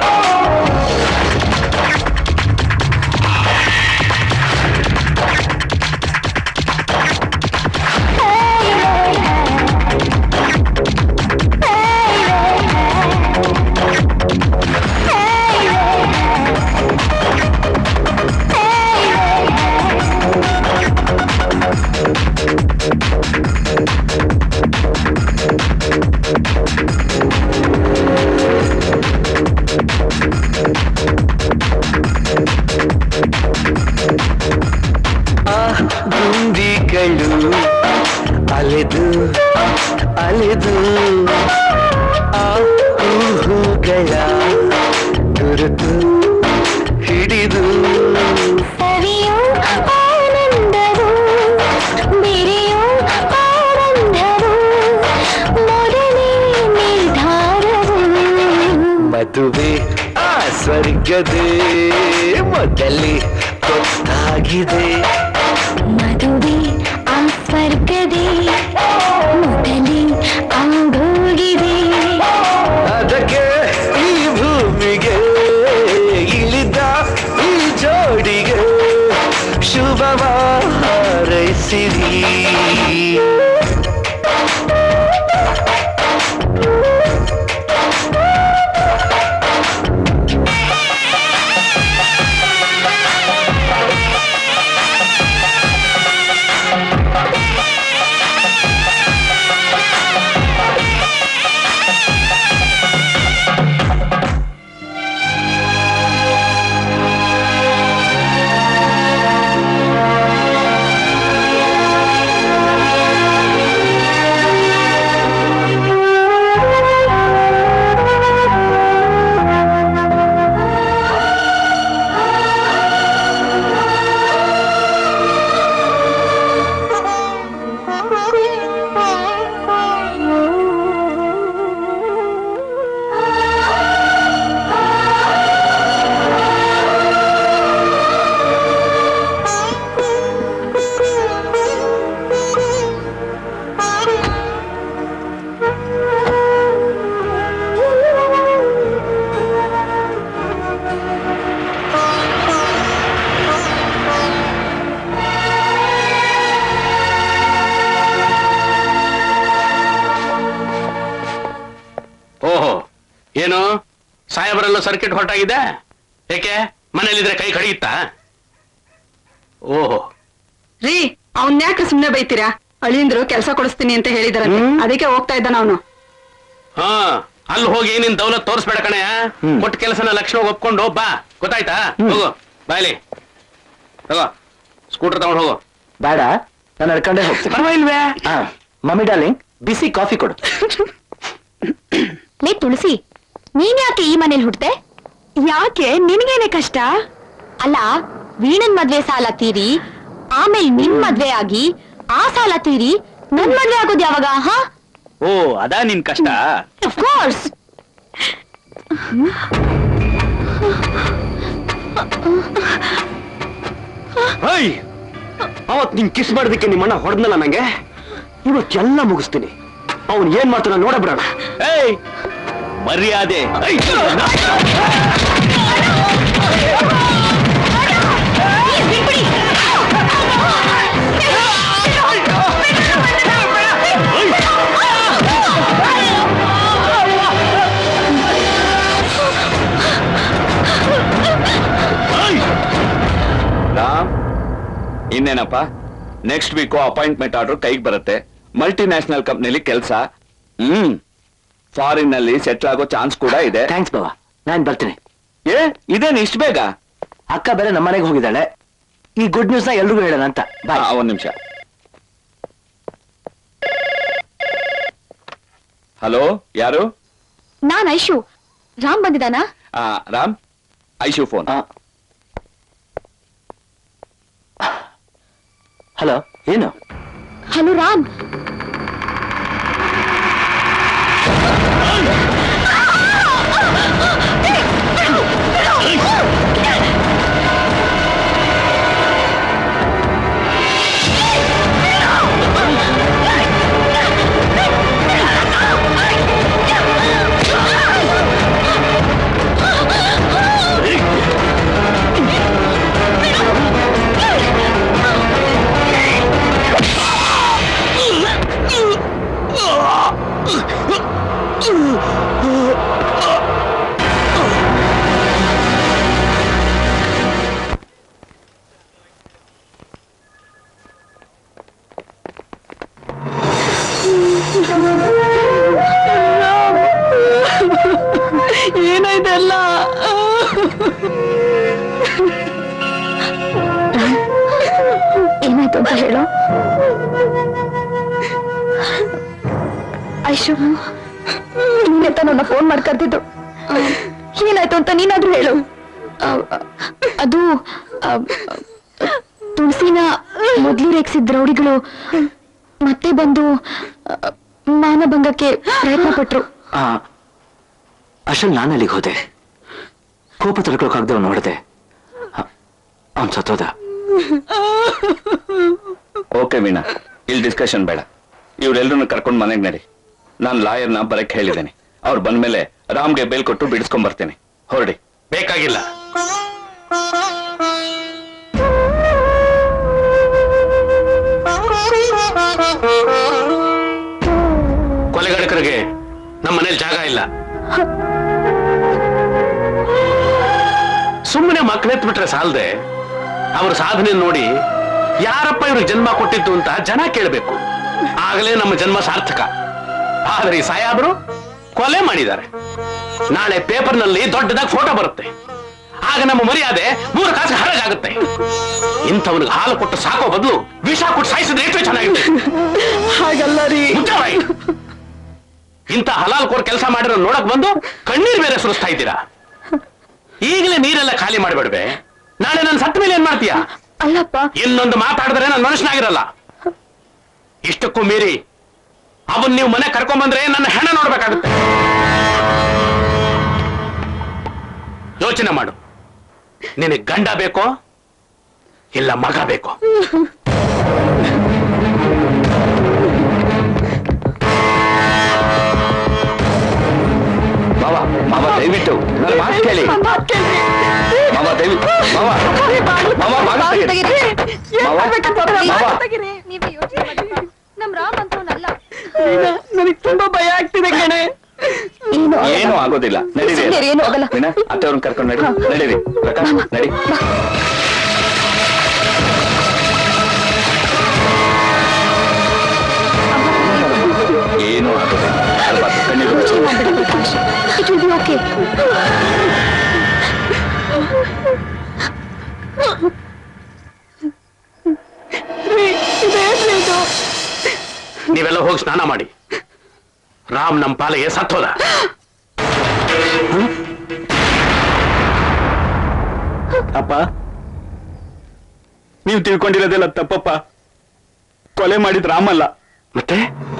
ಆ ಗುಂಡಿಗಳು ಅಲೆದು ಅಲೆದು ಆ ಹೂಗಳ ಗುರುತು ಹಿಡಿದು
ಸವಿಯೋ ಆನಂದವು ಬಿರಿಯೋ ಆನಂದವು ಮೊದಲೇ ನಿರ್ಧಾರವು
ಮದುವೆ ಆ ಸ್ವರ್ಗದೇ ಮೊದಲೇ ಗೊತ್ತಾಗಿದೆ
ಮದುವೆ ಆ ಸ್ವರ್ಗದೇ ಮೊದಲೇ ಆಗೋಗಿದೆ
ಅದಕ್ಕೆ ಈ ಭೂಮಿಗೆ ಇಳಿದ ಈ ಜೋಡಿಗೆ ಶುಭವ ಹಾರೈಸಿರಿ
ಆ
ಏನು ಸಾಹೇಬರೆಲ್ಲ ಸರ್ಕಿಟ್ ಹೊರಟಾಗಿದೆ ಏಕೆ ಮನೇಲಿದ್ರೆ ಕೈ ಕಡಿಯುತ್ತಾ ಓಹೋ
ರೀ ಅವ್ನ್ ಯಾಕೆ ಸುಮ್ನೆ ಬೈತೀರಾ ಅಳಿಂದ್ರು ಕೆಲಸ ಕೊಡಿಸ್ತೀನಿ ಅಂತ ಹೇಳಿದಾರಂತೆ ಅದಕ್ಕೆ ಹೋಗ್ತಾ ಇದ್ದಾನ ಅವನು
ಹಾ ಅಲ್ಲಿ ಹೋಗಿ ನಿನ್ ದೌಲತ್ ತೋರಿಸ್ಬೇಡ ಕಣಯ್ಯ ಕೊಟ್ಟ ಕೆಲಸನ ಲಕ್ಷ್ಮ ಒಪ್ಕೊಂಡು ಬಾ ಗೊತ್ತಾಯ್ತಾ ಹೋಗು ಬಾಯ್ಲಿ ತಗೋ ಸ್ಕೂಟರ್ ತಗೊಂಡು ಹೋಗು
ಬೇಡ ನಾನು ನಡ್ಕೊಂಡೇ ಹೋಗ್ತೀನಿ
ಪರವಾಗಿಲ್ವೇ
ಹಾ ಮಮ್ಮಿ ಡಾರ್ಲಿಂಗ್ ಬಿಸಿ ಕಾಫಿ ಕೊಡು
ಲೇ ತುಳಸಿ ನೀನ್ ಯಾಕೆ ಈ ಮನೇಲಿ ಹುಡ್ತೆ ಯಾಕೆ ನಿನ್ಗೇನೆ ಕಷ್ಟ ಅಲ್ಲ ವೀಣನ್ ಮದ್ವೆ ಸಾಲ ತೀರಿ ಆಮೇಲೆ ನಿನ್ ಮದ್ವೆ ಆಗಿ ಆ ಸಾಲ ತೀರಿ ನನ್ ಮದ್ವೆ ಆಗೋದು ಯಾವಾಗ ಹಾ
ಓ ಅದಾ ನಿನ್ ಕಷ್ಟ
ಆಫ್ ಕೋರ್ಸ್
ಹೇಯ್ ಅವತ್ ನಿನ್ ಕಿಸ್ ಮಾಡೋದಕ್ಕೆ ನಿಮ್ಮಣ್ಣ ಹೊಡೆದ್ನಲ್ಲ ನಂಗೆ ಇವತ್ತೆಲ್ಲ ಮುಗಿಸ್ತೀನಿ ಅವನ್ ಏನ್ ಮಾಡ್ತಾನ ನೋಡಬಿಡೋಣ
ಏಯ್ ಮರ್ಯಾದೆ ಐ!
ರಾಮ್ ಇನ್ನೇನಪ್ಪ ನೆಕ್ಸ್ಟ್ ವೀಕು ಅಪಾಯಿಂಟ್ಮೆಂಟ್ ಆರ್ಡರ್ ಕೈಗೆ ಬರುತ್ತೆ ಮಲ್ಟಿ ನ್ಯಾಷನಲ್ ಕಂಪ್ನಿಲಿ ಕೆಲಸ ಹ್ಮ್ ಫಾರಿನ್ ನಲ್ಲಿ ಸೆಟ್ಲ್ ಆಗೋ ಚಾನ್ಸ್ ಕೂಡ ಇದೆ
ಥ್ಯಾಂಕ್ಸ್ ಬಾವ ನಾನ್ ಬರ್ತೀನಿ
ಏ ಇದೇನು ಇಷ್ಟು ಬೇಗ
ಅಕ್ಕ ಬೇರೆ ನಮ್ಮ ಮನೆಗೆ ಹೋಗಿದ್ದಾಳೆ ಈ ಗುಡ್ ನ್ಯೂಸ್ ನ ಎಲ್ರಿಗೂ ಹೇಳೋಣ ಅಂತ ಬಾಯ್
ಆ, ಒಂದ್ ನಿಮಿಷ ಹಲೋ ಯಾರು
ನಾನ್ ಐಶು ರಾಮ್ ಬಂದಿದಾನಾ
ಆ, ರಾಮ್ ಐಶು ಫೋನ್
ಹಲೋ ಏನು
ಹಲೋ ರಾಮ್
ಏನಾಯ್ತಲ್ಲ
ಏನಾಯ್ತು ಅಂತ ಹೇಳು ಐಶು ನೀನೆ ನನ್ನ ಫೋನ್ ಮಾಡಿ ಕರ್ದಿದ್ದು ಏನಾಯ್ತು ಅಂತ ನೀನಾದ್ರೂ ಹೇಳು ಅ- ಅ- ಅದು ಅ, ತುಳಸಿನ ಮೊದ್ಲು ರೇಗಿಸಿದ ರೌಡಿಗಳು ಮತ್ತೆ ಬಂದು ಅ, ಮಾನಭಂಗಕ್ಕೆ ಪ್ರಯತ್ನ ಪಟ್ರು
ಆ ಅಷ್ಟಲ್ಲಿ ನಾನು ಅಲ್ಲಿಗೆ ಹೋದೆ ಕೋಪ ತಡ್ಕೊಳಕ್ಕಾಗ್ದೆ ಅವ್ನು ನೋಡಿದೆ ಅವ್ನು ಸತ್ತೋದ
ಓಕೆ ವೀಣಾ ಇಲ್ಲಿ ಡಿಸ್ಕಷನ್ ಬೇಡ ಇವ್ರೆಲ್ರನ್ನ ಕರ್ಕೊಂಡು ಮನೆಗೆ ನಡಿ ನಾನು ಲಾಯರ್ನ ಬರಕ್ ಹೇಳಿದ್ದೇನೆ ಅವ್ರು ಬಂದ್ಮೇಲೆ ರಾಮ್ಗೆ ಬೇಲ್ ಕೊಟ್ಟು ಬಿಡಿಸ್ಕೊಂಡ್ ಬರ್ತೇನೆ ಹೊರಡಿ
ಬೇಕಾಗಿಲ್ಲ ಕೊಲೆಗಡಕರಿಗೆ ನಮ್ಮ ಮನೇಲಿ ಜಾಗ ಇಲ್ಲ ಸುಮ್ಮನೆ ಮಕ್ಕಳೆತ್ಬಿಟ್ರೆ ಸಾಲದೆ ಅವ್ರ ಸಾಧನೆ ನೋಡಿ ಯಾರಪ್ಪ ಇವ್ರಿಗೆ ಜನ್ಮ ಕೊಟ್ಟಿದ್ದು ಅಂತ ಜನ ಕೇಳಬೇಕು ಆಗಲೇ ನಮ್ಮ ಜನ್ಮ ಸಾರ್ಥಕ ಆದ್ರೆ ಈ ಸಾಯಾಬರು ಕೊಲೆ ಮಾಡಿದ್ದಾರೆ ನಾಳೆ ಪೇಪರ್ನಲ್ಲಿ ದೊಡ್ಡದಾಗಿ ಫೋಟೋ ಬರುತ್ತೆ ಆಗ ನಮ್ಮ ಮರ್ಯಾದೆ ಮೂರು ಕಾಸು ಹರಗಾಗುತ್ತೆ ಇಂಥವನಿಗೆ ಹಾಲು ಕೊಟ್ಟು ಸಾಕೋ ಬದಲು ವಿಷ ಕೊಟ್ಟು ಸಾಯಿಸಿದ್ರೆ ಎಷ್ಟು ಚೆನ್ನಾಗಿದೆ
ಹಾಗಲ್ಲ ರೀ
ಮುಚ್ಚ ಬಾಯಿ. ಇಂಥ ಹಲಾಲ್ ಕೋರ್ ಕೆಲಸ ಮಾಡಿರೋ ನೋಡಕ್ ಬಂದು ಕಣ್ಣೀರ್ ಬೇರೆ ಸುರಿಸ್ತಾ ಇದ್ದೀರಾ ಈಗಲೇ ನೀರೆಲ್ಲ ಖಾಲಿ ಮಾಡ್ಬೇಡ್ವೆ ನಾಳೆ ನಾನು ಸತ್ತ ಮೇಲೆ ಏನ್ ಮಾಡ್ತೀಯಾ
ಅಲ್ಲಪ್ಪ
ಇನ್ನೊಂದು ಮಾತಾಡಿದ್ರೆ ನಾನು ಮನುಷ್ಯನಾಗಿರಲ್ಲ ಇಷ್ಟಕ್ಕೂ ಮೀರಿ ಅವನ್ ನೀವು ಮನೆ ಕರ್ಕೊಂಬಂದ್ರೆ ನನ್ನ ಹೆಣ ನೋಡ್ಬೇಕಾಗುತ್ತೆ ಯೋಚನೆ ಮಾಡು ನಿನಗೆ ಗಂಡ ಬೇಕೋ ಇಲ್ಲ ಮಗ ಬೇಕೋ
ಮಾವ ಮಾವ ದಯವಿಟ್ಟು ನನ್ನ ಮಾತು ಕೇಳಿ ಮಾವ ದಯವಿಟ್ಟು ಮಾವ ಮಾವ ಮಾವ ತೆಗೀರಿ. ಮಾವ ಮಾವ
ನಮ್ ರಾಮ್ ಅಂತವನಲ್ಲ
ನನಗ್ ತುಂಬಾ ಭಯ ಆಗ್ತಿದೆ ಕಣೆ
ಏನು
ಏನು ಆಗೋದಿಲ್ಲ ನಡೀರಿ
ಸುಮ್ನಿರಿ, ಏನೂ ಆಗಲ್ಲ.
ವೀಣಾ ಅತ್ತೆಯವ್ರನ್ನ ಕರ್ಕೊಂಡು ನಡಿ ನಡೀರಿ ಪ್ರಕಾಶ್ ನಡಿ ಏನು ಆಗೋದಿಲ್ಲ ಸ್ವಲ್ಪ ಹೊತ್ತು ಕಣ್ಣೀರು ಮುಚ್ಚು.
ಇಟ್ ವಿಲ್ ಬಿ ಓಕೆ
ನೀವೆಲ್ಲ ಹೋಗಿ ಸ್ನಾನ ಮಾಡಿ ರಾಮ್ ನಮ್ ಪಾಲಿಗೆ ಸತ್ತೋದ
ಅಪ್ಪ ನೀವು ತಿಳ್ಕೊಂಡಿರೋದೆಲ್ಲ ತಪ್ಪಪ್ಪ ಕೊಲೆ ಮಾಡಿದ್ ರಾಮಲ್ಲ
ಮತ್ತೆ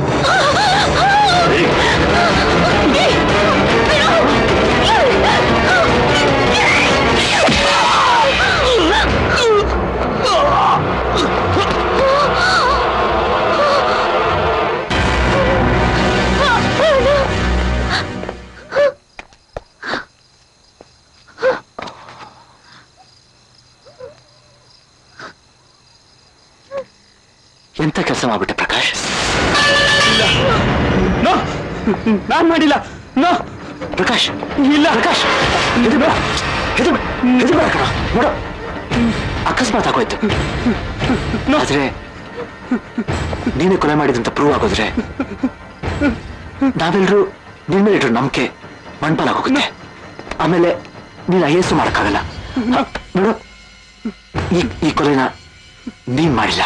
ಎಂತ ಕೆಲಸ ಮಾಡ್ಬಿಟ್ಟೆ ಪ್ರಕಾಶ್
ನೋ ನಾನ್ ಮಾಡಿಲ್ಲ ನೋ
ಪ್ರಕಾಶ್
ಇಲ್ಲ
ಪ್ರಕಾಶ್ ಇದು ಬೇಡ ಇದು ಬೇಡ ಇದು ಬೇಡ ಕಣ ನೋಡು ಅಕಸ್ಮಾತ್ ಆಗೋಯ್ತು ಆದ್ರೆ ನೀನೇ ಕೊಲೆ ಮಾಡಿದಂತ ಪ್ರೂವ್ ಆಗೋದ್ರೆ ನಾವೆಲ್ಲರೂ ನಿನ್ ಮೇಲೆ ಇಟ್ರು ನಂಬಿಕೆ ಮಣ್ಪಾಲಾಗೋಗುತ್ತೆ ಆಮೇಲೆ ನೀನ್ ಐ ಎಸ್ ಮಾಡಕ್ಕಾಗಲ್ಲ ಹ, ನೋಡು ಈ ಈ ಕೊಲೆನ ನೀನ್ ಮಾಡಿಲ್ಲ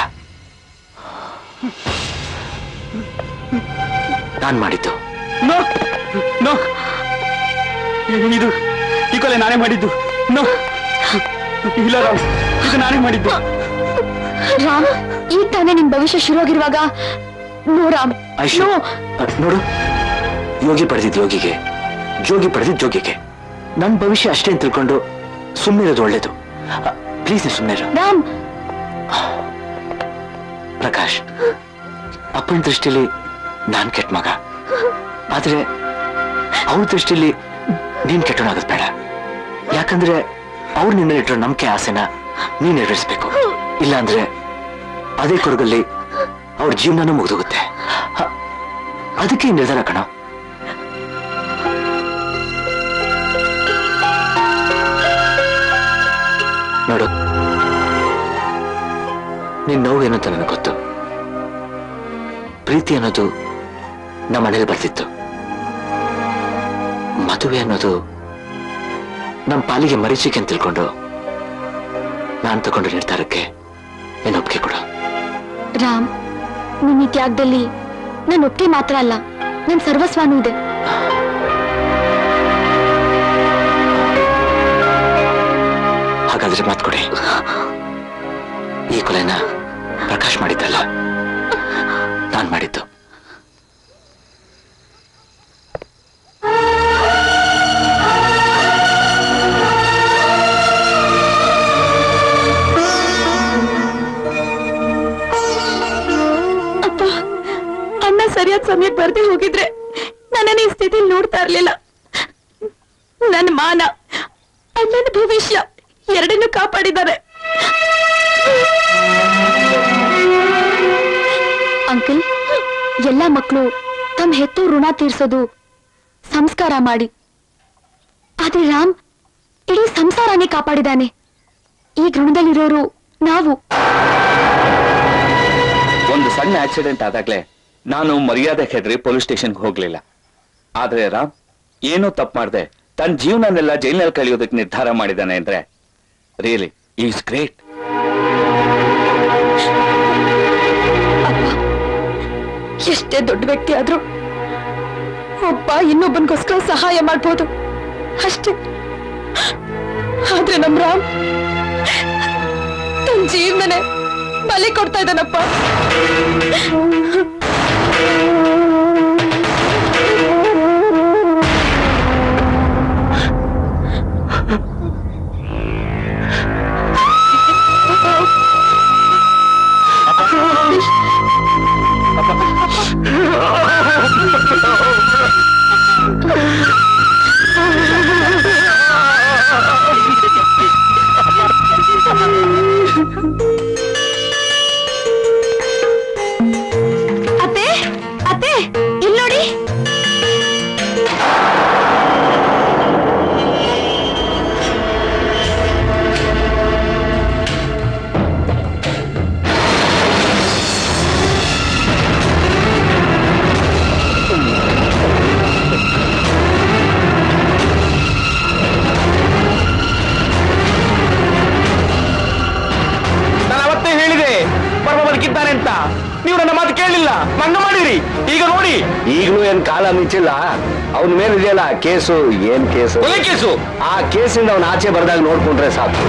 ನಾನ್ ಮಾಡಿದ್ದು
ನೋ ನೋ ಇದು ಈ ಕೊಲೆ ನಾನೇ ಮಾಡಿದ್ದು ನೋ ಇಲ್ಲ ರಾಮ್ ಇದು ನಾನೇ ಮಾಡಿದ್ದು
ರಾಮ್ ಈಗ ತಾನೇ ನಿಮ್ ಭವಿಷ್ಯ ಶುರುವಾಗಿರುವಾಗ ನೋ ರಾಮ್
ಐಶು
ನೋ
ಅ, ನೋಡು ಯೋಗಿ ಪಡೆದಿದ್ ಯೋಗಿಗೆ ಜೋಗಿ ಪಡೆದಿದ್ ಜೋಗಿಗೆ ನನ್ ಭವಿಷ್ಯ ಅಷ್ಟೇ ಅಂತ ತಿಳ್ಕೊಂಡು ಸುಮ್ಮನಿರೋದು ಒಳ್ಳೇದು ಪ್ಲೀಸ್ ನೀವು ಸುಮ್ಮನೆ
ರಾಮ್
ಪ್ರಕಾಶ್ ಅಪ್ಪನ ದೃಷ್ಟಿಲಿ ನಾನ್ ಕೆಟ್ಟ ಮಗ ಆದ್ರೆ ಅವ್ರ ದೃಷ್ಟಿಲಿ ನೀನ್ ಕೆಟ್ಟವನಾಗದ್ ಬೇಡ ಯಾಕಂದ್ರೆ ಅವ್ರು ನಿನ್ನ ಇಟ್ಟಿರೋ ನಂಬಿಕೆ ಆಸೆನ ನೀನ್ ನೆರವೇರಿಸ್ಬೇಕು ಇಲ್ಲಾಂದ್ರೆ ಅದೇ ಕೊರಗಲ್ಲಿ ಅವ್ರ ಜೀವನನೂ ಮುಗಿದೋಗುತ್ತೆ ಹ, ಅದಕ್ಕೆ ಈ ನಿರ್ಧಾರ ಕಣ ನೋಡು ನಿನ್ ನೋವು ಏನು ಅಂತ ನನಗೆ ಗೊತ್ತು ಪ್ರೀತಿ ಅನ್ನೋದು ನಮ್ಮ ಮನೇಲಿ ಬರ್ತಿತ್ತು ಮದುವೆ ಅನ್ನೋದು ನಮ್ಮ ಪಾಲಿಗೆ ಮರೀಚಿಕೆ ಅಂತ ತಿಳ್ಕೊಂಡು ನಾನು ತಗೊಂಡು ನಿರ್ಧಾರಕ್ಕೆ ನೀನು ಒಪ್ಪಿಗೆ ಕೊಡು
ರಾಮ್ ನಿನ್ನ ಈ ತ್ಯಾಗದಲ್ಲಿ ನನ್ನ ಒಪ್ಪಿಗೆ ಮಾತ್ರ ಅಲ್ಲ ನನ್ನ ಸರ್ವಸ್ವಾನೂ ಇದೆ
ಹಾಗಾದ್ರೆ ಮಾತು ಕೊಡಿ ಈ ಕೊಲೆನ ಪ್ರಕಾಶ್ ಮಾಡಿದ್ದಲ್ಲ ನಾನ್ ಮಾಡಿದ್ದು
ಅಪ್ಪ ಅಣ್ಣ ಸರಿಯಾದ ಸಮಯಕ್ಕೆ ಬರ್ದೇ ಹೋಗಿದ್ರೆ ನನ್ನನ್ನ ಈ ಸ್ಥಿತಿಲಿ ನೋಡ್ತಾ ಇರ್ಲಿಲ್ಲ ನನ್ನ ಮಾನ ಅಣ್ಣನ ಭವಿಷ್ಯ ಎರಡನ್ನೂ ಕಾಪಾಡಿದ್ದಾರೆ ಅಂಕಲ್ ಎಲ್ಲ ಮಕ್ಕಳು ತಮ್ಮ ಹೆತ್ತು ಋಣ ತೀರ್ಸೋದು ಸಂಸ್ಕಾರ ಮಾಡಿ ಆದ್ರೆ ರಾಮ್ ಇಡೀ ಸಂಸಾರನೇ ಕಾಪಾಡಿದಾನೆ ಈ ಋಣದಲ್ಲಿರೋರು ನಾವು
ಒಂದು ಸಣ್ಣ ಆಕ್ಸಿಡೆಂಟ್ ಆದಾಗ್ಲೇ ನಾನು ಮರ್ಯಾದೆ ಹೆದ್ರಿ ಪೊಲೀಸ್ ಸ್ಟೇಷನ್ಗೆ ಹೋಗ್ಲಿಲ್ಲ ಆದ್ರೆ ರಾಮ್ ಏನೂ ತಪ್ಪು ಮಾಡ್ದೆ ತನ್ನ ಜೀವನನೆಲ್ಲ ಜೈಲಿನಲ್ಲಿ ಕಳೆಯೋದಕ್ಕೆ ನಿರ್ಧಾರ ಮಾಡಿದಾನೆ ಅಂದ್ರೆ ರಿಯಲಿ ಈಸ್ ಗ್ರೇಟ್
ಎಷ್ಟೇ ದೊಡ್ಡ ವ್ಯಕ್ತಿ ಆದ್ರೂ ಒಬ್ಬ ಇನ್ನೊಬ್ಬನಿಗೋಸ್ಕರ ಸಹಾಯ ಮಾಡ್ಬೋದು ಅಷ್ಟೇ ಆದ್ರೆ ನಮ್ ರಾಮ್ ತನ್ನ ಜೀವನನೇ ಬಲಿ ಕೊಡ್ತಾ ಇದ್ದಾನಪ್ಪ ಅತ್ತೆ ಅತ್ತೆ ಇಲ್ಲಿ ನೋಡಿ
ನೋಡಿ ಈಗ ನೋಡಿ
ಈಗಲೂ ಏನ್ ಕಾಲ ಮಿಂಚಿಲ್ಲ ಅವನ ಮೇಲೆ ಇದೆಯಲ್ಲ ಕೇಸು ಏನ್ ಕೇಸು
ಕೊಲೆ ಕೇಸು
ಆ ಕೇಸಿಂದ ಅವನ ಆಚೆ ಬರ್ದಾಗ ನೋಡ್ಕೊಂಡ್ರೆ ಸಾಕು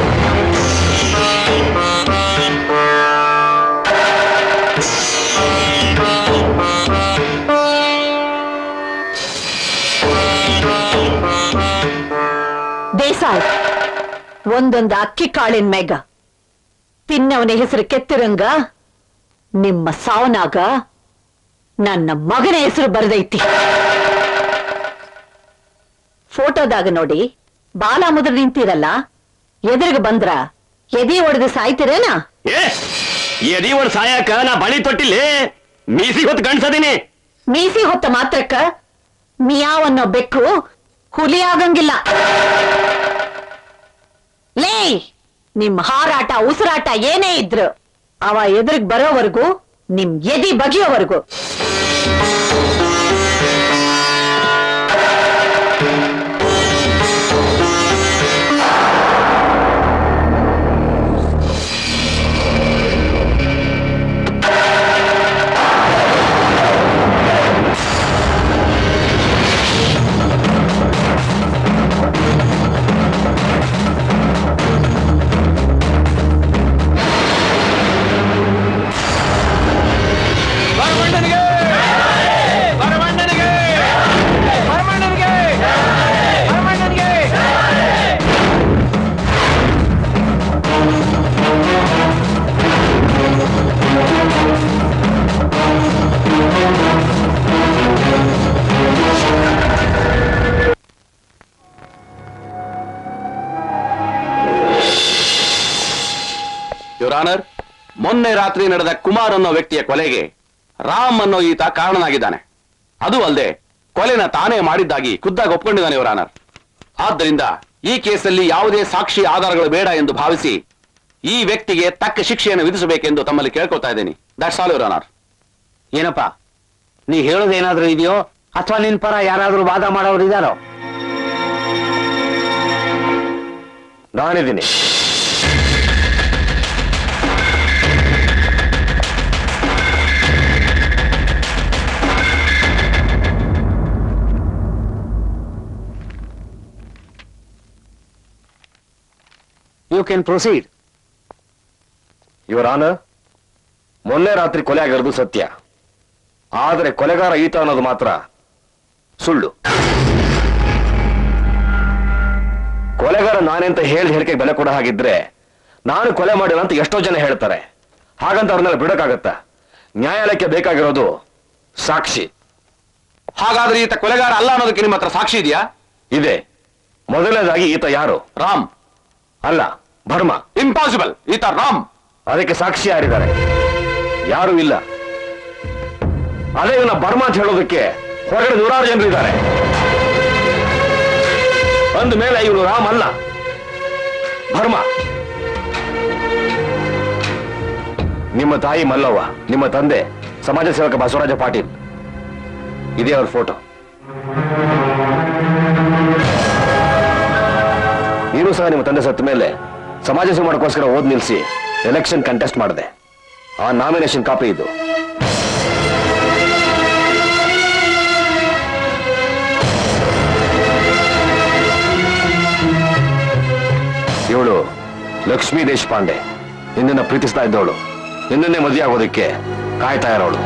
ದೇಸಾಯ್ ಒಂದೊಂದು ಅಕ್ಕಿ ಕಾಳಿನ ಮೇಗ ತಿನ್ನವನ ಹೆಸರು ಕೆತ್ತಿರಂಗ ನಿಮ್ಮ ಸಾವನಾಗ ನನ್ನ ಮಗನ ಹೆಸರು ಬರೆದೈತಿ ಫೋಟೋದಾಗ ನೋಡಿ ಬಾಲ ಮುದ್ರ ನಿಂತಿರಲ್ಲ ಎದುರಿಗೆ ಬಂದ್ರ ಎದೆ ಒಡೆದು ಸಾಯ್ತಿರೇನಾ
ಏ ಎದಿ ಒಡ್ ಸಾಯಕ ನಾ ಬಳಿ ತೊಟ್ಟಿಲ್ಲಿ ಮೀಸಿ ಹೊತ್ತು ಗಂಡ್ಸದೀನಿ
ಮೀಸಿ ಹೊತ್ತ ಮಾತ್ರಕ್ಕ ಮಿಯಾವ್ ಅನ್ನೋ ಬೆಕ್ಕು ಹುಲಿ ಆಗಂಗಿಲ್ಲ ಲೇ ನಿಮ್ ಹಾರಾಟ ಉಸಿರಾಟ ಏನೇ ಇದ್ರು ಅವ ಎದುರಿಗೆ ಬರೋವರೆಗೂ ನಿಮ್ ಎದಿ ಬಗೆಯೋವರೆಗೂ
ಯುವರ್ ಆನರ್ ಮೊನ್ನೆ ರಾತ್ರಿ ನಡೆದ ಕುಮಾರ್ ಅನ್ನೋ ವ್ಯಕ್ತಿಯ ಕೊಲೆಗೆ ರಾಮ್ ಅನ್ನೋ ಈತ ಕಾರಣನಾಗಿದ್ದಾನೆ ಅದು ಅಲ್ಲದೆ ಕೊಲೆನ ತಾನೇ ಮಾಡಿದ್ದಾಗಿ ಖುದ್ದಾಗಿ ಒಪ್ಕೊಂಡಿದ್ದಾನೆ ಯುವರ್ ಆನರ್ ಆದ್ದರಿಂದ ಈ ಕೇಸಲ್ಲಿ ಯಾವುದೇ ಸಾಕ್ಷಿ ಆಧಾರಗಳು ಬೇಡ ಎಂದು ಭಾವಿಸಿ ಈ ವ್ಯಕ್ತಿಗೆ ತಕ್ಕ ಶಿಕ್ಷೆಯನ್ನು ವಿಧಿಸಬೇಕೆಂದು ತಮ್ಮಲ್ಲಿ ಕೇಳ್ಕೊತಾ ಇದ್ದೀನಿ ದಟ್ಸ್ ಆಲ್ ಯುವರ್ ಆನರ್
ಏನಪ್ಪ ನೀ ಹೇಳೋದೇನಾದ್ರೂ ಇದೆಯೋ ಅಥವಾ ನಿನ್ ಪರ ಯಾರಾದ್ರೂ ವಾದ ಮಾಡೋರು ಇದಾರೋ ನಾನಿದ್ದೀನಿ you can proceed your honour ಮೊನ್ನೆ ರಾತ್ರಿ ಕೊಲೆ ಆಗಿರೋದು ಸತ್ಯ ಆದರೆ ಕೊಲೆಗಾರ ಈತ ಅನ್ನೋದು ಮಾತ್ರ ಸುಳ್ಳು ಕೊಲೆಗಾರ ನಾನೆಂತ ಹೇಳಿ ಹೇಳಿಕೆ ಬೆಲೆ ಕೊಡೋ ಹಾಗಿದ್ರೆ ನಾನು ಕೊಲೆ ಮಾಡಿಲ್ಲ ಅಂತ ಎಷ್ಟೋ ಜನ ಹೇಳ್ತಾರೆ ಹಾಗಂತ ಅವ್ರನ್ನೆಲ್ಲ ಬಿಡಕ್ಕಾಗತ್ತ ನ್ಯಾಯಾಲಯಕ್ಕೆ ಬೇಕಾಗಿರೋದು ಸಾಕ್ಷಿ
ಹಾಗಾದ್ರೆ ಈತ ಕೊಲೆಗಾರ ಅಲ್ಲ ಅನ್ನೋದಕ್ಕೆ ನಿಮ್ಮ ಹತ್ರ ಸಾಕ್ಷಿ ಇದೆಯಾ
ಇದೆ ಮೊದಲನೇದಾಗಿ ಈತ ಯಾರು
ರಾಮ್
ಅಲ್ಲ ಭರ್ಮ
ಇಂಪಾಸಿಬಲ್ ಈತ ರಾಮ್
ಅದಕ್ಕೆ ಸಾಕ್ಷಿ ಯಾರಿದ್ದಾರೆ ಯಾರು ಇಲ್ಲ ಅದೇ ಇವನ ಬರ್ಮ ಅಂತ ಹೇಳೋದಕ್ಕೆ ಹೊರಗಡೆ ನೂರಾರು ಜನರು ಇದ್ದಾರೆ ಅಂದ ಮೇಲೆ ಇವನು ರಾಮ್ ಅಲ್ಲ ಭರ್ಮ ನಿಮ್ಮ ತಾಯಿ ಮಲ್ಲವ್ವ ನಿಮ್ಮ ತಂದೆ ಸಮಾಜ ಸೇವಕ ಬಸವರಾಜ ಪಾಟೀಲ್ ಇದೇ ಅವ್ರ ಫೋಟೋ ನೀನು ಸಹ ನಿಮ್ಮ ತಂದೆ ಸತ್ತ ಮೇಲೆ ಸಮಾಜ ಸೇವೆ ಮಾಡೋಕ್ಕೋಸ್ಕರ ಓದ್ ನಿಲ್ಲಿಸಿ ಎಲೆಕ್ಷನ್ ಕಂಟೆಸ್ಟ್ ಮಾಡಿದೆ ಆ ನಾಮಿನೇಷನ್ ಕಾಪಿ ಇದು ಇವಳು ಲಕ್ಷ್ಮೀ ದೇಶಪಾಂಡೆ ನಿನ್ನನ್ನ ಪ್ರೀತಿಸ್ತಾ ಇದ್ದವಳು ನಿನ್ನನ್ನೇ ಮದುವೆ ಆಗೋದಕ್ಕೆ ಕಾಯ್ತಾ ಇರೋಳು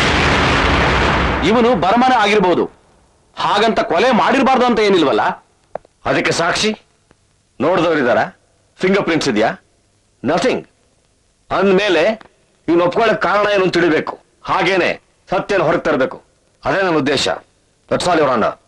ಇವನು ಬರಮನೆ ಆಗಿರ್ಬೋದು ಹಾಗಂತ ಕೊಲೆ ಮಾಡಿರಬಾರ್ದು ಅಂತ ಏನಿಲ್ವಲ್ಲ
ಅದಕ್ಕೆ ಸಾಕ್ಷಿ ನೋಡಿದವರಿದಾರ ಫಿಂಗರ್ ಪ್ರಿಂಟ್ಸ್ ಇದೆಯಾ ನಥಿಂಗ್ ಅಂದ್ಮೇಲೆ ಇವನು ಒಪ್ಕೊಳ್ಳೋಕೆ ಕಾರಣ ಏನು ಅಂತ ತಿಳಿಬೇಕು ಹಾಗೇನೆ ಸತ್ಯನ ಹೊರಗೆ ತರಬೇಕು ಅದೇ ನನ್ನ ಉದ್ದೇಶ ದಟ್ಸ್ ಆಲ್ ಯುವರ್ ಆನರ್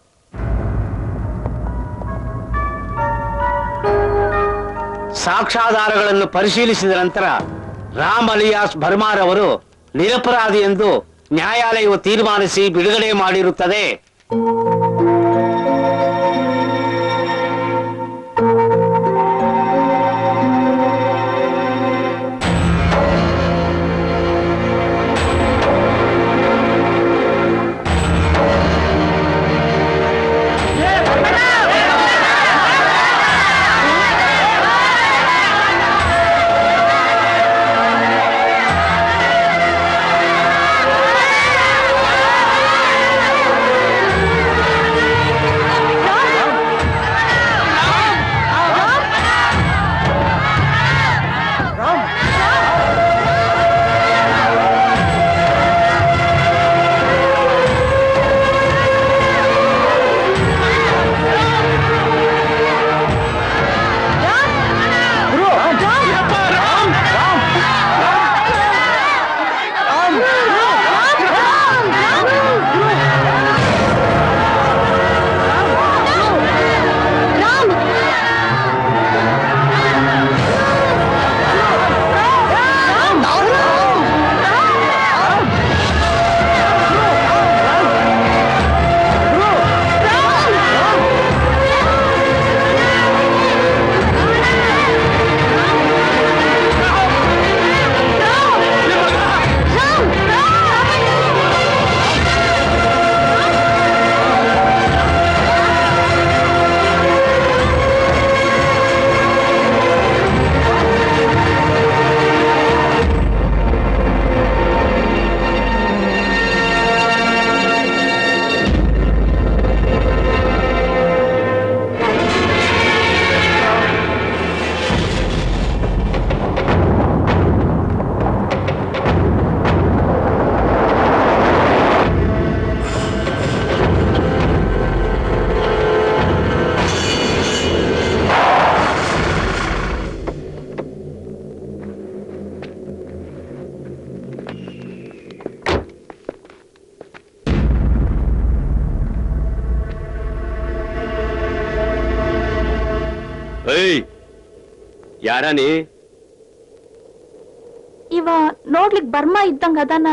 ಸಾಕ್ಷ್ಯಾಧಾರಗಳನ್ನು ಪರಿಶೀಲಿಸಿದ ನಂತರ ರಾಮ್ ಅಲಿಯಾಸ್ ಭರ್ಮಾರ್ ಅವರು ನಿರಪರಾಧಿ ಎಂದು ನ್ಯಾಯಾಲಯವು ತೀರ್ಮಾನಿಸಿ ಬಿಡುಗಡೆ ಮಾಡಿರುತ್ತದೆ
¡Vamos!
ಏಯ್ ಯಾರ ನೀ
ಇವ ನೋಡ್ಲಿಕ್ ಬರ್ಮಾ ಇದ್ದಂಗ ಅದಾನ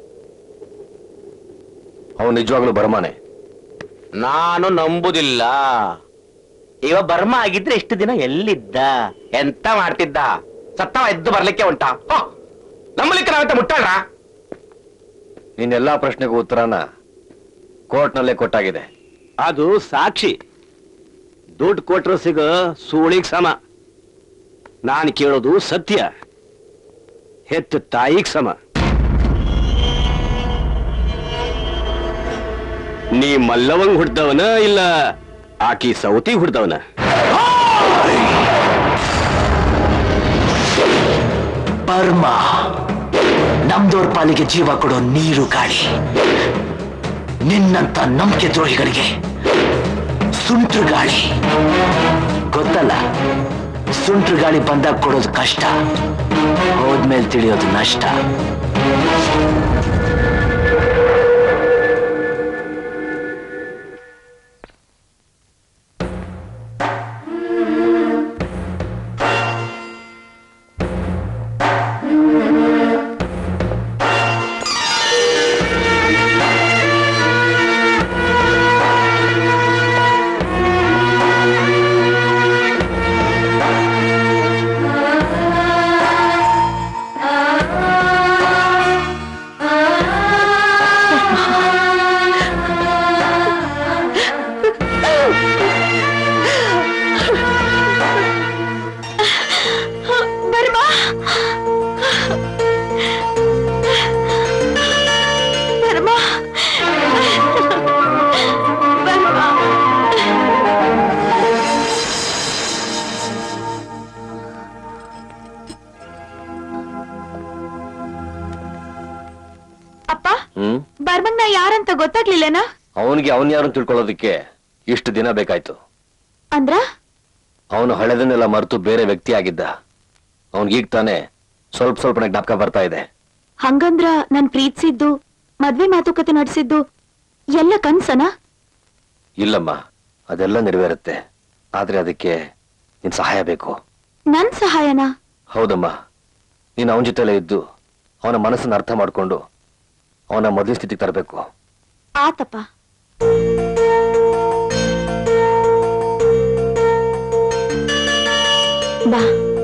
ಅವನು ನಿಜವಾಗ್ಲೂ ಬರ್ಮಾನೆ
ನಾನು ನಂಬುದಿಲ್ಲ ಇವ ಬರ್ಮ ಆಗಿದ್ರೆ ಇಷ್ಟು ದಿನ ಎಲ್ಲಿದ್ದ ಎಂತ ಮಾಡ್ತಿದ್ದ ಸತ್ತವ ಎದ್ದು ಬರ್ಲಿಕ್ಕೆ ಉಂಟಾ ಹೋ, ನಂಬಲಿಕ್ಕೆ ನಾವಂತ ಮುಟ್ಟಾಳ್ರ
ನಿನ್ನೆಲ್ಲಾ ಪ್ರಶ್ನೆಗೂ ಉತ್ತರನ ಕೋರ್ಟ್ನಲ್ಲೇ ಕೊಟ್ಟಾಗಿದೆ
ಅದು ಸಾಕ್ಷಿ ದುಡ್ಡು ಕೊಟ್ರ ಸಿಗ ಸೂಳಿಗ್ ಸಮ ನಾನು ಕೇಳೋದು ಸತ್ಯ ಹೆತ್ತ ತಾಯಿಗ್ ಸಮ ನೀ ಮಲ್ಲವಂಗ್ ಹುಡ್ದವನ ಇಲ್ಲ ಆಕಿ ಸೌತಿ ಹುಡ್ದವನ
ಬರ್ಮ ನಮ್ದೋರ್ ಪಾಲಿಗೆ ಜೀವ ಕೊಡೋ ನೀರು ಗಾಳಿ ನಿನ್ನಂತ ನಂಬಿಕೆ ದ್ರೋಹಿಗಳಿಗೆ ಸುಂಟ್ರು ಗಾಳಿ ಗೊತ್ತಲ್ಲ ಸುಂಟ್ರು ಗಾಳಿ ಬಂದಾಗ ಕೊಡೋದು ಕಷ್ಟ ಹೋದ್ಮೇಲೆ ತಿಳಿಯೋದು ನಷ್ಟ
ಬರ್ಮಾ ಬರ್ಮಾ ಬರ್ಮಾ ಅಪ್ಪ
ಹ್ಮ್
ಬರ್ಮಂಗ್ ನಾ ಯಾರಂತ ಗೊತ್ತಾಗ್ಲಿಲ್ಲನಾ
ಅವನಿಗೆ ಅವನ್ ಯಾರು ತಿಳ್ಕೊಳ್ಳೋದಕ್ಕೆ ಇಷ್ಟು ದಿನ ಬೇಕಾಯ್ತು
ಅಂದ್ರ
ಅವನು ಹಳೆದನ್ನೆಲ್ಲ ಮರೆತು ಬೇರೆ ವ್ಯಕ್ತಿ ಆಗಿದ್ದ ಅವನ್ಗೀಗ ತಾನೇ ಸ್ವಲ್ಪ ಸ್ವಲ್ಪ ಜ್ಞಾಪಕ ಬರ್ತಾ ಇದೆ
ಹಂಗಂದ್ರ ನನ್ ಪ್ರೀತಿಸಿದ್ದು ಮದ್ವೆ ಮಾತುಕತೆ ನಡೆಸಿದ್ದು ಎಲ್ಲ ಕನ್ಸನ
ಇಲ್ಲಮ್ಮ ಅದೆಲ್ಲ ನೆರವೇರುತ್ತೆ ಆದ್ರೆ ಅದಕ್ಕೆ ನಿನ್ ಸಹಾಯ ಬೇಕು
ನನ್ ಸಹಾಯನ
ಹೌದಮ್ಮ ನೀನು ಅವನ ಜೊತೆಲೇ ಇದ್ದು ಅವನ ಮನಸ್ಸನ್ನ ಅರ್ಥ ಮಾಡ್ಕೊಂಡು ಅವನ ಮೊದಲ ಸ್ಥಿತಿಗೆ ತರಬೇಕು
ಆತಪ್ಪ ಬಾ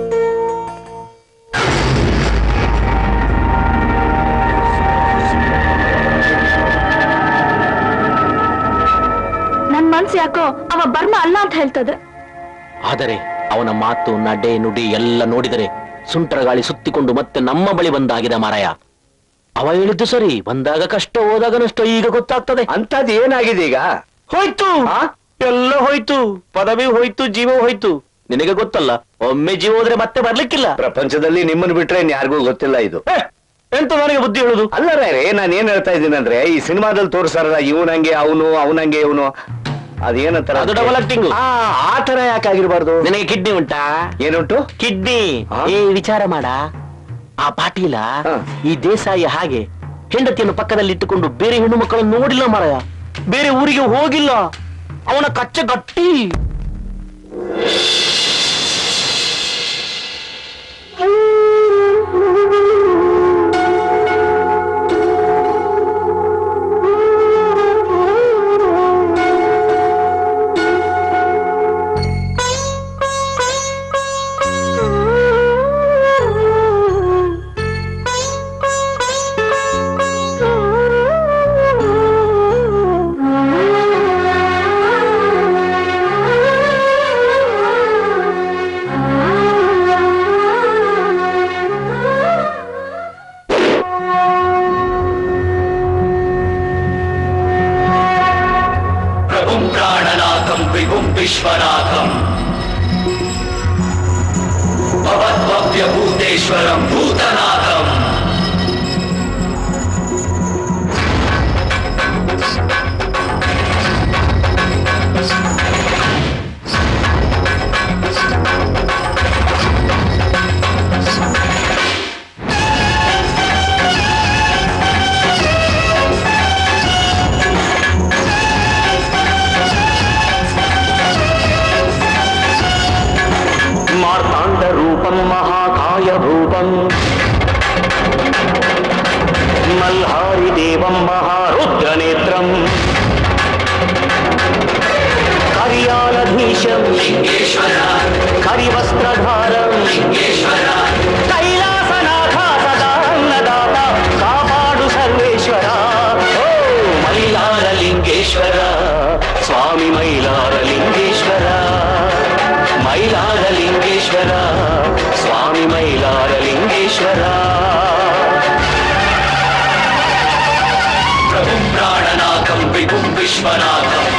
ನನ್ ಮನ್ಸ್ ಯಾಕೋ ಅವ ಬರ್ಮ ಅಲ್ಲ ಅಂತ ಹೇಳ್ತದ
ಆದರೆ ಅವನ ಮಾತು ನಡೆ ನುಡಿ ಎಲ್ಲ ನೋಡಿದರೆ ಸುಂಟರ ಗಾಳಿ ಸುತ್ತಿಕೊಂಡು ಮತ್ತೆ ನಮ್ಮ ಬಳಿ ಬಂದಾಗಿದೆ ಮಾರಾಯ ಅವ ಹೇಳಿದ್ದು ಸರಿ ಬಂದಾಗ ಕಷ್ಟ ಹೋದಾಗ ನಷ್ಟ ಈಗ ಗೊತ್ತಾಗ್ತದೆ
ಅಂತದ್ ಏನಾಗಿದೆ ಈಗ
ಹೋಯ್ತು ಎಲ್ಲ ಹೋಯ್ತು ಪದವಿ ಹೋಯ್ತು ಜೀವ ಹೋಯ್ತು ನಿನಗೆ ಗೊತ್ತಲ್ಲ ಒಮ್ಮೆ ಜೀವ ಹೋದ್ರೆ ಮತ್ತೆ ಬರ್ಲಿಕ್ಕಿಲ್ಲ
ಪ್ರಪಂಚದಲ್ಲಿ ನಿಮ್ಮನ್ನು ಬಿಟ್ರೆ ಯಾರಿಗೂ ಗೊತ್ತಿಲ್ಲ ಇದು
ಏ, ಎಂತ ನನಗೆ ಬುದ್ಧಿ ಹೇಳುದು
ಅಲ್ಲ ರೇ ನಾನು ಏನ್ ಹೇಳ್ತಾ ಇದ್ದೀನಿ ಅಂದ್ರೆ ಈ ಸಿನಿಮಾದಲ್ಲಿ ತೋರಿಸಾರಲ್ಲ ಇವನಂಗೆ ಅವನು ಅವನಂಗೆ ಇವನು ಅದೇನಂತಾರ
ಅದು ಡಬಲ್ ಆಕ್ಟಿಂಗ್
ಆ ಆ ತರ ಯಾಕಾಗಿರ್ಬಾರ್ದು
ನಿನಗೆ ಕಿಡ್ನಿ ಉಂಟಾ
ಏನುಂಟು
ಕಿಡ್ನಿ
ಆ?
ಏ ವಿಚಾರ ಮಾಡ ಆ ಪಾಟೀಲ
ಹ.
ಈ ದೇಸಾಯಿ ಹಾಗೆ ಹೆಂಡತಿಯನ್ನು ಪಕ್ಕದಲ್ಲಿ ಇಟ್ಟುಕೊಂಡು ಬೇರೆ ಹೆಣ್ಣು ಮಕ್ಕಳನ್ನು ನೋಡಿಲ್ಲ ಮಾರಾಯ ಬೇರೆ ಊರಿಗೆ ಹೋಗಿಲ್ಲ ಅವನ ಕಚ್ಚೆ ಗಟ್ಟಿ
ಆ
मार्ताण्डरूपं महाकायभूपम् मल्हारिदेवं महारुद्रनेत्रम् करियालधीशं करिवस्त्रधारम् कैलासनाथा सदा अन्नदाता कापाडु सर्वेश्वर ओ मैलारलिङ्गेश्वर स्वामि मैलारलिङ्गेश्वर मैलारलिङ्गेश्वर स्वामि मैलारलिङ्गेश्वर प्रभुं प्राणनाथं विभुं विश्वनाथम्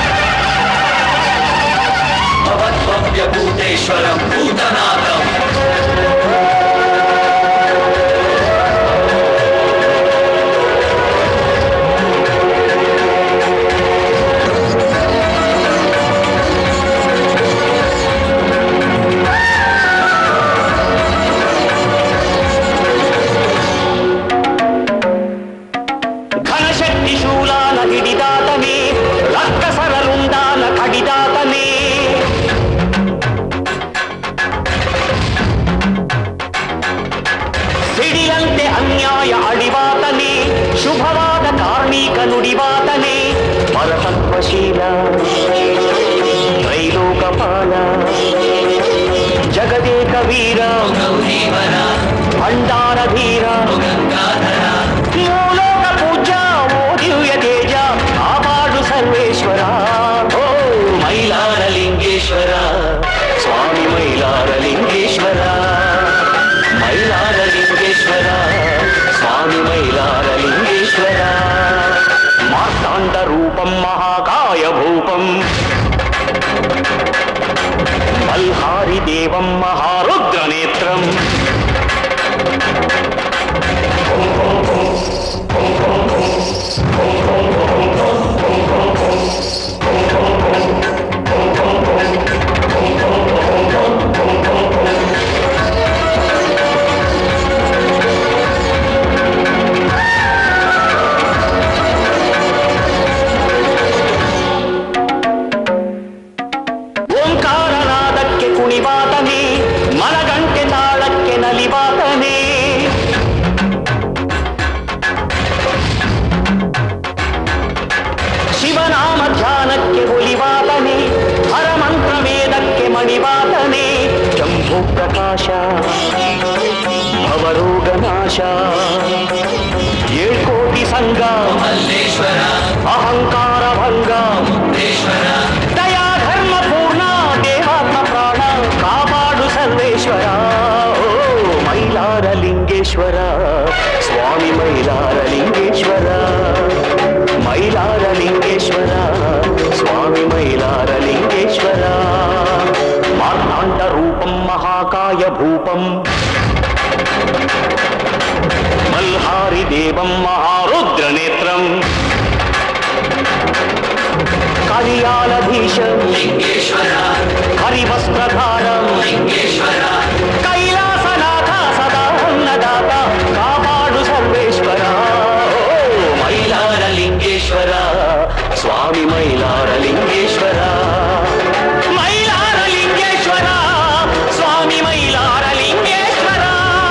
भवद्भव्यभूतेश्वरं भूतनाथम् ಘನಶಕ್ತಿ ಶೂಲಾನ ಹಿಡಿದಾತನೇ ರಕ್ಕಸರಲುಂಡಾನ ಕಡಿದಾತನೇ ಸಿಡಿಲಂತೆ ಅನ್ಯಾಯ ಅಡಿವಾತನೇ ಶುಭವಾದ ಕಾರ್ಮಿಕ ನುಡಿವಾತನೇ ಪರತತ್ವಶೀಲ ತ್ರೈಲೋಕಪಾಲ ಜಗದೇಕ ವೀರ ಭಂಡಾರ ಧೀರ ಮೂಲೋಕ ಪೂಜ ಓ ದಿವ್ಯ ತೇಜ ಕಾಪಾಡು ಸರ್ವೇಶ್ವರ ಓ ಮೈಲಾರಲಿಂಗೇಶ್ವರ ಸ್ವಾಮಿ ಮೈಲಾರಲಿಂಗೇಶ್ವರ ಮೈಲಾರಲಿಂಗೇಶ್ವರ ಸ್ವಾಮಿ ಮೈಲಾರಲಿಂಗೇಶ್ವರ ಮಾರ್ತಾಂಡ ರೂಪಂ ಮಹಾಕಾಯ ಭೂಪಂ ಮಲ್ಹಾರಿ ದೇವಂ ಮಹಾರುದ್ರನೇತ್ರಂ ಓಂಕಾರನಾದಕ್ಕೆ ಕುಣಿವಾತನೇ ಮನಗಂಟೆ ತಾಳಕ್ಕೆ ನಲಿವಾತನೇ ಶಿವನಾಮ ಧ್ಯಾನಕ್ಕೆ ಒಲಿವಾತನೇ ಹರಮಂತ್ರ ವೇದಕ್ಕೆ ಮಣಿವಾತನೇ ಶಂಭು ಪ್ರಕಾಶ ಭವರೋಗ ನಾಶ ಏಳ್ಕೋಟಿ ಸಂಘ ಅಹಂಕಾರ ಭಂಗ ದಯಾ ಧರ್ಮ ಪೂರ್ಣ ದೇಹಾತ್ಮ ಪ್ರಾಣ ಕಾಪಾಡು ಸರ್ವೇಶ್ವರ ಓ ಮೈಲಾರಲಿಂಗೇಶ್ವರ ಸ್ವಾಮಿ ಮೈಲಾರಲಿಂಗೇಶ್ವರ ಮೈಲಾರಲಿಂಗೇಶ್ವರ ಸ್ವಾಮಿ ಮೈಲಾರಲಿಂಗೇಶ್ವರ ಮಾರ್ತಾಂಡ ರೂಪಂ ಮಹಾಕಾಯ ಭೂಪಂ ಮಲ್ಹಾರಿ ದೇವಂ ಮಹಾರುದ್ರನೇತ್ರಂ ಕರಿಯಾಲಧೀಶಂ ಹರಿವಸ್ತ್ರಧಾರಂ ಕೈಲಾಸನಾಥ ಸದಾ ಅನ್ನದಾತ ಕಾಪಾಡು ಸರ್ವೇಶ್ವರ ಓ ಮೈಲಾರಲಿಂಗೇಶ್ವರ ಸ್ವಾಮಿ ಮೈಲಾರಲಿಂಗೇಶ್ವರ ಮೈಲಾರಲಿಂಗೇಶ್ವರ ಸ್ವಾಮಿ ಮೈಲಾರಲಿಂಗೇಶ್ವರ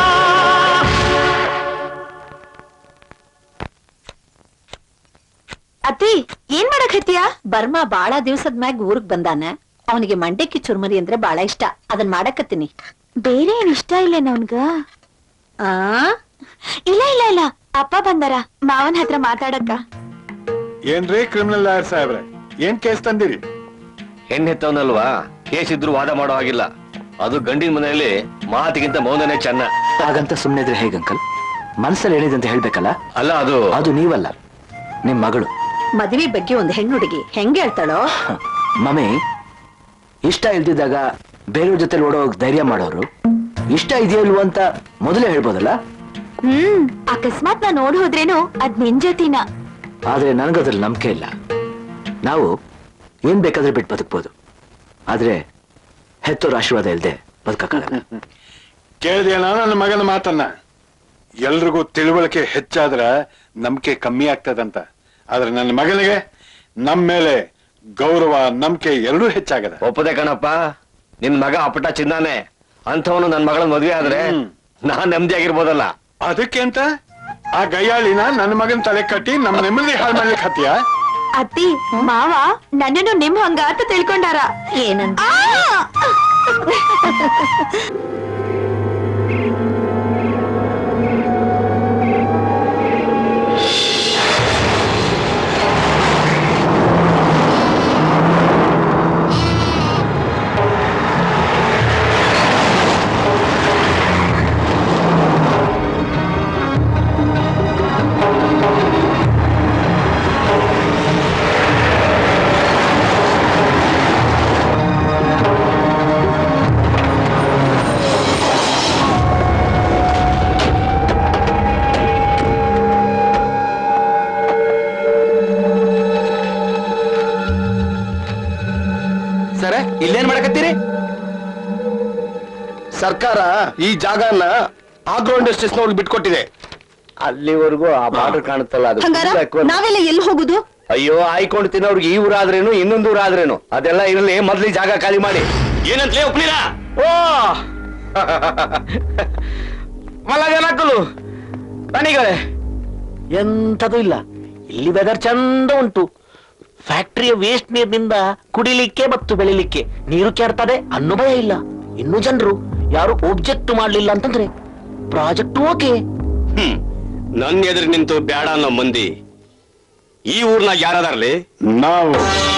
ಅತ್ತಿ ಏನ್ ಮಾಡಕ್ ಹತ್ತೀಯ ಬರ್ಮಾ ಬಾಳ ದಿವ್ಸದ ಮ್ಯಾಗ ಊರ್ಗ್ ಬಂದಾನ ಅವನಿಗೆ ಮಂಡಕ್ಕಿ ಚುರ್ಮರಿ ಅಂದ್ರೆ ಬಾಳ ಇಷ್ಟ ಅದನ್ ಮಾಡಕತ್ತೀನಿ
ಬೇರೆ ಏನ್ ಇಷ್ಟ ಇಲ್ಲ ನನ್ಗ
ಆ
ಇಲ್ಲ ಇಲ್ಲ ಇಲ್ಲ ಅಪ್ಪ ಬಂದಾರ ಮಾವನ್ ಹತ್ರ ಮಾತಾಡಕ್ಕ
ಏನ್ರಿ ಕ್ರಿಮಿನಲ್ ಲಾಯರ್ ಸಾಹೇಬ್ರೆ ಏನ್ ಕೇಸ್ ತಂದಿರಿ
ಹೆಣ್ಣೆತ್ತವನಲ್ವಾ ಕೇಸ್ ಇದ್ರು ವಾದ ಮಾಡೋ ಹಾಗಿಲ್ಲ ಅದು ಗಂಡಿನ ಮನೆಯಲ್ಲಿ ಮಾತಿಗಿಂತ ಮೌನನೇ ಚೆನ್ನ
ಹಾಗಂತ ಸುಮ್ಮನೆ ಇದ್ರೆ ಹೇಗೆ ಅಂಕಲ್ ಮನಸ್ಸಲ್ಲಿ ಹೇಳಿದೆ ಅಂತ ಹೇಳ್ಬೇಕಲ್ಲ
ಅಲ್ಲ ಅದು
ಅದು ನೀವಲ್ಲ ನಿಮ್ ಮಗಳು
ಮದ್ವಿ ಬಗ್ಗೆ ಒಂದ್ ಹೆಣ್ಣುಡುಗಿ ಹೆಂಗ್ ಹೇಳ್ತಾಳೋ
ಮಮ್ಮಿ ಇಷ್ಟ ಇಲ್ದಿದ್ದಾಗ ಬೇರೆಯವ್ರ ಜೊತೆ ಓಡೋ ಧೈರ್ಯ ಮಾಡೋರು ಇಷ್ಟ ಇದೆಯಲ್ವ ಅಂತ ಮೊದಲೇ ಹೇಳ್ಬೋದಲ್ಲ
ಹ್ಮ್ ಅಕಸ್ಮಾತ್ ನಾ ನೋಡ್ ಹೋದ್ರೇನು ಅದ್ ನಿನ್ ಜೊತಿನ
ಆದ್ರೆ ನನಗದ್ರಲ್ಲಿ ನಂಬಿಕೆ ಇಲ್ಲ ನಾವು ಏನ್ ಬೇಕಾದ್ರೆ ಬಿಟ್ಟು ಬದುಕ್ಬೋದು ಆದ್ರೆ ಹೆತ್ತೋರ ಆಶೀರ್ವಾದ ಇಲ್ಲದೆ ಬದುಕಕ್ಕಾಗಲ್ಲ
ಕೇಳಿದೇನ ನನ್ನ ಮಗನ ಮಾತನ್ನ ಎಲ್ರಿಗೂ ತಿಳುವಳಿಕೆ ಹೆಚ್ಚಾದ್ರ ನಂಬಿಕೆ ಕಮ್ಮಿ ಆಗ್ತದಂತ ಆದ್ರೆ ನನ್ನ ಮಗನಿಗೆ ನಮ್ಮ ಮೇಲೆ ಗೌರವ ನಂಬಿಕೆ ಎರಡೂ ಹೆಚ್ಚಾಗದ
ಒಪ್ಪದೆ ಕಣಪ್ಪ ನಿನ್ ಮಗ ಅಪಟ ಚಿನ್ನಾನೆ ಅಂಥವನು ನನ್ ಮಗಳ ಮದ್ವೆ ಆದ್ರೆ
ಹ್ಮ್.
ನಾನ್ ನೆಮ್ಮದಿಯಾಗಿರ್ಬೋದಲ್ಲ
ಅದಕ್ಕೆ ಅಂತ ಆ ಗಯ್ಯಾಳಿನ ನನ್ನ ಮಗನ್ ತಲೆ ಕಟ್ಟಿ ನಮ್ಮ ನೆಮ್ಮದಿ ಹಾಳು ಮಾಡ್ಲಿಕ್ಕೆ ಹತ್ತೀಯ
ಅತ್ತಿ ಮಾವ ನನ್ನನ್ನು ನಿಮ್ ಹಂಗ ಅಂತ ತಿಳ್ಕೊಂಡಾರ ಏನಂತ
ಸರ ಇಲ್ಲೇನ್ ಮಾಡಕತ್ತೀರಿ ಸರ್ಕಾರ ಈ ಜಾಗನ ಆಗ್ರೋ ಇಂಡಸ್ಟ್ರೀಸ್ನವ್ರಿಗೆ ಬಿಟ್ಕೊಟ್ಟಿದೆ ಅಲ್ಲಿವರೆಗೂ ಆ ಬಾರ್ಡರ್ ಕಾಣುತ್ತಲ್ಲ ಅದು
ಹಂಗಾರ
ಬೇಕು ಅಂತ-
ನಾವೆಲ್ಲ ಎಲ್ಲಿ ಹೋಗುದು
ಅಯ್ಯೋ ಆಯ್ಕೊಂಡು ತಿನ್ನೋರ್ಗೆ ಈ ಊರಾದ್ರೇನು ಇನ್ನೊಂದು ಊರಾದ್ರೇನು ಅದೆಲ್ಲ ಇರಲಿ ಮೊದ್ಲು ಈ ಜಾಗ ಖಾಲಿ ಮಾಡಿ
ಏನಂತಲೇ ಒಪ್ನಿರ
ಓ ಮಲ್ಲ ಜನಕ್ಕಲು ತನಿಗಳೇ ಎಂಥದೂ ಇಲ್ಲ ಇಲ್ಲಿ ವೆದರ್ ಚಂದ ಉಂಟು ಫ್ಯಾಕ್ಟರಿಯ ವೇಸ್ಟ್ ನೀರಿನಿಂದ ಕುಡಿಲಿಕ್ಕೆ ಮತ್ತು ಬೆಳಿಲಿಕ್ಕೆ ನೀರು ಕೇರ್ತದೆ ಅನ್ನೋ ಭಯ ಇಲ್ಲ ಇನ್ನು ಜನರು ಯಾರು ಒಬ್ಜೆಕ್ಟ್ ಮಾಡ್ಲಿಲ್ಲ ಅಂತಂದ್ರೆ ಪ್ರಾಜೆಕ್ಟ್ ಓಕೆ
ಹ್ಮ್ ನನ್ನ ಎದುರು ನಿಂತು ಬೇಡ ಅನ್ನೋ ಮಂದಿ ಈ ಊರ್ನಾಗ ಯಾರದಾರ್ಲಿ
ನಾವು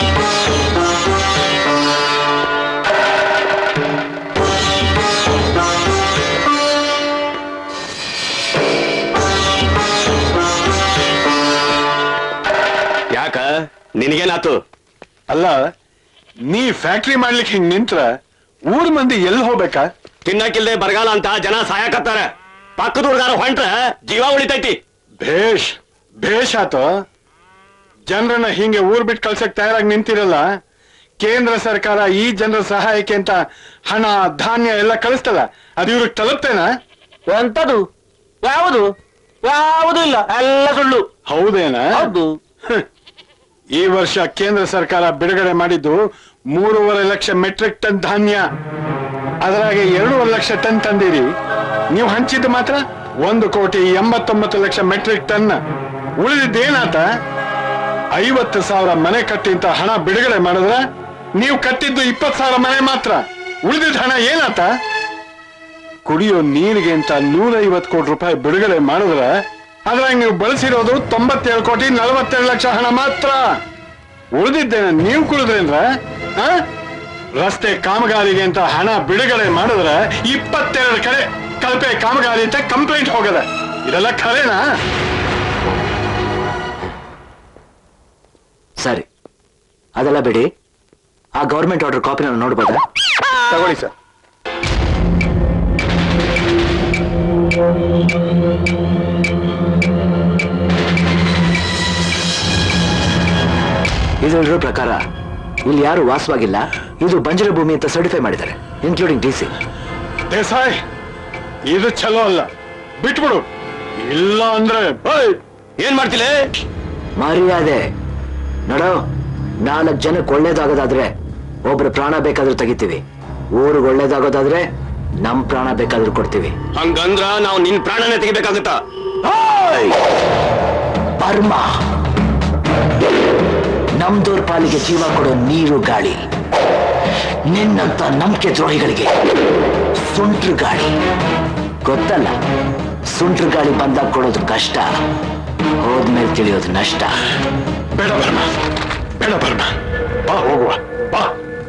ಯಾಕ ನಿನಗೇನಾತು
ಅಲ್ಲ ನೀ ಫ್ಯಾಕ್ಟ್ರಿ ಮಾಡ್ಲಿಕ್ಕೆ ಹಿಂಗ್ ನಿಂತ್ರ ಊರ್ ಮಂದಿ ಎಲ್ಲಿ ಹೋಗ್ಬೇಕಾ
ತಿನ್ನಕ್ಕಿಲ್ದೆ ಬರಗಾಲ ಅಂತ ಜನ ಸಾಯಕತ್ತಾರ ಪಕ್ಕದ ಹುಡುಗಾರ ಹೊಂಟ್ರ ಜೀವ ಉಳಿತೈತಿ
ಭೇಷ್ ಭೇಷ್ ಆತು ಜನರನ್ನ ಹಿಂಗೆ ಊರ್ ಬಿಟ್ಟು ಕಳ್ಸಕ್ ತಯಾರಾಗಿ ನಿಂತಿರಲ್ಲ ಕೇಂದ್ರ ಸರ್ಕಾರ ಈ ಜನರ ಸಹಾಯಕ್ಕೆ ಅಂತ ಹಣ ಧಾನ್ಯ ಎಲ್ಲ ಕಳಿಸ್ತಲ್ಲ ಅದು ಇವ್ರಿಗೆ ತಲುಪ್ತೇನಾ
ಎಂತದು ಯಾವುದು ಯಾವುದು ಇಲ್ಲ ಎಲ್ಲ ಸುಳ್ಳು
ಹೌದೇನಾ
ಹೌದು
ಹ್. ಈ ವರ್ಷ ಕೇಂದ್ರ ಸರ್ಕಾರ ಬಿಡುಗಡೆ ಮಾಡಿದ್ದು ಮೂರುವರೆ ಲಕ್ಷ ಮೆಟ್ರಿಕ್ ಟನ್ ಧಾನ್ಯ ಅದರಾಗೆ ಎರಡೂವರೆ ಲಕ್ಷ ಟನ್ ತಂದಿರಿ ನೀವು ಹಂಚಿದ್ದು ಮಾತ್ರ ಒಂದು ಕೋಟಿ ಎಂಬತ್ತೊಂಬತ್ತು ಲಕ್ಷ ಮೆಟ್ರಿಕ್ ಟನ್ ಉಳಿದಿದ್ದೇನಾತ ಐವತ್ತು ಸಾವಿರ ಮನೆ ಕಟ್ಟಿ ಅಂತ ಹಣ ಬಿಡುಗಡೆ ಮಾಡಿದ್ರ ನೀವು ಕಟ್ಟಿದ್ದು ಇಪ್ಪತ್ತು ಸಾವಿರ ಮನೆ ಮಾತ್ರ ಉಳಿದಿದ್ದ ಹಣ ಏನಾತ ಕುಡಿಯೋ ನೀರಿಗೆ ಅಂತ ನೂರೈವತ್ತು ಕೋಟಿ ರೂಪಾಯಿ ಬಿಡುಗಡೆ ಮಾಡಿದ್ರ ಅದ್ರಾಗ ನೀವು ಬಳಸಿರೋದು ತೊಂಬತ್ತೇಳು ಕೋಟಿ ನಲವತ್ತೆರಡು ಲಕ್ಷ ಹಣ ಮಾತ್ರ ಉಳಿದಿದ್ದೇನೆ ನೀವು ಕುಡಿದ್ರೇನ್ರ ಆ? ರಸ್ತೆ ಕಾಮಗಾರಿಗೆ ಅಂತ ಹಣ ಬಿಡುಗಡೆ ಮಾಡಿದ್ರೆ ಇಪ್ಪತ್ತೆರಡು ಕಡೆ ಕಳಪೆ ಕಾಮಗಾರಿ ಅಂತ ಕಂಪ್ಲೇಂಟ್ ಹೋಗದ ಇದೆಲ್ಲ ಖರೇನಾ
ಸರಿ ಅದೆಲ್ಲ ಬಿಡಿ ಆ ಗೌರ್ಮೆಂಟ್ ಆರ್ಡರ್ ಕಾಪಿ ನಾನು ನೋಡ್ಬೋದಾ
ತಗೊಳ್ಳಿ ಸರ್
ಇದರ ಪ್ರಕಾರ ಇಲ್ಲಿ ಯಾರು ವಾಸವಾಗಿಲ್ಲ ಇದು ಬಂಜರ ಭೂಮಿ ಅಂತ ಸರ್ಟಿಫೈ ಮಾಡಿದ್ದಾರೆ ಇನ್ಕ್ಲೂಡಿಂಗ್ ಡಿ ಸಿ
ದೇಸಾಯ್ ಇದು ಚಲೋ ಅಲ್ಲ ಬಿಟ್ಬಿಡು ಇಲ್ಲ ಅಂದ್ರೆ ಓಯ್,
ಏನ್ ಮಾಡ್ತಿಲೇ
ಮರ್ಯಾದೆ ನೋಡೋ ನಾಲ್ಕು ಜನಕ್ಕೆ ಒಳ್ಳೇದಾಗೋದಾದ್ರೆ ಒಬ್ರ ಪ್ರಾಣ ಬೇಕಾದ್ರೂ ತೆಗಿತೀವಿ ಊರಿಗೆ ಒಳ್ಳೇದಾಗೋದಾದ್ರೆ ನಮ್ ಪ್ರಾಣ ಬೇಕಾದ್ರೂ ಕೊಡ್ತೀವಿ
ಹಂಗಂದ್ರ ನಾವು ನಿನ್ ಪ್ರಾಣನೇ ತೆಗಿಬೇಕಾಗತ್ತ
ಬರ್ಮ ನಮ್ದೋರ್ ಪಾಲಿಗೆ ಜೀವ ಕೊಡೋ ನೀರು ಗಾಳಿ ನಿನ್ನಂತ ನಂಬಿಕೆ ದ್ರೋಹಿಗಳಿಗೆ ಸುಂಟ್ರು ಗಾಳಿ ಗೊತ್ತಲ್ಲ ಸುಂಟ್ರು ಗಾಳಿ ಬಂದಾಗ ಕೊಡೋದು ಕಷ್ಟ ಹೋದ್ಮೇಲೆ ತಿಳಿಯೋದು ನಷ್ಟ
ಬೇಡ ಬರ್ಮ ಬೇಡ ಬರ್ಮ ಬಾ ಹೋಗುವ ಬಾ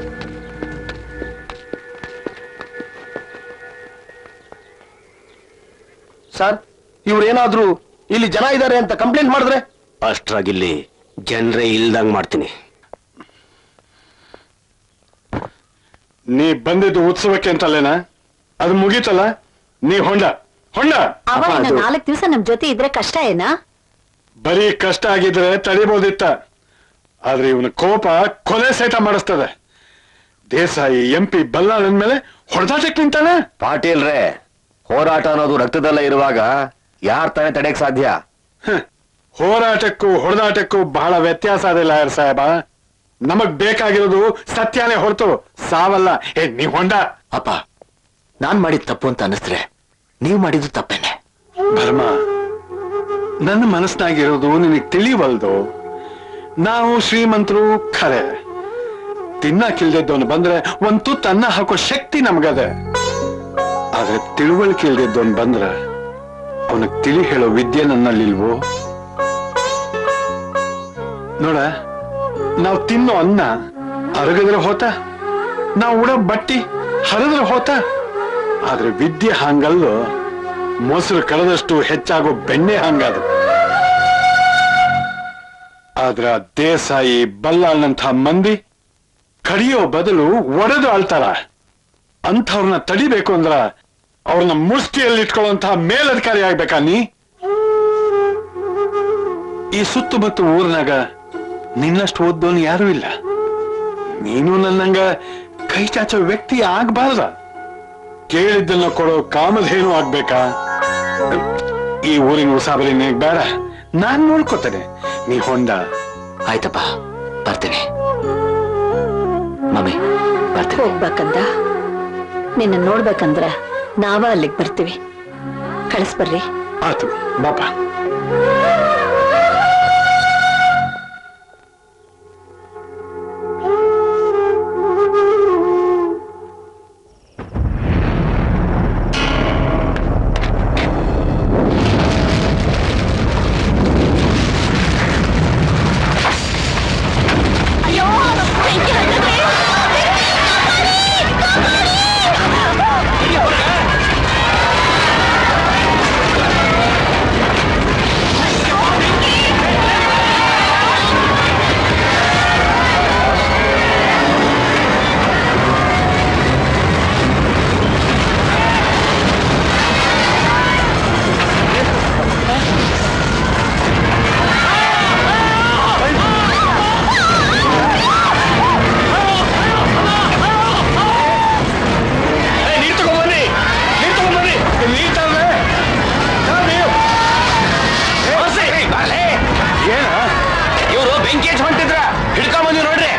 ಸರ್ ಇವ್ರೇನಾದ್ರೂ ಇಲ್ಲಿ ಜನ ಇದ್ದಾರೆ ಅಂತ ಕಂಪ್ಲೇಂಟ್ ಮಾಡಿದ್ರೆ
ಅಷ್ಟ್ರಾಗಿಲ್ಲಿ ಜನರೇ ಇಲ್ದಂಗ್ ಮಾಡ್ತೀನಿ
ನೀ ಬಂದಿದ್ದು ಉತ್ಸವಕ್ಕೆ ಅಂತಲ್ಲೇನಾ ಅದು ಮುಗೀತಲ್ಲ ನೀ ಹೊಂಡ ಹೊಂಡ
ಅವ
ಅಪ್ಪ,
ಇನ್ನು
ಅದು-
ನಾಲ್ಕು ದಿವಸ ನಮ್ ಜೊತೆ ಇದ್ರೆ ಕಷ್ಟ ಏನಾ
ಬರೀ ಕಷ್ಟ ಆಗಿದ್ರೆ ತಡಿಬೋದಿತ್ತ ಆದ್ರೆ ಇವನ ಕೋಪ ಕೊಲೆ ಸಹಿತ ಮಾಡಿಸ್ತದೆ ದೇಸಾಯಿ ಎಂ ಪಿ ಬಲ್ಲಾಳನ್ ಮೇಲೆ ಹೊಡೆದಾಟಕ್ಕೆ ನಿಂತಾನೆ
ಪಾಟೀಲ್ರೇ ಹೋರಾಟ ಅನ್ನೋದು ರಕ್ತದಲ್ಲೇ ಇರುವಾಗ ಯಾರ್ ತಾನೇ ತಡೆಯಕ್ ಸಾಧ್ಯ
ಹ, ಹೋರಾಟಕ್ಕೂ ಹೊಡೆದಾಟಕ್ಕೂ ಬಹಳ ವ್ಯತ್ಯಾಸ ಅದಿಲ್ಲ ಯಾರ್ ಸಾಹೇಬ ನಮಗ್ ಬೇಕಾಗಿರೋದು ಸತ್ಯನೇ ಹೊರತು ಸಾವಲ್ಲ ಏ ನೀವ್ ಹೊಂಡ
ಅಪ್ಪ ನಾನ್ ಮಾಡಿದ ತಪ್ಪು ಅಂತ ಅನ್ನಿಸ್ರೆ ನೀವ್ ಮಾಡಿದ್ದು ತಪ್ಪೇನೆ
ಭರ್ಮ ನನ್ನ ಮನಸ್ನಾಗಿರೋದು ನಿನಗ್ ತಿಳಿವಲ್ದು ನಾವು ಶ್ರೀಮಂತರು ಖರೆ ತಿನ್ನಕ್ಕಿಲ್ದಿದ್ದವನು ಬಂದ್ರೆ ಒಂದ್ ತುತ್ತು ಅನ್ನ ಹಾಕೋ ಶಕ್ತಿ ನಮ್ಗದೆ ಆದ್ರೆ ತಿಳುವಳಿಕೆ ಇಲ್ದಿದ್ದವನ್ ಬಂದ್ರೆ ಅವನಿಗೆ ತಿಳಿ ಹೇಳೋ ವಿದ್ಯೆ ನನ್ನಲ್ಲಿಲ್ವೋ ನೋಡ ನಾವು ತಿನ್ನೋ ಅನ್ನ ಅರಗಿದ್ರೆ ಹೋತ ನಾವು ಉಡೋ ಬಟ್ಟಿ ಹರಿದ್ರೆ ಹೋತ ಆದ್ರೆ ವಿದ್ಯೆ ಹಂಗಲ್ಲೋ ಮೊಸರು ಕಳೆದಷ್ಟು ಹೆಚ್ಚಾಗೋ ಬೆಣ್ಣೆ ಹಂಗದು ಆದ್ರ ಆ ದೇಸಾಯಿ ಬಲ್ಲಾಳ್ನಂಥ ಮಂದಿ ಕಡಿಯೋ ಬದಲು ಒಡೆದು ಆಳ್ತಾರ ಅಂಥವ್ರನ್ನ ತಡಿಬೇಕು ಅಂದ್ರ ಅವ್ರನ್ನ ಮುಷ್ಟಿಯಲ್ಲಿ ಇಟ್ಕೊಳ್ಳುವಂತಹ ಮೇಲಧಿಕಾರಿ ಆಗ್ಬೇಕಾ ನೀ ಈ ಸುತ್ತಮುತ್ತ ಊರ್ನಾಗ ನಿನ್ನಷ್ಟು ಓದ್ದೋನು ಯಾರೂ ಇಲ್ಲ ನೀನು ನನ್ನಂಗ ಕೈ ಚಾಚೋ ವ್ಯಕ್ತಿ ಆಗ್ಬಾರ್ದ ಕೇಳಿದ್ದನ್ನ ಕೊಡೋ ಕಾಮಧೇನು ಆಗ್ಬೇಕಾ ಈ ಊರಿನ ಉಸಾಬರಿ ನಿನಗ್ ಬೇಡ ನಾನ್ ನೋಡ್ಕೋತೇನೆ ನೀ ಹೊಂಡ
ಆಯ್ತಪ್ಪ ಬರ್ತೀನಿ ಮಮ್ಮಿ ಬರ್ತೀನಿ
ಹೋಗ್ಬೇಕಂದ ನಿನ್ನ ನೋಡ್ಬೇಕಂದ್ರ ನಾವ ಅಲ್ಲಿಗೆ ಬರ್ತೀವಿ ಕಳಿಸ್ಬರ್ರಿ
ಆತು ಬಾಪ
ನೀರ್ ತಗೊಂಡ್ಬನ್ನಿ ನೀರ್ ತಗೊಂಡ್ಬನ್ನಿ ನೀರ್ ತಂದ್ರೆ ಏನ ಇವರು ಬೆಂಕಿ ಹಚ್ಚಿ ಹೊಂಟಿದ್ರ ಹಿಡ್ಕೊಂಬಂದಿ ನೋಡ್ರಿ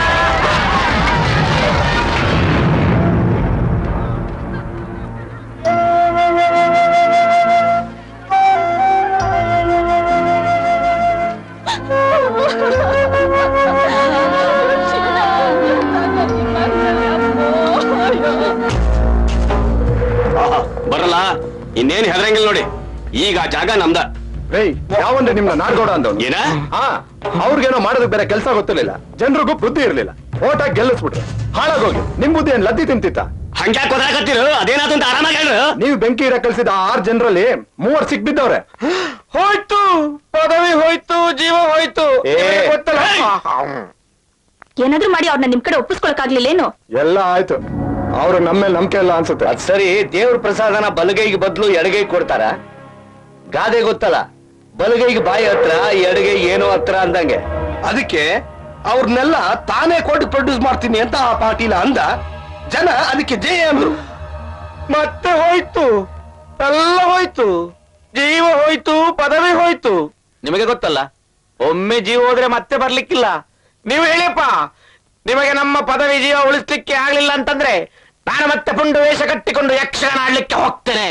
ಆಹಾ, ಬರಲ್ಲ ಇನ್ನೇನ್ ಹೆದರಂಗಿಲ್ಲ ನೋಡಿ ಈಗ ಆ ಜಾಗ ನಮ್ದ
ರೈ ಯಾವಂದ್ರೆ ನಿಮ್ನ ನಾಡ್ಗೌಡ ಅಂದವ್ನು
ಏನ
ಹಾ ಅವ್ರಿಗೇನೋ ಮಾಡೋದಕ್ಕೆ ಬೇರೆ ಕೆಲಸ ಗೊತ್ತಿರ್ಲಿಲ್ಲ ಜನರಿಗೂ ಬುದ್ಧಿ ಇರ್ಲಿಲ್ಲ ಓಟಾಗಿ ಗೆಲ್ಲಿಸ್ಬಿಟ್ರು ಹಾಳಾಗೋಗಿ ನಿಮ್ ಬುದ್ಧಿ ಏನ್ ಲದ್ದಿ ತಿಂತಿತ್ತ
ಹಂಗ್ಯಾಕ್ ಕೊದಾಕತ್ತೀರು ಅದೇನಾದ್ರು ಅಂತ ಆರಾಮಾಗಿ ಹೇಳ್ರು
ನೀವು ಬೆಂಕಿ ಇರ ಕಳ್ಸಿದ ಆ ಆರ್ ಜನರಲ್ಲಿ ಮೂವರ್ ಸಿಕ್ಬಿದ್ದವ್ರೆ
ಹೋಯ್ತು ಪದವಿ ಹೋಯ್ತು ಜೀವ ಹೋಯ್ತು
ಏ.
ನಿಮ್ಗೆ ಗೊತ್ತಲ್ಲ
ಏನಾದ್ರೂ ಮಾಡಿ ಅವ್ರನ್ನ ನಿಮ್ ಕಡೆ ಒಪ್ಪಿಸ್ಕೊಳಕ್ಕಾಗ್ಲಿಲ್ಲೇನು
ಎಲ್ಲ ಆಯ್ತು ಅವ್ರು ನಮ್ಮ ಮೇಲೆ ನಂಬಿಕೆ ಇಲ್ಲ ಅನ್ಸುತ್ತೆ
ಅದ್ ಸರಿ ದೇವ್ರ ಪ್ರಸಾದನ ಬಲಗೈಗೆ ಬದಲು ಎಡಗೈ ಕೊಡ್ತಾರ ಗಾದೆ ಗೊತ್ತಲ್ಲ ಬಲಗೈಗೆ ಬಾಯಿ ಹತ್ರ ಎಡಗೈ ಏನೋ ಹತ್ರ ಅಂದಂಗೆ ಅದಕ್ಕೆ ಅವ್ರನ್ನೆಲ್ಲ ತಾನೇ ಕೊಟ್ಟು ಪ್ರೊಡ್ಯೂಸ್ ಮಾಡ್ತೀನಿ ಅಂತ ಆ ಪಾಟೀಲ ಅಂದ ಜನ ಅದಕ್ಕೆ ಜಯ ಅಂದ್ರು ಮತ್ತೆ ಹೋಯ್ತು ಎಲ್ಲ ಹೋಯ್ತು ಜೀವ ಹೋಯ್ತು ಪದವಿ ಹೋಯ್ತು ನಿಮಗೆ ಗೊತ್ತಲ್ಲ ಒಮ್ಮೆ ಜೀವ ಹೋದ್ರೆ ಮತ್ತೆ ಬರ್ಲಿಕ್ಕಿಲ್ಲ ನೀವು ಹೇಳಿಯಪ್ಪ ನಿಮಗೆ ನಮ್ಮ ಪದವಿ ಜೀವ ಉಳಿಸ್ಲಿಕ್ಕೆ ಆಗ್ಲಿಲ್ಲ ಅಂತಂದ್ರೆ ನಾನು ಮತ್ತೆ ಪುಂಡು ವೇಷ ಕಟ್ಟಿಕೊಂಡು ಯಕ್ಷಗಾನ ಆಡ್ಲಿಕ್ಕೆ ಹೋಗ್ತೇನೆ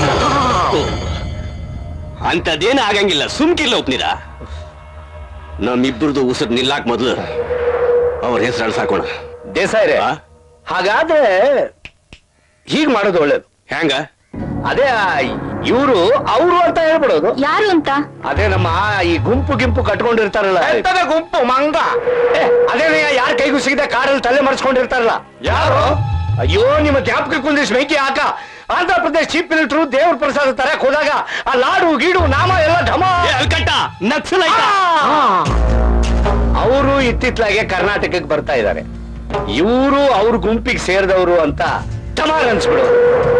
ಅಂತದೇನು ಆಗಂಗಿಲ್ಲ ಸುಮ್ಕಿಲ್ಲ ಒಪ್ನಿದ ನಮ್ಮಿಬ್ಬರದು ಉಸಿರು ನಿಲ್ಲಾಕ್ ಮೊದ್ಲು ಅವ್ರ ಹೆಸರು ಅಳ್ಸಾಕೋಣ
ದೇಸಾಯ್ರೆ ಹಾಗಾದ್ರೆ ಹೀಗ್ ಮಾಡೋದು ಒಳ್ಳೇದು
ಹೆಂಗ
ಅದೇ ಇವರು ಅವರು ಅಂತ ಹೇಳ್ಬಿಡೋದು
ಯಾರು ಅಂತ
ಅದೇ ನಮ್ಮ ಈ ಗುಂಪು ಗಿಂಪು ಕಟ್ಕೊಂಡಿರ್ತಾರಲ್ಲ ಗುಂಪು ಮಂಗ ಏ, ಅದೇನೇ ಯಾರ ಕೈಗೂ ಸಿಗದೆ ಕಾಡಲ್ಲಿ ತಲೆ ಮರೆಸ್ಕೊಂಡಿರ್ತಾರಲ್ಲ ಯಾರು ಅಯ್ಯೋ ನಿಮ್ಮ ಜ್ಞಾಪಕ ಕುಂದಿಸ್ ಬೆಂಕಿ ಹಾಕ ಆಂಧ್ರ ಪ್ರದೇಶ್ ಚೀಫ್ ಮಿನಿಸ್ಟರ್ ದೇವ್ರ ಪ್ರಸಾದ ತರಕ್ ಹೋದಾಗ ಆ ಲಾಡು ಗೀಡು ನಾಮ ಎಲ್ಲ ಢಮ
ಅಲ್ಕಟ್ಟ ನಕ್ಸಲ್
ಅವರು ಇತ್ತಿತ್ಲಾಗೆ ಕರ್ನಾಟಕಕ್ಕೆ ಬರ್ತಾ ಇದ್ದಾರೆ ಇವರು ಅವ್ರ ಗುಂಪಿಗೆ ಸೇರಿದವರು ಅಂತ ಟಮಾರ್ ಅನ್ಸ್ಬಿಡೋರು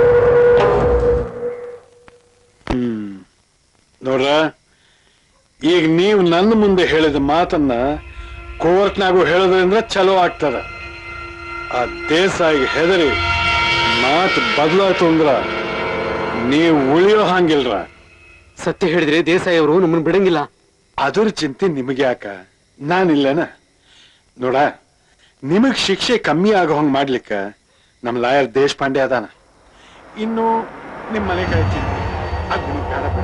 ನೋಡ್ರ ಈಗ ನೀವು ನನ್ನ ಮುಂದೆ ಹೇಳಿದ ಮಾತನ್ನ ಕೋರ್ಟ್ನಾಗೂ ಹೇಳೋದ್ರಿಂದ ಚಲೋ ಆಗ್ತದ ಆ ದೇಸಾಯಿಗೆ ಹೆದರಿ ಮಾತು ಬದಲಾಯ್ತು ಅಂದ್ರ ನೀವು ಉಳಿಯೋ ಹಂಗಿಲ್ರ
ಸತ್ಯ ಹೇಳಿದ್ರೆ ದೇಸಾಯಿ ಅವರು ನಮ್ಮನ್ನ ಬಿಡಂಗಿಲ್ಲ
ಅದ್ರ ಚಿಂತೆ ನಿಮಗೆ ಯಾಕ ನಾನಿಲ್ಲನ ನೋಡ ನಿಮಗ್ ಶಿಕ್ಷೆ ಕಮ್ಮಿ ಆಗೋ ಹಂಗ್ ಮಾಡ್ಲಿಕ್ಕ ನಮ್ ಲಾಯರ್ ದೇಶಪಾಂಡೆ ಅದಾನ ಇನ್ನು ನಿಮ್ ಮನೆ ಕಾಯ್ತೀನಿ ಅದ್ ನಿಮಗ್ ಬೇಡ ಬೇಡ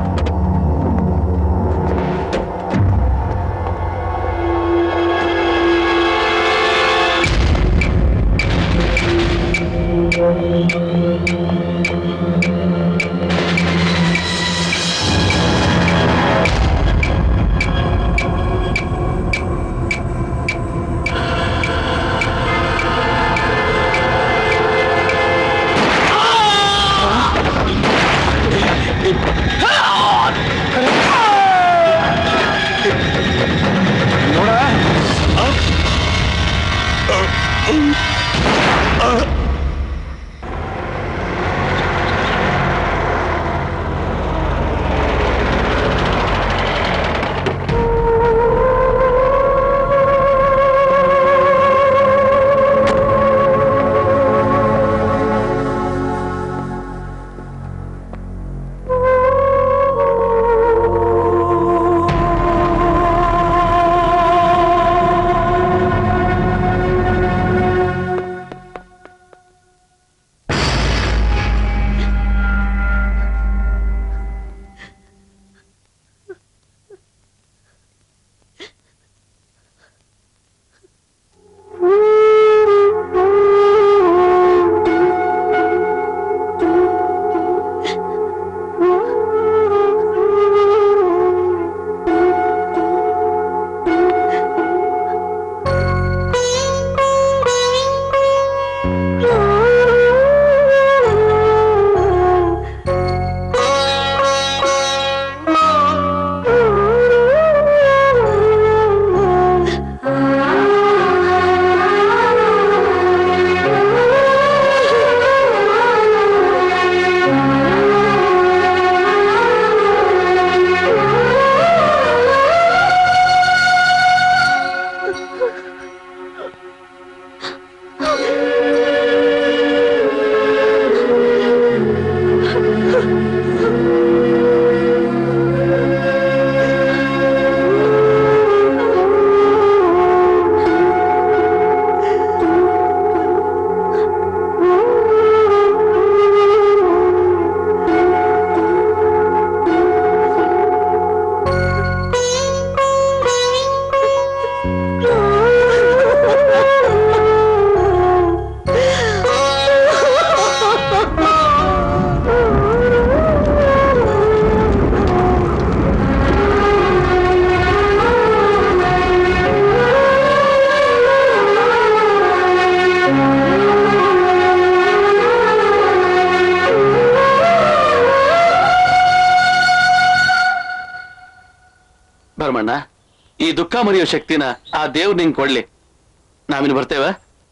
ಭರಮಣ್ಣ ಈ ದುಃಖ ಮರೆಯೋ ಶಕ್ತಿನ ಆ ದೇವ್ರು ನಿಂಗೆ ಕೊಡ್ಲಿ ನಾವಿನ್ ಬರ್ತೇವ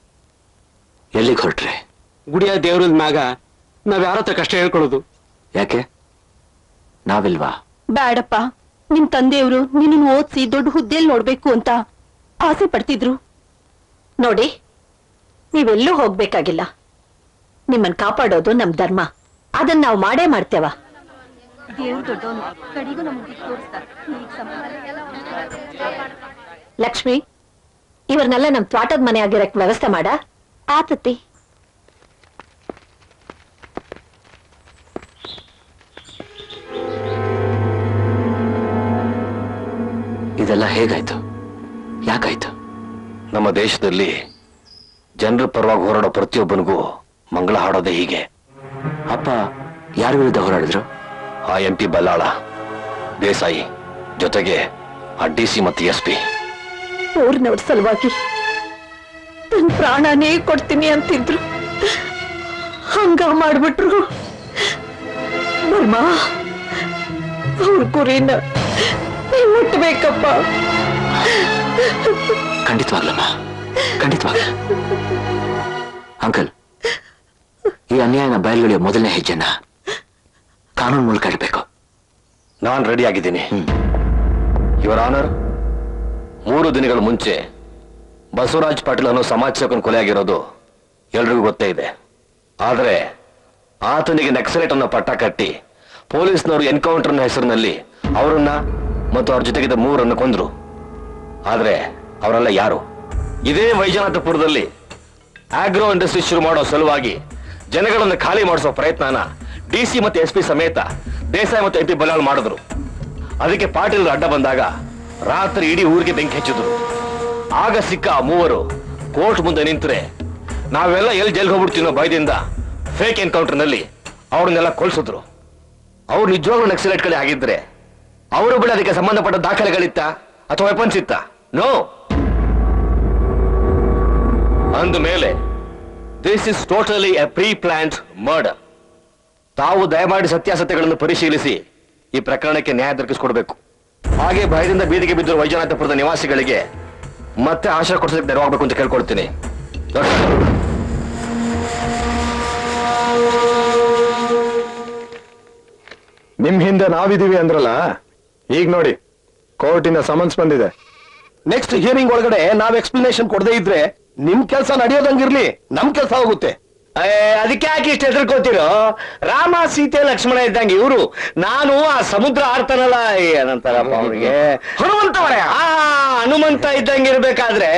ಎಲ್ಲಿಗೆ ಹೊರಟ್ರಿ
ಗುಡಿಯ ದೇವ್ರದ ಮ್ಯಾಗ ನಾವ್ ಯಾರ ಹತ್ರ ಕಷ್ಟ ಹೇಳ್ಕೊಳ್ಳೋದು
ಯಾಕೆ ನಾವಿಲ್ವಾ
ಬ್ಯಾಡಪ್ಪ ನಿಮ್ ತಂದೆಯವರು ನಿನ್ನ ಓದ್ಸಿ ದೊಡ್ಡ ಹುದ್ದೆಯಲ್ಲಿ ನೋಡ್ಬೇಕು ಅಂತ ಆಸೆ ಪಡ್ತಿದ್ರು
ನೋಡಿ ನೀವೆಲ್ಲೂ ಹೋಗ್ಬೇಕಾಗಿಲ್ಲ ನಿಮ್ಮನ್ ಕಾಪಾಡೋದು ನಮ್ ಧರ್ಮ ಅದನ್ನ ನಾವು ಮಾಡೇ ಮಾಡ್ತೇವ ಲಕ್ಷ್ಮಿ ಇವ್ರನ್ನೆಲ್ಲ ನಮ್ ತ್ವಾಟದ ಮನೆ ಆಗಿರಕ್ ವ್ಯವಸ್ಥೆ ಮಾಡ
ಆತತಿ
ಇದೆಲ್ಲ ಹೇಗಾಯ್ತು ಯಾಕಾಯ್ತು
ನಮ್ಮ ದೇಶದಲ್ಲಿ ಜನರ ಪರವಾಗಿ ಹೋರಾಡೋ ಪ್ರತಿಯೊಬ್ಬನಿಗೂ ಮಂಗಳ ಹಾಡೋದೇ ಹೀಗೆ
ಅಪ್ಪ ಯಾರ ವಿರುದ್ಧ ಹೋರಾಡಿದ್ರು
ಆ ಎಂ ಪಿ ಬಲ್ಲಾಳ ದೇಸಾಯಿ ಜೊತೆಗೆ ಆ ಡಿ ಸಿ ಮತ್ತು ಎಸ್ ಪಿ
ಊರ್ನವ್ರ ಸಲುವಾಗಿ ನನ್ ಪ್ರಾಣನೇ ಕೊಡ್ತೀನಿ ಅಂತಿದ್ರು ಹಂಗ ಮಾಡ್ಬಿಟ್ರು ಬರ್ಮ ಅವ್ರ ಗುರಿನ ನೀವ್ ಮುಟ್ಬೇಕಪ್ಪ
ಖಂಡಿತವಾಗ್ಲಮ್ಮ ಖಂಡಿತವಾಗ್ಲ ಅಂಕಲ್ ಈ ಅನ್ಯಾಯನ ಬಯಲ್ಗಡೆಯ ಮೊದಲನೇ ಹೆಜ್ಜೆನ ಕಾನೂನು ಮೂಲಕ ಇಡಬೇಕು
ನಾನ್ ರೆಡಿ ಆಗಿದ್ದೀನಿ ಯುವರ್ ಆನರ್ ಮೂರು ದಿನಗಳ ಮುಂಚೆ ಬಸವರಾಜ್ ಪಾಟೀಲ್ ಅನ್ನೋ ಸಮಾಜ ಸೇವಕನ ಕೊಲೆ ಆಗಿರೋದು ಎಲ್ರಿಗೂ ಗೊತ್ತೇ ಇದೆ ಆದರೆ ಆತನಿಗೆ ನಕ್ಸಲೇಟ್ ಅನ್ನೋ ಪಟ್ಟ ಕಟ್ಟಿ ಪೊಲೀಸ್ನವರು ಎನ್ಕೌಂಟರ್ನ ಹೆಸರಿನಲ್ಲಿ ಅವರನ್ನ ಮತ್ತು ಅವ್ರ ಜೊತೆಗಿದ್ದ ಮೂರನ್ನು ಕೊಂದ್ರು ಆದ್ರೆ ಅವರೆಲ್ಲ ಯಾರು ಇದೇ ವೈಜನಾಥಪುರದಲ್ಲಿ ಆಗ್ರೋ ಇಂಡಸ್ಟ್ರಿ ಶುರು ಮಾಡೋ ಸಲುವಾಗಿ ಜನಗಳನ್ನು ಖಾಲಿ ಮಾಡಿಸೋ ಪ್ರಯತ್ನನ ಡಿ ಸಿ ಮತ್ತೆ ಎಸ್ ಪಿ ಸಮೇತ ದೇಸಾಯಿ ಮತ್ತು ಎಂ ಪಿ ಬಲಾಳ್ ಮಾಡಿದ್ರು ಅದಕ್ಕೆ ಪಾಟೀಲ್ ಅಡ್ಡ ಬಂದಾಗ ರಾತ್ರಿ ಇಡೀ ಊರಿಗೆ ಬೆಂಕಿ ಹಚ್ಚಿದ್ರು ಆಗ ಸಿಕ್ಕ ಆ ಮೂವರು ಕೋರ್ಟ್ ಮುಂದೆ ನಿಂತರೆ ನಾವೆಲ್ಲ ಎಲ್ಲಿ ಜೈಲ್ಗೆ ಹೋಗ್ಬಿಡ್ತೀನೋ ಭಯದಿಂದ ಫೇಕ್ ಎನ್ಕೌಂಟರ್ನಲ್ಲಿ ಅವ್ರನ್ನೆಲ್ಲ ಕೊಲ್ಸಿದ್ರು ಅವ್ರು ನಿಜವಾಗ್ಲೂ ನಕ್ಸಲೈಟ್ ಕಡೆ ಆಗಿದ್ರೆ ಅವರು ಬಿಡ ಅದಕ್ಕೆ ಸಂಬಂಧಪಟ್ಟ ದಾಖಲೆಗಳಿತ್ತ ಅಥವಾ ವೆಪನ್ಸ್ ಇತ್ತ ನೋ ಅಂದ ಮೇಲೆ this is totally a pre planned murder ತಾವು ದಯಮಾಡಿ ಸತ್ಯಾಸತ್ಯಗಳನ್ನು ಪರಿಶೀಲಿಸಿ ಈ ಪ್ರಕರಣಕ್ಕೆ ನ್ಯಾಯ ದೊರಕಿಸಿಕೊಡ್ಬೇಕು ಹಾಗೆ ಭಯದಿಂದ ಬೀದಿಗೆ ಬಿದ್ದಿರುವ ವೈಜನಾಥಪುರದ ನಿವಾಸಿಗಳಿಗೆ ಮತ್ತೆ ಆಶ್ರಯ ಕೊಡಿಸೋದಕ್ಕೆ ನೆರವಾಗಬೇಕು ಅಂತ ಕೇಳ್ಕೊಳ್ತೀನಿ ದೊಡ್ಡ
ನಿಮ್ ಹಿಂದೆ ನಾವಿದೀವಿ ಅಂದ್ರಲ್ಲ ಈಗ ನೋಡಿ ಕೋರ್ಟಿನ ಸಮನ್ಸ್ ಬಂದಿದೆ
ನೆಕ್ಸ್ಟ್ ಹಿಯರಿಂಗ್ ಒಳಗಡೆ ನಾವ್ ಎಕ್ಸ್ಪ್ಲನೇಷನ್ ಕೊಡದೇ ಇದ್ರೆ ನಿಮ್ ಕೆಲಸ ನಡೆಯೋದಂಗಿರ್ಲಿ ನಮ್ ಕೆಲಸ ಹೋಗುತ್ತೆ ಅದಕ್ಕೆ ಯಾಕೆ ಇಷ್ಟು ಹೆದರ್ಕೋತಿರೋ ರಾಮ ಸೀತೆ ಲಕ್ಷ್ಮಣ ಇದ್ದಂಗೆ ಇವರು ನಾನು ಆ ಸಮುದ್ರ ಆಡ್ತಾನಲ್ಲ ಏನಂತಾರಪ್ಪ ಅವ್ರಿಗೆ ಹನುಮಂತವರ ಆ ಹನುಮಂತ ಇದ್ದಂಗೆ ಇರ್ಬೇಕಾದ್ರೆ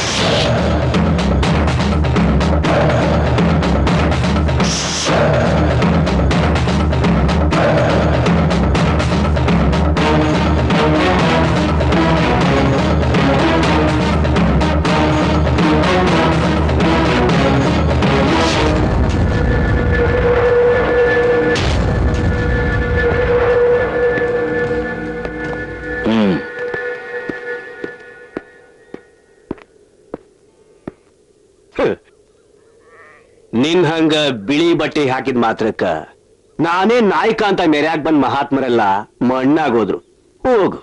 ನಿನ್ ಹಂಗ ಬಿಳಿ ಬಟ್ಟೆ ಹಾಕಿದ ಮಾತ್ರಕ್ಕ ನಾನೇ ನಾಯಕ ಅಂತ ಮೆರ್ಯಾಕ್ ಬಂದ್ ಮಹಾತ್ಮರೆಲ್ಲ ಮಣ್ಣಾಗೋದ್ರು ಹೋಗು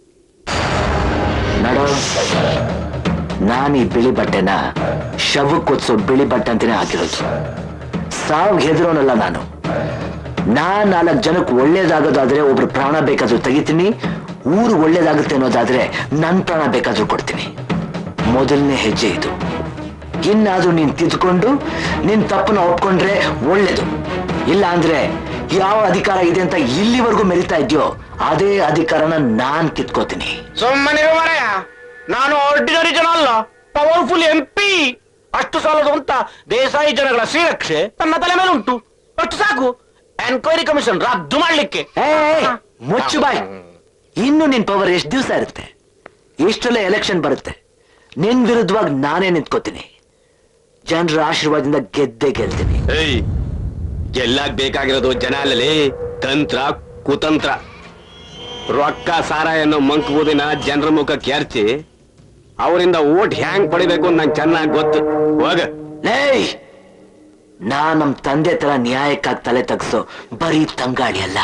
ನಡೋ ನಾನು ಈ ಬಿಳಿ ಬಟ್ಟೆನ ಶವಕ್ಕೆ ಒತ್ಸೋ ಬಿಳಿ ಬಟ್ಟೆ ಅಂತಾನೆ ಹಾಕಿರೋದು ಸಾವ್ಗೆ ಹೆದರೋನಲ್ಲ ನಾನು ನಾನ್ ನಾಲ್ಕು ಜನಕ್ಕೆ ಒಳ್ಳೇದಾಗೋದಾದ್ರೆ ಒಬ್ರು ಪ್ರಾಣ ಬೇಕಾದ್ರೂ ತೆಗಿತೀನಿ ಊರು ಒಳ್ಳೇದಾಗುತ್ತೆ ಅನ್ನೋದಾದ್ರೆ ನನ್ ಪ್ರಾಣ ಬೇಕಾದ್ರೂ ಕೊಡ್ತೀನಿ ಮೊದಲನೇ ಹೆಜ್ಜೆ ಇದು ಇನ್ನಾದ್ರೂ ನೀನ್ ತಿದ್ಕೊಂಡು ನಿನ್ ತಪ್ಪನ್ನ ಒಪ್ಕೊಂಡ್ರೆ ಒಳ್ಳೇದು ಇಲ್ಲ ಅಂದ್ರೆ ಯಾವ ಅಧಿಕಾರ ಇದೆ ಅಂತ ಇಲ್ಲಿವರೆಗೂ ಮೆರಿತಾ ಇದೆಯೋ ಅದೇ ಅಧಿಕಾರನ ನಾನ್ ಕಿತ್ಕೋತೀನಿ
ಸುಮ್ಮನೆ ಮಾರಾಯ ನಾನು ಆರ್ಡಿನರಿ ಜನ ಅಲ್ಲ ಪವರ್ಫುಲ್ ಎಂ ಪಿ ಅಷ್ಟು ಸಾಲದು ಅಂತ ದೇಸಾಯಿ ಜನಗಳ ಶ್ರೀರಕ್ಷೆ ನನ್ನ ತಲೆ ಮೇಲೆ ಉಂಟು ಅಷ್ಟು ಸಾಕು ಎನ್ಕ್ವೈರಿ ಕಮಿಷನ್ ರದ್ದು ಮಾಡ್ಲಿಕ್ಕೆ
ಮುಚ್ಚು ಬಾಯ್ ಇನ್ನು ನಿನ್ ಪವರ್ ಎಷ್ಟು ದಿವಸ ಇರುತ್ತೆ ಇಷ್ಟರಲ್ಲೇ ಎಲೆಕ್ಷನ್ ಬರುತ್ತೆ ನಿನ್ ವಿರುದ್ಧವಾಗಿ ನಾನೇ ನಿಂತ್ಕೋತೀನಿ ಜನರ ಆಶೀರ್ವಾದದಿಂದ ಗೆದ್ದೇ ಗೆಲ್ತೀನಿ
ಏಯ್ ಗೆಲ್ಲಾಕ್ ಬೇಕಾಗಿರೋದು ಜನ ಅಲ್ಲಲ್ಲಿ ತಂತ್ರ ಕುತಂತ್ರ ರೊಕ್ಕ ಸಾರ ಅನ್ನೋ ಮಂಕ್ ಬೂದಿನ ಜನರ ಮುಖ ಕೆರ್ಚಿ ಅವರಿಂದ ಓಟ್ ಹ್ಯಾಂಗ್ ಪಡಿಬೇಕು ಅಂತ ನಂಗೆ ಚೆನ್ನಾಗಿ ಗೊತ್ತು ಹೋಗ
ಲೇಯ್ ನಾ ನಮ್ ತಂದೆ ತರ ನ್ಯಾಯಕ್ಕಾಗಿ ತಲೆ ತಗ್ಸೋ ಬರೀ ತಂಗಾಳಿ ಅಲ್ಲ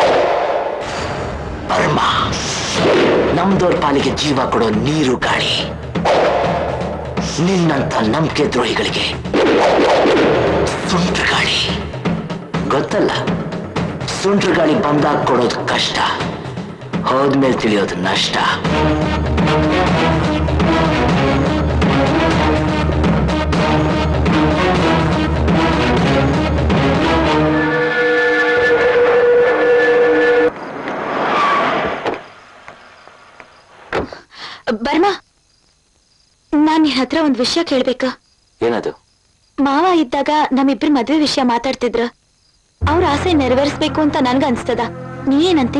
ಬರ್ಮ ನಮ್ದೋರ್ ಪಾಲಿಗೆ ಜೀವ ಕೊಡೋ ನೀರು ಗಾಳಿ ನಿನ್ನಂತ ನಂಬಿಕೆ ದ್ರೋಹಿಗಳಿಗೆ ಸುಂಟ್ರ ಗಾಳಿ ಗೊತ್ತಲ್ಲ ಸುಂಟ್ರ ಗಾಳಿ ಬಂದಾಗ ಕೊಡೋದು ಕಷ್ಟ ಹೋದ್ಮೇಲೆ ತಿಳಿಯೋದು ನಷ್ಟ
ಬರ್ಮಾ ನಾನ್ ನಿನ್ ಹತ್ರ ಒಂದ್ ವಿಷಯ ಕೇಳ್ಬೇಕಾ
ಏನದು
ಮಾವ ಇದ್ದಾಗ ನಮ್ಮಿಬ್ರ ಮದ್ವೆ ವಿಷಯ ಮಾತಾಡ್ತಿದ್ರ ಅವ್ರ ಆಸೆ ನೆರವೇರಿಸ್ಬೇಕು ಅಂತ ನನ್ಗ ಅನ್ಸ್ತದ ನೀ ಏನಂತಿ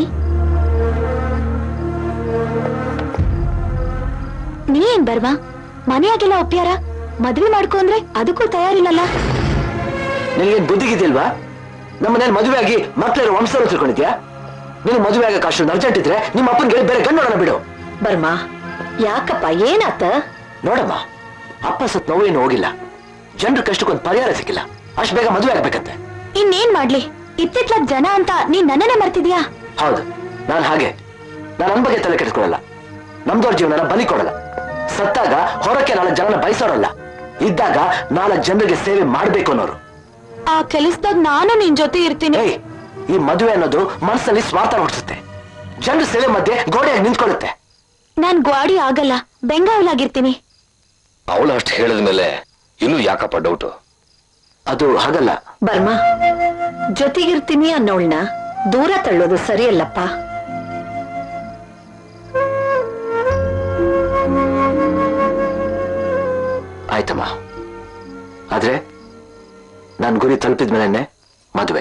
ನೀ ಏನ್ ಬರ್ಮಾ ಮನೆಯಾಗೆಲ್ಲ ಒಪ್ಪ್ಯಾರ ಮದ್ವೆ ಮಾಡ್ಕೊ ಅಂದ್ರೆ ಅದಕ್ಕೂ ತಯಾರಿಲ್ಲಲ್ಲ
ನಿನಗೆ ಬುದ್ಧಿಗಿದಿಲ್ವಾ ನಮ್ಮ ಮನೇಲಿ ಮದುವೆ ಆಗಿ ಮಕ್ಳಿರೋ ವಂಶದವರು ತಿಳ್ಕೊಂಡಿದ್ಯಾ ನೀನು ಮದುವೆ ಆಗಕ್ಕೆ ಅಷ್ಟು ಅರ್ಜೆಂಟ್ ಇದ್ರೆ ನಿಮ್ಮ ಅಪ್ಪನಿಗೆ ಬೇರೆ ಗಂಡು ನೋಡೋಣ ಬಿಡು
ಬರ್ಮಾ ಯಾಕಪ್ಪ ಏನಾತ
ನೋಡಮ್ಮ ಅಪ್ಪ ಸತ್ ನೋವೇನು ಹೋಗಿಲ್ಲ ಜನರ ಕಷ್ಟಕ್ಕೊಂದು ಪರಿಹಾರ ಸಿಕ್ಕಿಲ್ಲ ಅಷ್ಟು ಬೇಗ ಮದುವೆ ಆಗ್ಬೇಕಂತೆ
ಇನ್ನೇನ್ ಮಾಡ್ಲಿ ಇತ್ತಿತ್ಲಾಗ್ ಜನ ಅಂತ ನೀನ್ ನನ್ನನ್ನೇ ಮರ್ತಿದ್ಯಾ
ಹೌದು ನಾನು ಹಾಗೆ ನಾನು ನನ್ನ ಬಗ್ಗೆ ತಲೆ ಕೆಡಿಸ್ಕೊಳ್ಳಲ್ಲ ನಮ್ದವ್ರ ಜೀವನನ ಬಲಿ ಕೊಡಲ್ಲ ಸತ್ತಾಗ ಹೊರಕ್ಕೆ ನಾಲ್ಕು ಜನನ ಬಯಸೋರಲ್ಲ ಇದ್ದಾಗ ನಾಲ್ಕು ಜನರಿಗೆ ಸೇವೆ ಮಾಡ್ಬೇಕು ಅನ್ನೋರು
ಆ ಕೆಲಸದಾಗ ನಾನು ನಿನ್ ಜೊತೆ ಇರ್ತೀನಿ
ಏಯ್ ಈ ಮದುವೆ ಅನ್ನೋದು ಮನಸ್ಸಲ್ಲಿ ಸ್ವಾರ್ಥ ಹುಟ್ಟಿಸುತ್ತೆ ಜನರ ಸೇವೆ ಮಧ್ಯೆ ಗೋಡೆಯಾಗಿ ನಿಂತ್ಕೊಳ್ಳುತ್ತೆ
ನಾನ್ ಗ್ವಾಡಿ ಆಗಲ್ಲ ಬೆಂಗಾವಲಾಗಿರ್ತೀನಿ
ಅವಳು ಅಷ್ಟು ಹೇಳಿದ ಮೇಲೆ ಇನ್ನೂ ಯಾಕಪ್ಪ ಡೌಟು
ಅದು ಹಾಗಲ್ಲ
ಬರ್ಮಾ ಜೊತೆಗಿರ್ತೀನಿ ಅನ್ನೋಳ್ನ ದೂರ ತಳ್ಳೋದು ಸರಿಯಲ್ಲಪ್ಪ
ಆಯ್ತಮ್ಮ ಆದ್ರೆ ನನ್ ಗುರಿ ತಲುಪಿದ ಮೇಲೆ ಮದುವೆ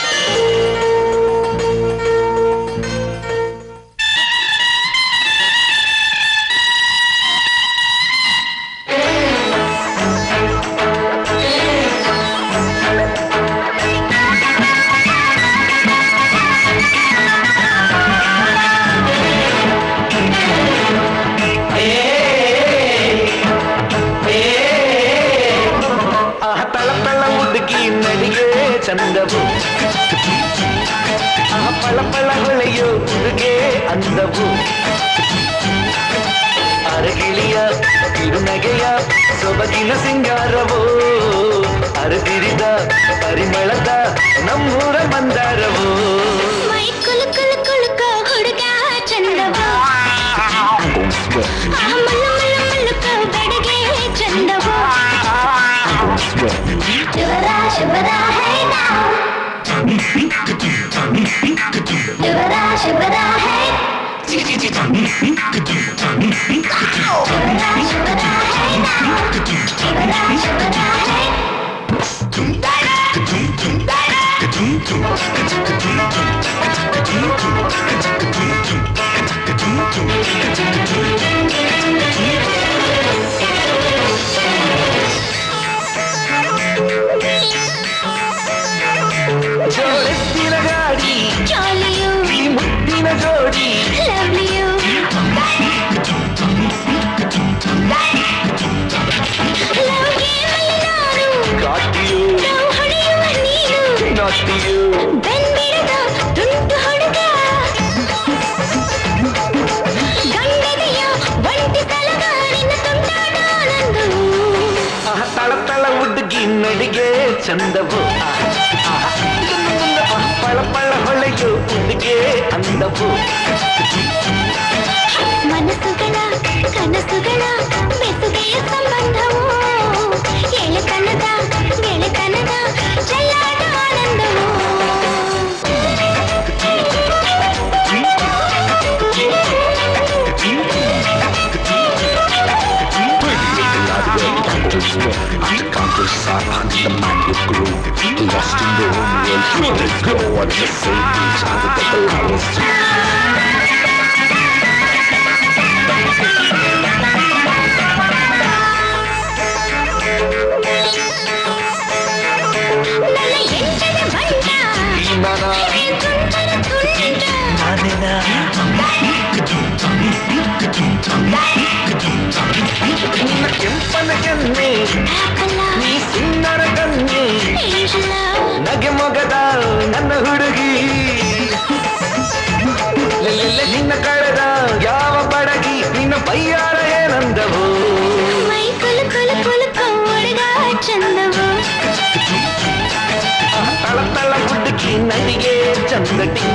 ಆಹ ತಳ ತಳ ಹುಡುಗಿ ನಡಿಗೆ ಚಂದವು ಆಹ ಪಳ ಪಳ ಹೊಳೆಯೋ ಹುಡುಗೆ ಅಂದವು ಅರಗಿಳಿಯ ಕಿರುನಗೆಯ ಸೊಬಗಿನ ಸಿಂಗಾರವು ಅರಗಿರಿದ ಪರಿಮಳದ ನಮ್ಮೂರ ಮಂದಾರವು
ಮೈ ಕುಲು ಕುಲು ಕುಲುಕ ಹುಡುಗ ಚಂದವ ಆ ಮಲ್ಲ ಮಲ್ಲ ಮಲ್ಲುಕ ಬೆಡಗೆ ಚಂದವ ಶಿವರ ಶಿವರ ಹೇ ನಾವು ಶಿವರ ಶಿವರ ಹೇ ಶಿವರ ಶಿವರ ಹೇ ನಾವು ಶಿವರ ಶಿವರ ಹೇ
ಜೋಡೆತ್ತಿನ ಗಾಡಿ
ಜಾಲಿಯು
ಈ ಮುತ್ತಿನ ಜೋಡಿ
ಲವ್ಲಿಯು ಲವ್ಗೆ ಮಲೆನಾಡು
ಕಾಟಿಯು
ಲವ್ ಹೊಡೆಯುವ ನೀನು
ನಾಟಿಯು
ಬೆನ್ಬಿಡದ ತುಂಟು ಹುಡುಗ ಗಂಡದೆಯ ಒಂಟಿ ತಲಗಾರಿನ ತುಂಟಾಟ ನಂದು
ಆಹ ತಳ ತಳ ಹುಡುಗಿ ನಡಿಗೆ ಚಂದವು ಆಹ, ಆಹ. ಆಹ, ಪಳ ಪಳ ಹೊಳೆಯು ಹುಡುಗೆ ಅಂದವು
ಮನಸ್ಸುಗಳ ಕನಸುಗಳ ಬೆಸುಗೆಯ ಸಂಬಂಧವು ಎಳೆತನದ ಗೆಳೆತನದ ಚೆಲ್ಲಾಟ ಆನಂದವು ನನ್ನ ಎಂಟದ ಬಂಟ ಹೇ ತುಂಟರ ತುಂಟ
ನಿನ್ನ ಕೆಂಪನ ಕೆನ್ನೆ
ಆಪಲ
ನೀ ಸುಂದರ ಕನ್ನೆ
ಏಂಜಲ
ನಗೆ ಮೊಗದ ನನ್ನ ಹುಡುಗಿ ಲೆಲ್ಲೆಲ್ಲೆ ನಿನ್ನ ಕಳೆದ ಯಾವ ಬಡಗಿ ನಿನ್ನ ಬಯ್ಯಾರ ಏನಂದವು
ಮೈ ಕುಲು ಕುಲು ಕುಲು ಹುಡುಗ ಚಂದವು
ಆಹ, ತಳ ತಳ ಹುಡುಗಿ ನಡಿಗೆ ಚಂದಟಿ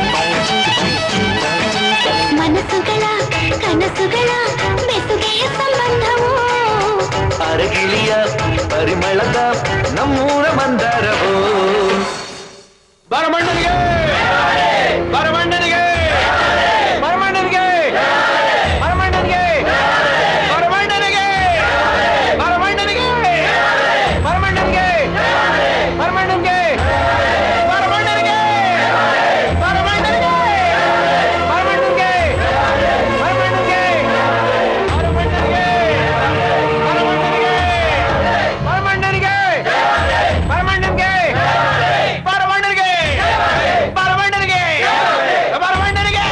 ಮನಸ್ಸುಗಳ ಕನಸುಗಳ ಬೆಸುಗೆಯ ಸಂಬಂಧವು
ಅರಗಿಳಿಯ ಪರಿಮಳದ ನಮ್ಮೂರ ಮಂದಾರವು
ಬರಮಣ್ಣನಿಗೆ ಬರಮಣ್ಣನಿಗೆ ಬರಮಣ್ಣನಿಗೆ ಬರಮಣ್ಣನಿಗೆ ಬರಮಣ್ಣನಿಗೆ ಬರಮಣ್ಣನಿಗೆ ಬರಮಣ್ಣನಿಗೆ ಬರಮಣ್ಣನಿಗೆ ಬರಮಣ್ಣನಿಗೆ ಬರಮಣ್ಣನಿಗೆ ಬರಮಣ್ಣನಿಗೆ ಬರಮಣ್ಣನಿಗೆ ಬರಮಣ್ಣನಿಗೆ ಬರಮಣ್ಣನಿಗೆ ಬರಮಣ್ಣನಿಗೆ ಬರಮಣ್ಣನಿಗೆ ಬರಮಣ್ಣನಿಗೆ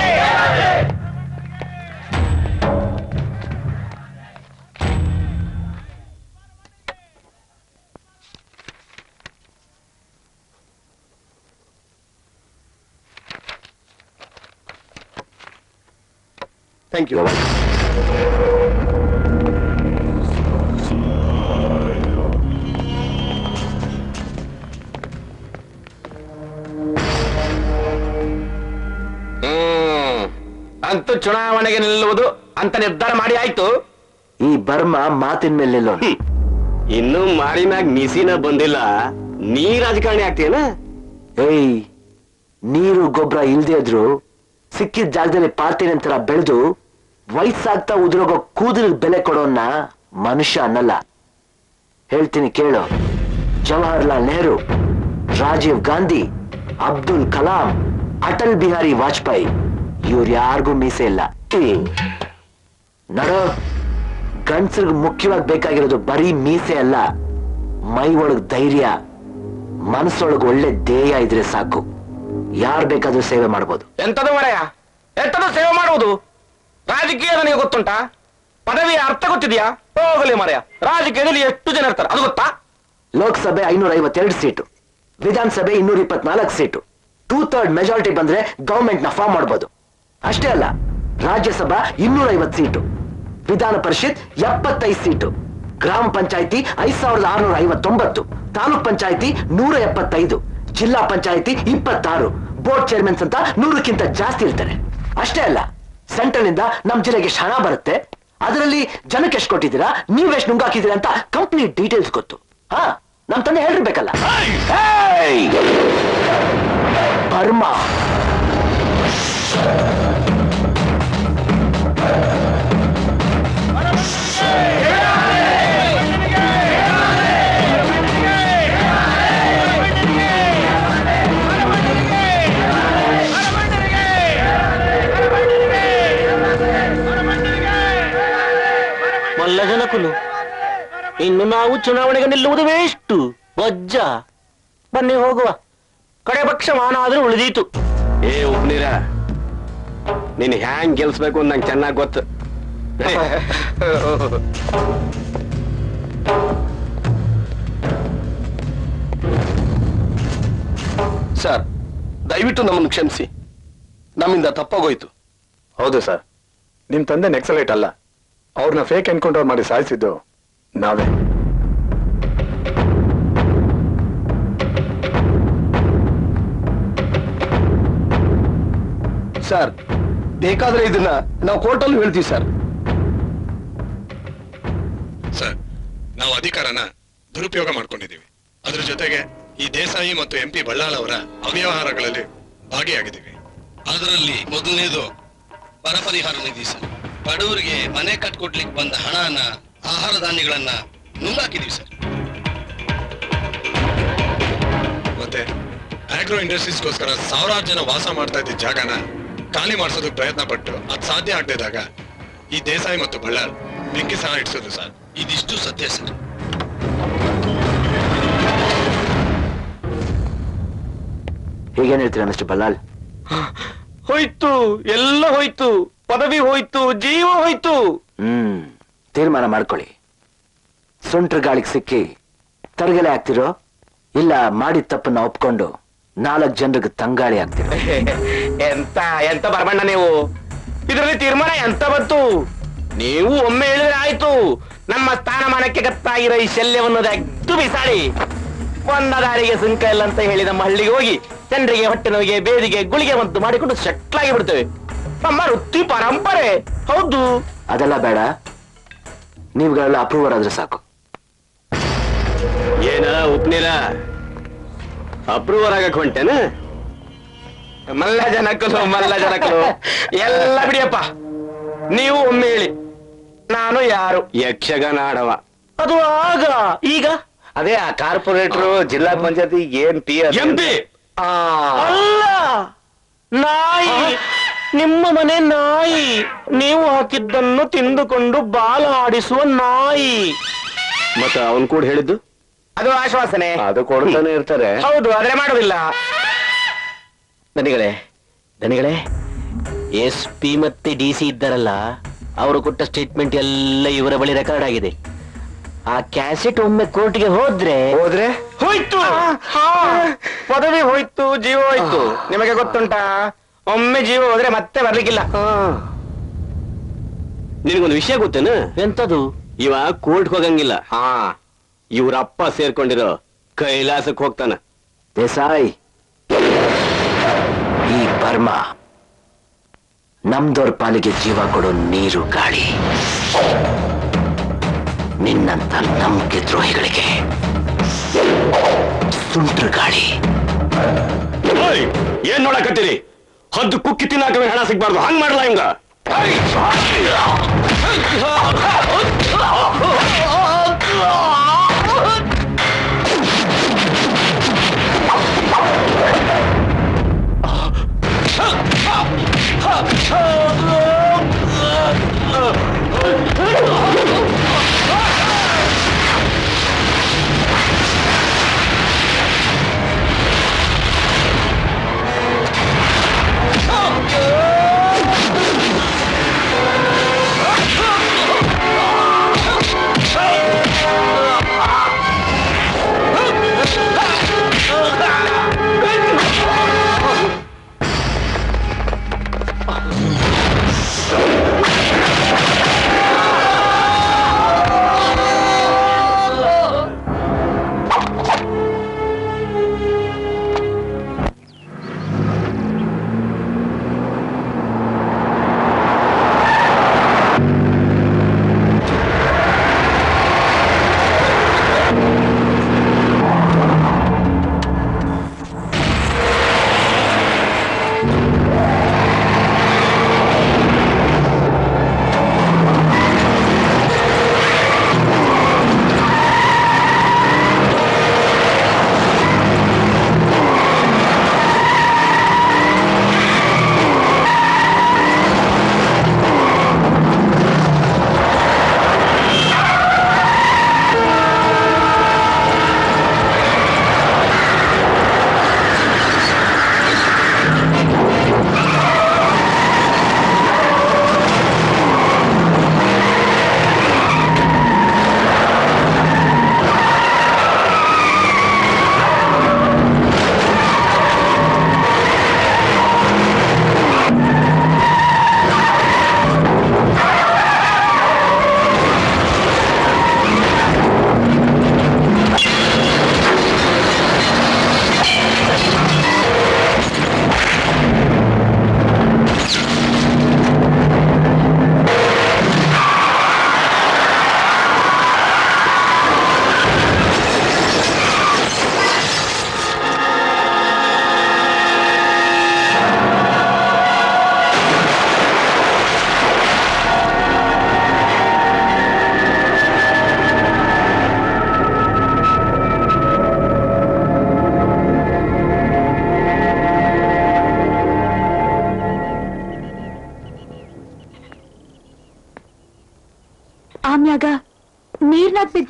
ಥ್ಯಾಂಕ್ ಯು
ಹ್ಮ್ ಅಂತೂ ಚುನಾವಣೆಗೆ ನಿಲ್ಲುವುದು ಅಂತ ನಿರ್ಧಾರ ಮಾಡಿ ಆಯ್ತು
ಈ ಬರ್ಮ ಮಾತಿನ ಮೇಲೆ ನಿಲ್ಲೋನು
ಹ್ಮ್. ಇನ್ನೂ ಮಾರಿನಾಗ ಮಿಸಿನ ಬಂದಿಲ್ಲ ನೀ ರಾಜಕಾರಣಿ ಆಗ್ತೀಯನ
ಏಯ್ ನೀರು ಗೊಬ್ಬರ ಇಲ್ದೇ ಇದ್ರು ಸಿಕ್ಕಿದ ಜಾಗದಲ್ಲಿ ಪಾರ್ಟಿ ನಂತರ ಬೆಳೆದು ವಯಸ್ಸಾಗ್ತಾ ಉದುರೋಗೋ ಕೂದಲಿಗೆ ಬೆಲೆ ಕೊಡೋನ್ನ ಮನುಷ್ಯ ಅನ್ನಲ್ಲ ಹೇಳ್ತೀನಿ ಕೇಳು ಜವಾಹರ್ಲಾಲ್ ನೆಹರು ರಾಜೀವ್ ಗಾಂಧಿ ಅಬ್ದುಲ್ ಕಲಾಂ ಅಟಲ್ ಬಿಹಾರಿ ವಾಜಪೇಯಿ ಇವ್ರು ಯಾರಿಗೂ ಮೀಸೆ ಇಲ್ಲ ನಡೋ ಗಂಡಸ್ರಿಗೆ ಮುಖ್ಯವಾಗಿ ಬೇಕಾಗಿರೋದು ಬರೀ ಮೀಸೆ ಅಲ್ಲ ಮೈ ಒಳಗ್ ಧೈರ್ಯ ಮನಸ್ಸೊಳಗ್ ಒಳ್ಳೆ ಧ್ಯೇಯ ಇದ್ರೆ ಸಾಕು ಯಾರ್ ಬೇಕಾದ್ರೂ ಸೇವೆ ಮಾಡ್ಬೋದು
ಎಂತದು ಮರೆಯ ಎಂತದು ಸೇವೆ ಮಾಡುವುದು ರಾಜಕೀಯ ನನಗೆ ಗೊತ್ತುಂಟಾ ಪದವಿಯ ಅರ್ಥ ಗೊತ್ತಿದ್ಯಾ ಹೋಗಲಿ ಮರೆಯ ರಾಜಕೀಯದಲ್ಲಿ ಎಷ್ಟು ಜನ ಇರ್ತಾರೆ ಅದು ಗೊತ್ತಾ
ಲೋಕಸಭೆ ಐನೂರ ಐವತ್ತೆರಡು ಸೀಟು ವಿಧಾನಸಭೆ ಇನ್ನೂರ ಇಪ್ಪತ್ನಾಲ್ಕು ಸೀಟು ಟೂ ಥರ್ಡ್ ಮೆಜಾರಿಟಿ ಬಂದ್ರೆ ಗವರ್ಮೆಂಟ್ ನ ಫಾರ್ಮ್ ಮಾಡ್ಬೋದು ಅಷ್ಟೇ ಅಲ್ಲ ರಾಜ್ಯಸಭಾ ಇನ್ನೂರ ಐವತ್ತು ಸೀಟು ವಿಧಾನ ಪರಿಷತ್ ಎಪ್ಪತ್ತೈದು ಸೀಟು ಗ್ರಾಮ ಪಂಚಾಯತಿ ಐದ್ ಸಾವಿರದ ಆರುನೂರ ಐವತ್ತೊಂಬತ್ತು ತಾಲೂಕ್ ಪಂಚಾಯತಿ ನೂರ ಎಪ್ಪತ್ತೈದು ಜಿಲ್ಲಾ ಪಂಚಾಯತಿ ಇಪ್ಪತ್ತಾರು ಬೋರ್ಡ್ ಚೇರ್ಮನ್ಸ್ ಅಂತ ನೂರಕ್ಕಿಂತ ಜಾಸ್ತಿ ಇರ್ತಾರೆ ಅಷ್ಟೇ ಅಲ್ಲ ಸೆಂಟ್ರಲ್ ಇಂದ ನಮ್ ಜಿಲ್ಲೆಗೆ ಎಷ್ಟು ಹಣ ಬರುತ್ತೆ ಅದರಲ್ಲಿ ಜನಕ್ಕೆ ಎಷ್ಟು ಕೊಟ್ಟಿದ್ದೀರಾ ನೀವೆಷ್ಟು ನುಂಗಾಕಿದ್ದೀರಾ ಅಂತ ಕಂಪ್ಲೀಟ್ ಡೀಟೇಲ್ಸ್ ಗೊತ್ತು ಹಾ ನಮ್ ತಂದೆ ಹೇಳಿರ್ಬೇಕಲ್ಲ ಹೇಯ್! ಬರ್ಮಾ
ಮಲ್ಲ ಜನಕುಲು ಇನ್ನು ನಾವು ಚುನಾವಣೆಗೆ ನಿಲ್ಲುವುದು ವೇಷ್ಟು ವಜ್ಜ ಬನ್ನಿ ಹೋಗುವ ಕಡೆ ಪಕ್ಷ ಮಾನ ಆದ್ರೂ ಉಳಿದೀತು
ಏ ಉಪ್ನೀರ ನೀನ್ ಹ್ಯಾಂಗ್ ಗೆಲ್ಸ್ಬೇಕು ಅಂತ ನಂಗೆ ಚೆನ್ನಾಗ್ ಗೊತ್ತು ನಡಿ.
ಸರ್ ದಯವಿಟ್ಟು ನಮ್ಮನ್ನು ಕ್ಷಮಿಸಿ ನಮ್ಮಿಂದ ತಪ್ಪಾಗೋಯ್ತು ಹೌದು ಸರ್ ನಿಮ್ ತಂದೆ ನೆಕ್ಸಲೈಟ್ ಅಲ್ಲ ಅವ್ರನ್ನ ಫೇಕ್ ಎನ್ಕೌಂಟರ್ ಮಾಡಿ ಸಾಯಿಸಿದ್ದು ನಾವೇ ಸರ್ ಬೇಕಾದ್ರೆ ಇದನ್ನ ನಾವು ಕೋರ್ಟಲ್ಲಿ ಹೇಳ್ತೀವಿ ಸರ್
ಸರ್ ನಾವು ಅಧಿಕಾರನ ದುರುಪಯೋಗ ಮಾಡ್ಕೊಂಡಿದ್ದೀವಿ ಅದ್ರ ಜೊತೆಗೆ ಈ ದೇಸಾಯಿ ಮತ್ತು ಎಂ ಪಿ ಬಳ್ಳಾಳ್ ಅವರ ಅವ್ಯವಹಾರಗಳಲ್ಲಿ ಭಾಗಿಯಾಗಿದ್ದೀವಿ
ಅದರಲ್ಲಿ ಮೊದಲನೇದು ಬರ ಪರಿಹಾರ ನಿಧಿ ಸರ್ ಬಡವರಿಗೆ ಮನೆ ಕಟ್ಕೊಡ್ಲಿಕ್ಕೆ ಬಂದ ಹಣನ ಆಹಾರ ಧಾನ್ಯಗಳನ್ನ ನುಂಗಾಕಿದೀವಿ ಸರ್
ಮತ್ತೆ ಆಗ್ರೋ ಇಂಡಸ್ಟ್ರೀಸ್ಗೋಸ್ಕರ ಸಾವಿರಾರು ಜನ ವಾಸ ಮಾಡ್ತಾ ಇದ್ದ ಜಾಗನ ಖಾಲಿ ಮಾಡಿಸೋದಕ್ಕೆ ಪ್ರಯತ್ನ ಪಟ್ಟು ಅದು ಸಾಧ್ಯ ಆಗದಿದ್ದಾಗ ಈ ದೇಸಾಯಿ ಮತ್ತು ಬಳ್ಳಾಳ್ ಬೆಂಕಿ ಸಹ ಇಡ್ಸೋದು ಸರ್
ಇದಿಷ್ಟು ಸತ್ಯ ಸರ್
ಹೀಗೇನ್ ಹೇಳ್ತೀರಾ ಮಿಸ್ಟರ್ ಬಲ್ಲಾಲ್
ಹೋಯ್ತು ಎಲ್ಲ ಹೋಯ್ತು ಪದವಿ ಹೋಯ್ತು ಜೀವ ಹೋಯ್ತು
ಹ್ಮ್ ತೀರ್ಮಾನ ಮಾಡ್ಕೊಳ್ಳಿ ಸುಂಟ್ರ ಗಾಳಿಗೆ ಸಿಕ್ಕಿ ತರಗೆಲೆ ಆಗ್ತಿರೋ ಇಲ್ಲ ಮಾಡಿದ ತಪ್ಪನ್ನ ಒಪ್ಕೊಂಡು ನಾಲ್ಕು ಜನರಿಗೆ ತಂಗಾಳಿ ಆಗ್ತಿರೋ
ಎಂತ ಎಂತ ಬರ್ಬಣ್ಣ ನೀವು ಇದರಲ್ಲಿ ತೀರ್ಮಾನ ಎಂತ ಬಂತು ನೀವು ಒಮ್ಮೆ ಹೇಳಿದ್ರೆ ಆಯ್ತು ನಮ್ಮ ಸ್ಥಾನಮಾನಕ್ಕೆ ಗತ್ತಾಗಿರೋ ಈ ಶಲ್ಯವನ್ನು ಎದ್ದು ಬಿಸಾಡಿ ಒಂದ ದಾರಿಗೆ ಸುಂಕ ಇಲ್ಲ ಅಂತ ಹೇಳಿ ನಮ್ಮ ಹಳ್ಳಿಗೆ ಹೋಗಿ ಜನರಿಗೆ ಹೊಟ್ಟೆ ನೋವಿಗೆ ಬೇದಿಗೆ ಗುಳಿಗೆ ಮದ್ದು ಮಾಡಿಕೊಂಡು ಸೆಟ್ಲಾಗಿ ಬಿಡ್ತೇವೆ ನಮ್ಮ ವೃತ್ತಿ ಪರಂಪರೆ ಹೌದು
ಅದೆಲ್ಲ ಬೇಡ ನೀವುಗಳೆಲ್ಲ ಅಪ್ರೂವರ್ ಆದ್ರೆ ಸಾಕು
ಏನ ಉಪ್ನೀರ ಅಪ್ರೂವರ್ ಆಗಕ್ ಹೊಂಟೇನ
ಮಲ್ಲ ಜನಕ್ಕಲು ಮಲ್ಲ ಜನಕ್ಕಲು ಎಲ್ಲ ಬಿಡಿಯಪ್ಪ ನೀವು ಒಮ್ಮೆ ಹೇಳಿ ನಾನು ಯಾರು
ಯಕ್ಷಗಾನ ಆಡವ
ಅದು ಆಗ ಈಗ ಅದೇ ಆ ಕಾರ್ಪೊರೇಟರ್ ಜಿಲ್ಲಾ ಪಂಚಾಯತಿ ಏನ್ ಪಿ
ಎಂಪಿ
ಅಲ್ಲ ನಾಯಿ ನಿಮ್ಮ ಮನೆ ನಾಯಿ ನೀವು ಹಾಕಿದ್ದನ್ನು ತಿಂದುಕೊಂಡು ಬಾಲ ಆಡಿಸುವ ನಾಯಿ
ಮತ್ತ ಅವನ್ ಕೂಡ ಹೇಳಿದ್ದು
ಅದು ಆಶ್ವಾಸನೆ
ಅದು ಕೊಡ್ತಾನೆ ಇರ್ತಾರೆ
ಹೌದು ಆದ್ರೆ ಮಾಡೋದಿಲ್ಲ ದನಿಗಳೇ ದನಿಗಳೇ ಎಸ್ ಪಿ ಮತ್ತೆ ಡಿ ಸಿ ಇದ್ದಾರಲ್ಲ ಅವರು ಕೊಟ್ಟ ಸ್ಟೇಟ್ಮೆಂಟ್ ಎಲ್ಲ ಇವರ ಬಳಿ ರೆಕಾರ್ಡ್ ಆಗಿದೆ ಆ ಕ್ಯಾಸೆಟ್ ಒಮ್ಮೆ ಕೋರ್ಟ್ಗೆ ಹೋದ್ರೆ ಹೋದ್ರೆ ಹೋಯ್ತು ಪದವಿ ಹೋಯ್ತು ಜೀವ ಹೋಯ್ತು ನಿಮಗೆ ಗೊತ್ತುಂಟಾ ಒಮ್ಮೆ ಜೀವ ಹೋದ್ರೆ ಮತ್ತೆ ಬರ್ಲಿಕ್ಕಿಲ್ಲ
ನಿನಗೊಂದು ವಿಷಯ ಗೊತ್ತೇನ
ಎಂತದು
ಇವ ಕೋರ್ಟ್ ಹೋಗಂಗಿಲ್ಲ ಹಾ ಇವ್ರ ಅಪ್ಪ ಸೇರ್ಕೊಂಡಿರೋ ಕೈಲಾಸಕ್ ಹೋಗ್ತಾನ
ದೇಸಾಯಿ ಈ ಬರ್ಮಾ ನಮ್ದೋರ್ ಪಾಲಿಗೆ ಜೀವ ಕೊಡೋ ನೀರು ಗಾಳಿ ನಿನ್ನಂತ ನಂಬಿಕೆ ದ್ರೋಹಿಗಳಿಗೆ ಸುಂಟ್ರ ಗಾಳಿ
ಓಯ್, ಏನ್ ನೋಡಕತ್ತೀರಿ ಹದ್ದು ಕುಕ್ಕಿ ತಿನ್ನಾಕವೇ ಹಣ ಸಿಗ್ಬಾರ್ದು ಹಂಗ್ ಮಾಡ್ಲಾ ಹಿಂಗ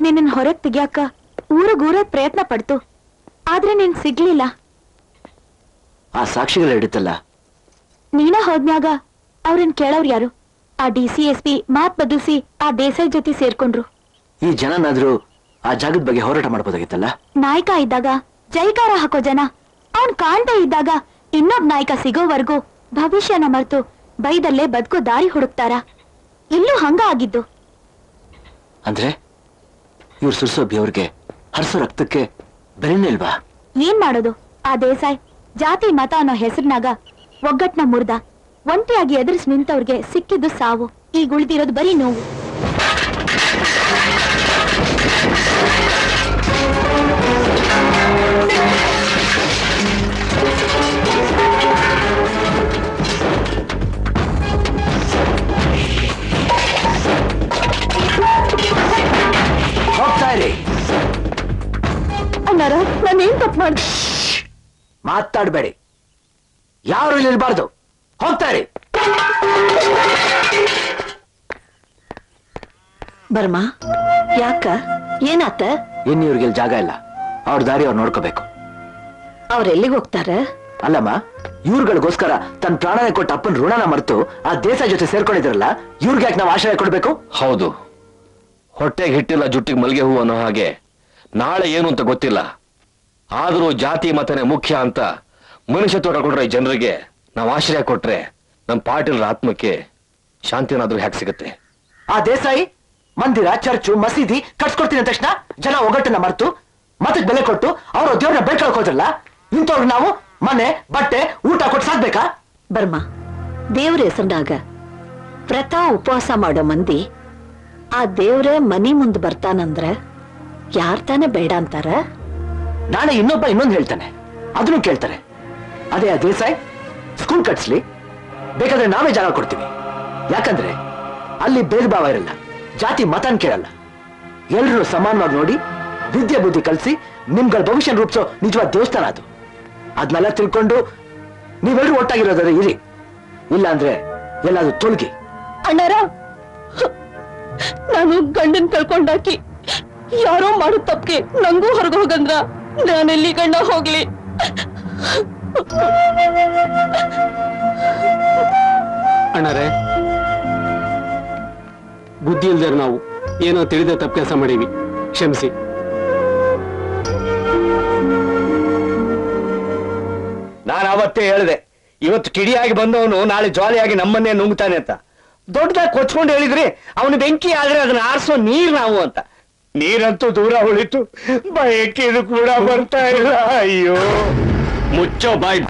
ನಿನ್ನ ಹೊರಗ್ ತೆಗ್ಯಾಕ ಊರಗೂರ ಪ್ರಯತ್ನ ಪಡ್ತು ಆದ್ರೆ ನೀನ್ ಸಿಗ್ಲಿಲ್ಲ
ಆ ಸಾಕ್ಷಿಗಳು ಹಿಡಿತಲ್ಲ
ನೀನ ಹೋದ್ಮ್ಯಾಗ ಅವ್ರನ್ ಕೇಳವ್ರು ಯಾರು ಆ ಡಿ ಸಿ ಎಸ್ ಪಿ ಮಾತ್ ಬದಲಿಸಿ ಆ ದೇಸಾಯಿ ಜೊತೆ ಸೇರ್ಕೊಂಡ್ರು
ಈ ಜನನಾದ್ರೂ ಆ ಜಾಗದ ಬಗ್ಗೆ ಹೋರಾಟ ಮಾಡ್ಬೋದಾಗಿತ್ತಲ್ಲ
ನಾಯಕ ಇದ್ದಾಗ ಜೈಕಾರ ಹಾಕೋ ಜನ ಅವನ್ ಕಾಣ್ದೇ ಇದ್ದಾಗ ಇನ್ನೊಬ್ ನಾಯಕ ಸಿಗೋವರ್ಗೂ ಭವಿಷ್ಯನ ಮರ್ತು ಬೈದಲ್ಲೇ ಬದುಕೋ ದಾರಿ ಹುಡುಕ್ತಾರ ಇಲ್ಲೂ ಹಂಗ ಆಗಿದ್ದು
ಅಂದ್ರೆ ಇವ್ರು ಸುರ್ಸೋ ಬೆವ್ರಿಗೆ ಹರ್ಸೋ ರಕ್ತಕ್ಕೆ ಬೆಲೆನೇ ಇಲ್ವಾ
ಏನ್ ಮಾಡೋದು ಆ ದೇಸಾಯ್ ಜಾತಿ ಮತ ಅನ್ನೋ ಹೆಸರಿನಾಗ ಒಗ್ಗಟ್ನ ಮುರ್ದ ಒಂಟಿಯಾಗಿ ಎದುರಿಸಿ ನಿಂತವ್ರಿಗೆ ಸಿಕ್ಕಿದ್ದು ಸಾವು ಈಗ ಉಳಿದಿರೋದು ಬರೀ ನೋವು
ಹೋಗ್ತಾ ಇರಿ
ಅಣ್ಣಾರ ನಾನೇನ್ ತಪ್ಪು ಮಾಡ್ದೆ
ಮಾತಾಡ್ಬೇಡಿ ಯಾರು ಇಲ್ಲಿ ಇರಬಾರ್ದು ಹೋಗ್ತಾ ಇರಿ
ಬರ್ಮಾ ಯಾಕ ಏನಾತ
ಇನ್ನು ಇವ್ರಿಗೆ ಇಲ್ಲಿ ಜಾಗ ಇಲ್ಲ ಅವ್ರ ದಾರಿ ಅವ್ರು ನೋಡ್ಕೋಬೇಕು
ಅವ್ರ ಎಲ್ಲಿಗೆ ಹೋಗ್ತಾರ
ಅಲ್ಲಮ್ಮ ಇವ್ರುಗಳಿಗೋಸ್ಕರ ತನ್ನ ಪ್ರಾಣನೇ ಕೊಟ್ಟ ಅಪ್ಪನ ಋಣನ ಮರೆತು ಆ ದೇಶ ಜೊತೆ ಸೇರ್ಕೊಂಡಿದ್ರಲ್ಲ ಇವ್ರಿಗೆ ಯಾಕೆ ನಾವು ಆಶ್ರಯ ಕೊಡ್ಬೇಕು
ಹೌದು ಹೊಟ್ಟೆಗೆ ಹಿಟ್ಟಿಲ್ಲ ಜುಟ್ಟಿಗೆ ಮಲ್ಗೆ ಹೂ ಅನ್ನೋ ಹಾಗೆ ನಾಳೆ ಏನು ಅಂತ ಗೊತ್ತಿಲ್ಲ ಆದರೂ ಜಾತಿ ಮತನೇ ಮುಖ್ಯ ಅಂತ ಮನುಷ್ಯತ್ವ ತಗೊಂಡ್ರೆ ಜನರಿಗೆ ನಾವು ಆಶ್ರಯ ಕೊಟ್ರೆ ನಮ್ಮ ಪಾಟೀಲರ ಆತ್ಮಕ್ಕೆ ಶಾಂತಿನಾದ್ರೂ ಹ್ಯಾಕ್ ಸಿಗುತ್ತೆ
ಆ ದೇಸಾಯಿ ಮಂದಿರ ಚರ್ಚು ಮಸೀದಿ ಕಟ್ಸ್ಕೊಡ್ತೀನಿ ಅಂದ ತಕ್ಷಣ ಜನ ಒಗ್ಗಟ್ಟನ್ನ ಮರೆತು ಮತಕ್ಕೆ ಬೆಲೆ ಕೊಟ್ಟು ಅವರು ದೇವ್ರನ್ನ ಬೇಡ್ಕೊಳಕ್ ಹೋದ್ರಲ್ಲ ಇಂಥವ್ರಿಗೆ ನಾವು ಮನೆ ಬಟ್ಟೆ ಊಟ ಕೊಟ್ಟು ಸಾಕ್ಬೇಕಾ
ಬರ್ಮಾ ದೇವ್ರ ಹೆಸರಿನಾಗ ವ್ರತ ಉಪವಾಸ ಮಾಡೋ ಮಂದಿ ಆ ದೇವ್ರೇ ಮನಿ ಮುಂದ್ ಬರ್ತಾನಂದ್ರ ಯಾರ್ ತಾನೇ ಬೇಡ ಅಂತಾರ
ನಾಳೆ ಇನ್ನೊಬ್ಬ ಇನ್ನೊಂದು ಹೇಳ್ತಾನೆ ಅದನ್ನು ಕೇಳ್ತಾರೆ ಅದೇ ಆ ದೇಸಾಯಿ ಸ್ಕೂಲ್ ಕಟ್ಸ್ಲಿ ಬೇಕಾದ್ರೆ ನಾವೇ ಜಾಗ ಕೊಡ್ತೀವಿ ಯಾಕಂದ್ರೆ ಅಲ್ಲಿ ಭೇದ ಭಾವ ಇರಲ್ಲ ಜಾತಿ ಮತನ್ ಕೇಳಲ್ಲ ಎಲ್ರೂ ಸಮಾನವಾಗಿ ನೋಡಿ ವಿದ್ಯೆ ಬುದ್ಧಿ ಕಲಿಸಿ ನಿಮ್ಗಳ ಭವಿಷ್ಯ ರೂಪಿಸೋ ನಿಜವಾದ ದೇವಸ್ಥಾನ ಅದು ಅದನ್ನೆಲ್ಲ ತಿಳ್ಕೊಂಡು ನೀವೆಲ್ಲರೂ ಒಟ್ಟಾಗಿರೋದಾದ್ರೆ ಇರಿ ಇಲ್ಲ ಅಂದ್ರೆ ಎಲ್ಲಾದ್ರೂ ತೊಲಗಿ
ಅಣ್ಣಾರ ನಾನು ಗಂಡನ್ ಕಳ್ಕೊಂಡಾಕಿ ಯಾರೋ ಮಾಡೋ ತಪ್ಪಿಗೆ ನಂಗೂ ಹೊರಗೆ ಹೋಗಂದ್ರ ನಾನೆಲ್ಲಿ ಗಂಡ ಹೋಗ್ಲಿ
ಅಣ್ಣರೇ ಬುದ್ಧಿ ಇಲ್ದೇರು ನಾವು ಏನೋ ತಿಳಿದ ತಪ್ಪು ಕೆಲಸ ಮಾಡೀವಿ ಕ್ಷಮಿಸಿ
ನಾನು ಅವತ್ತೇ ಹೇಳಿದೆ ಇವತ್ತು ಕಿಡಿಯಾಗಿ ಬಂದವನು ನಾಳೆ ಜಾಲಿಯಾಗಿ ನಮ್ಮನ್ನೇ ನುಂಗ್ತಾನೆ ಅಂತ ದೊಡ್ಡದಾಗಿ ಕೊಚ್ಕೊಂಡು ಹೇಳಿದ್ರಿ ಅವನು ಬೆಂಕಿ ಆದ್ರೆ ಅದನ್ನ ಆರಿಸೋ ನೀರ್ ನಾವು ಅಂತ ನೀರಂತೂ ದೂರ ಉಳಿತು ಬಯಕೆದು ಕೂಡ ಬರ್ತಾ ಇಲ್ಲ ಅಯ್ಯೋ
ಮುಚ್ಚೋ ಬಾಯ್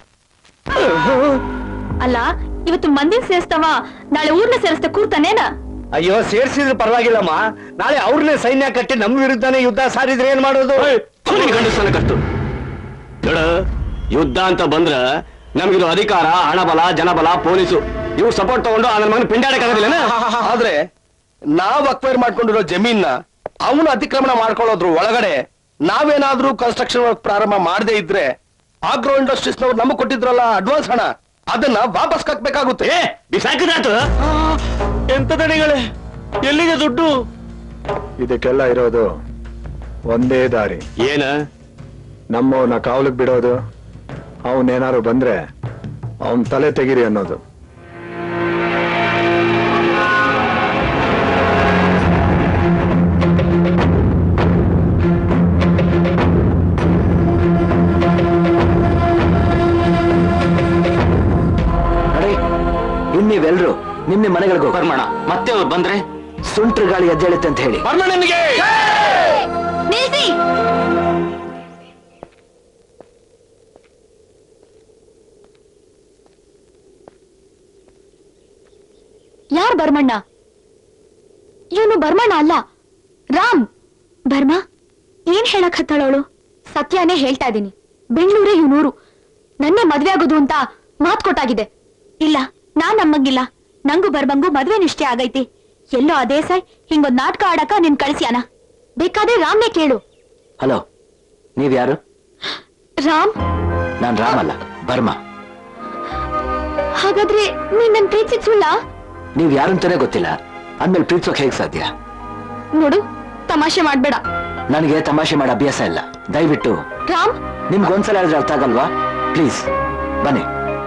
ಅಲ್ಲ ಇವತ್ತು ಮಂದಿನ ಸೇರಿಸ್ತವ ನಾಳೆ ಊರ್ನ ಸೇರಿಸ್ತಾ ಕೂರ್ತಾನೇನ
ಅಯ್ಯೋ ಸೇರ್ಸಿದ್ರೆ ಪರವಾಗಿಲ್ಲಮ್ಮ ನಾಳೆ ಅವ್ರನ್ನೇ ಸೈನ್ಯ ಕಟ್ಟಿ ನಮ್ಮ ವಿರುದ್ಧನೇ ಯುದ್ಧ ಸಾರಿದ್ರೆ ಏನ್ ಮಾಡೋದು
ಗಂಡಸನ ಕಟ್ಟು ನೋಡ ಯುದ್ಧ ಅಂತ ಬಂದ್ರ ನಮ್ಗಿರೋ ಅಧಿಕಾರ ಹಣಬಲ ಜನಬಲ ಪೊಲೀಸು ಇವು ಸಪೋರ್ಟ್ ತಗೊಂಡು ಆ ನನ್ನ ಮಗನ ಪಿಂಡಾಡಕ್ಕಾಗೋದಿಲ್ಲ
ಆದ್ರೆ ನಾವ್ ಅಕ್ವೈರ್ ಮಾಡ್ಕೊಂಡಿರೋ ಜಮೀನ್ನ ಅವನು ಅತಿಕ್ರಮಣ ಮಾಡ್ಕೊಳ್ಳೋದ್ರ ಒಳಗಡೆ ನಾವೇನಾದ್ರೂ ಕನ್ಸ್ಟ್ರಕ್ಷನ್ ವರ್ಕ್ ಪ್ರಾರಂಭ ಮಾಡದೇ ಇದ್ರೆ ಆಗ್ರೋ ಇಂಡಸ್ಟ್ರೀಸ್ ನವ್ರು ನಮಗ್ ಕೊಟ್ಟಿದ್ರಲ್ಲ ಅಡ್ವಾನ್ಸ್ ಹಣ ಅದನ್ನ ವಾಪಸ್ ಕಟ್ಬೇಕಾಗುತ್ತೆ
ಬಿಸಾಕಿದಾತು
ಎಂತ ದಣಿಗಳೇ ಎಲ್ಲಿಗೆ ದುಡ್ಡು
ಇದಕ್ಕೆಲ್ಲ ಇರೋದು ಒಂದೇ ದಾರಿ
ಏನ
ನಮ್ಮವನ್ನ ಕಾವಲಿಗೆ ಬಿಡೋದು ಅವನೇನಾರು ಬಂದ್ರೆ ಅವನ್ ತಲೆ ತೆಗಿರಿ ಅನ್ನೋದು
ನೋಡಿ ಇನ್ ನೀವೆಲ್ರು ನಿನ್ನೆ ಮನೆಗಳಿಗೆ ಹೋಗಿ
ಬರ್ಮಣ ಮತ್ತೆ ಅವ್ರು ಬಂದ್ರೆ
ಸುಂಟ್ರ ಗಾಳಿ ಎದ್ದೇಳುತ್ತೆ ಅಂತ ಹೇಳಿ
ಬರ್ಮಣ್ಣನಿಗೆ
ನಿಲ್ಸಿ ಯಾರ್ ಬರ್ಮಣ್ಣ ಇವನು ಬರ್ಮಣ್ಣ ಅಲ್ಲ ರಾಮ್ ಬರ್ಮ ಏನ್ ಹೇಳಕ್ ಹತ್ತಾಳವಳು ಸತ್ಯನೇ ಹೇಳ್ತಾ ಇದೀನಿ ಬೆಂಗಳೂರೇ ಇವನೂರು ನನ್ನೇ ಮದ್ವೆ ಆಗೋದು ಅಂತ ಮಾತ್ ಕೊಟ್ಟಾಗಿದೆ ಇಲ್ಲ ನಾನ್ ನಮ್ಮಂಗಿಲ್ಲ ನಂಗೂ ಬರ್ಬಂಗು ಮದ್ವೆ ನಿಶ್ಚಯ ಆಗೈತಿ ಎಲ್ಲೋ ಅದೇ ಸಾಯ್ ಹಿಂಗೊಂದ್ ನಾಟಕ ಆಡಕ ನಿನ್ ಕಳಿಸ್ಯಾನ ಬೇಕಾದ್ರೆ ರಾಮ್ನೇ ಕೇಳು
ಹಲೋ ನೀವ್ ಯಾರು
ರಾಮ್
ನಾನ್ ರಾಮ್ ಅಲ್ಲ ಬರ್ಮಾ
ಹಾಗಾದ್ರೆ ನೀನ್ ನನ್ ಪ್ರೀತಿಸಿದ್ ಸುಳ್ಳ
ನೀವ್ ಯಾರಂತಾನೆ ಗೊತ್ತಿಲ್ಲ ಅಂದ್ಮೇಲೆ ಪ್ರೀತಿಸೋಕ್ ಹೇಗ್ ಸಾಧ್ಯ
ನೋಡು ತಮಾಷೆ ಮಾಡ್ಬೇಡ
ನನಗೆ ತಮಾಷೆ ಮಾಡೋ ಅಭ್ಯಾಸ ಇಲ್ಲ ದಯವಿಟ್ಟು
ರಾಮ್
ನಿಮ್ಗೊಂದ್ಸಲ ಹೇಳಿದ್ರೆ ಅರ್ಥ ಆಗಲ್ವಾ ಪ್ಲೀಸ್ ಬನ್ನಿ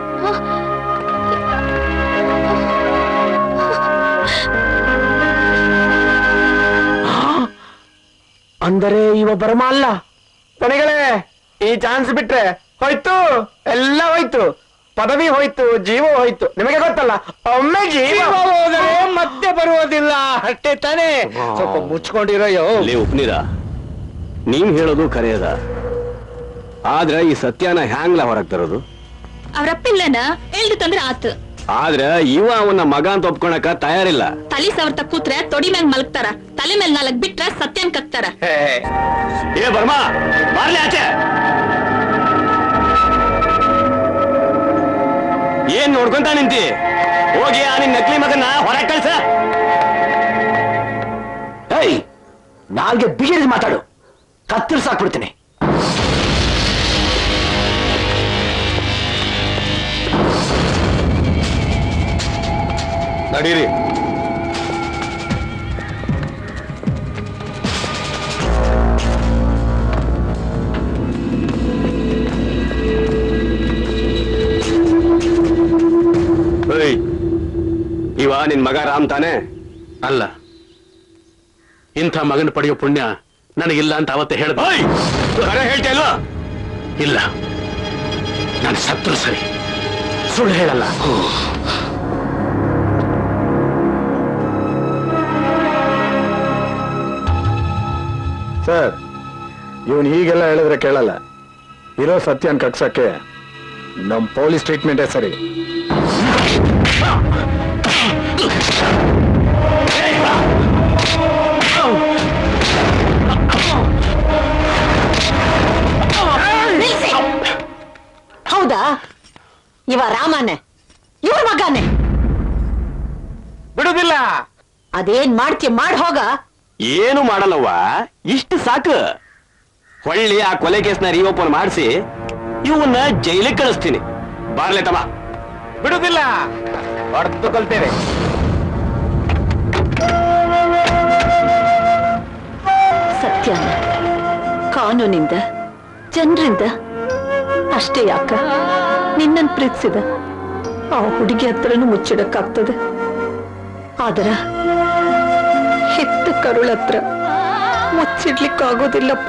ಅಂದರೆ ಇವ ಬರಮ ಅಲ್ಲ ಕೊನೆಗಳೇ ಈ ಚಾನ್ಸ್ ಬಿಟ್ರೆ ಹೋಯ್ತು ಎಲ್ಲ ಹೋಯ್ತು ಪದವಿ ಹೋಯ್ತು ಜೀವ ಹೋಯ್ತು ನಿಮಗೆ ಗೊತ್ತಲ್ಲ ಒಮ್ಮೆ ಜೀವ ಹೋದರೆ ಮತ್ತೆ ಬರುವುದಿಲ್ಲ ಅಷ್ಟೇ ತಾನೇ ಸ್ವಲ್ಪ ಮುಚ್ಕೊಂಡಿರೋ ಯೋ
ಲೇ ಉಪ್ನೀರ ನೀವ್ ಹೇಳೋದು ಕರೆಯದ ಆದ್ರೆ ಈ ಸತ್ಯನ ಹ್ಯಾಂಗ್ಲ ಹೊರಗ್ ತರೋದು
ಅವ್ರಪ್ಪಿಲ್ಲನ ಎಲ್ದು ತಂದ್ರೆ ಆತು
ಆದ್ರೆ ಇವ ಅವನ ಮಗ ಅಂತ ಒಪ್ಕೊಳಕ ತಯಾರಿಲ್ಲ
ತಲಿ ಸವರ್ತ ಕೂತ್ರೆ ತೊಡಿ ಮ್ಯಾಗ್ ಮಲಗ್ತಾರ ತಲೆ ಮೇಲ್ ನಾಲ್ಕ್ ಬಿಟ್ರೆ ಸತ್ಯನ್ ಕಕ್ತಾರ
ಏ ಬರ್ಮಾ ಬರ್ಲಿ ಆಚೆ ಏನ್ ನೋಡ್ಕೊಂತ ನಿಂತಿ ಹೋಗಿ ಆ ನಿನ್ ನಕಲಿ ಮಗನ ಹೊರಗೆ ಕಳ್ಸ
ಏಯ್ ನಾಲ್ಗೆ ಬಿಗಿರಿದು ಮಾತಾಡು ಕತ್ತರಿಸಾಕ್ಬಿಡ್ತೀನಿ
ನಡೀರಿ ಏಯ್, ಇವ ನಿನ್ ಮಗ ರಾಮ್ ತಾನೆ
ಅಲ್ಲ ಇಂಥ ಮಗನ ಪಡೆಯೋ ಪುಣ್ಯ ನನಗಿಲ್ಲ ಅಂತ ಅವತ್ತೇ ಹೇಳ್ದ
ಕರೆ ಹೇಳ್ತಾ ಇಲ್ವಾ
ಇಲ್ಲ ನಾನು ಸತ್ರು ಸರಿ ಸುಳ್ಳು ಹೇಳಲ್ಲ
ಸರ್ ಇವನ್ ಹೀಗೆಲ್ಲ ಹೇಳಿದ್ರೆ ಕೇಳಲ್ಲ ಇರೋ ಸತ್ಯನ್ ಕಟ್ಸಕ್ಕೆ ನಮ್ ಪೊಲೀಸ್ ಟ್ರೀಟ್ಮೆಂಟೇ ಸರಿ
ನಿಲ್ಸಿ. ಹೌದಾ ಇವ ರಾಮನೇ ಇವ್ರ ಮಗನೇ
ಬಿಡುದಿಲ್ಲ
ಅದೇನ್ ಮಾಡ್ತೀಯ ಮಾಡ್ ಹೋಗ
ಏನು ಮಾಡಲ್ಲವ್ವ ಇಷ್ಟು ಸಾಕು ಹೊಳ್ಳಿ ಆ ಕೊಲೆ ಕೇಸ್ನ ರೀಓಪನ್ ಮಾಡಿಸಿ ಇವನ್ನ ಜೈಲಿಗೆ ಕಳಿಸ್ತೀನಿ ಬಾರ್ಲೆ ತಮ್ಮ
ಬಿಡುದಿಲ್ಲ ಹೊಡೆದು ಕಲ್ತೇವೆ
ಸತ್ಯನ ಕಾನೂನಿಂದ ಜನರಿಂದ ಅಷ್ಟೇ ಯಾಕ ನಿನ್ನನ್ ಪ್ರೀತಿಸಿದ ಆ ಹುಡುಗಿ ಹತ್ರನೂ ಮುಚ್ಚಿಡಕ್ಕಾಗ್ತದೆ ಆದರ ಹೆತ್ತ ಕರುಳ ಹತ್ರ ಮುಚ್ಚಿಡ್ಲಿಕ್ಕಾಗೋದಿಲ್ಲಪ್ಪ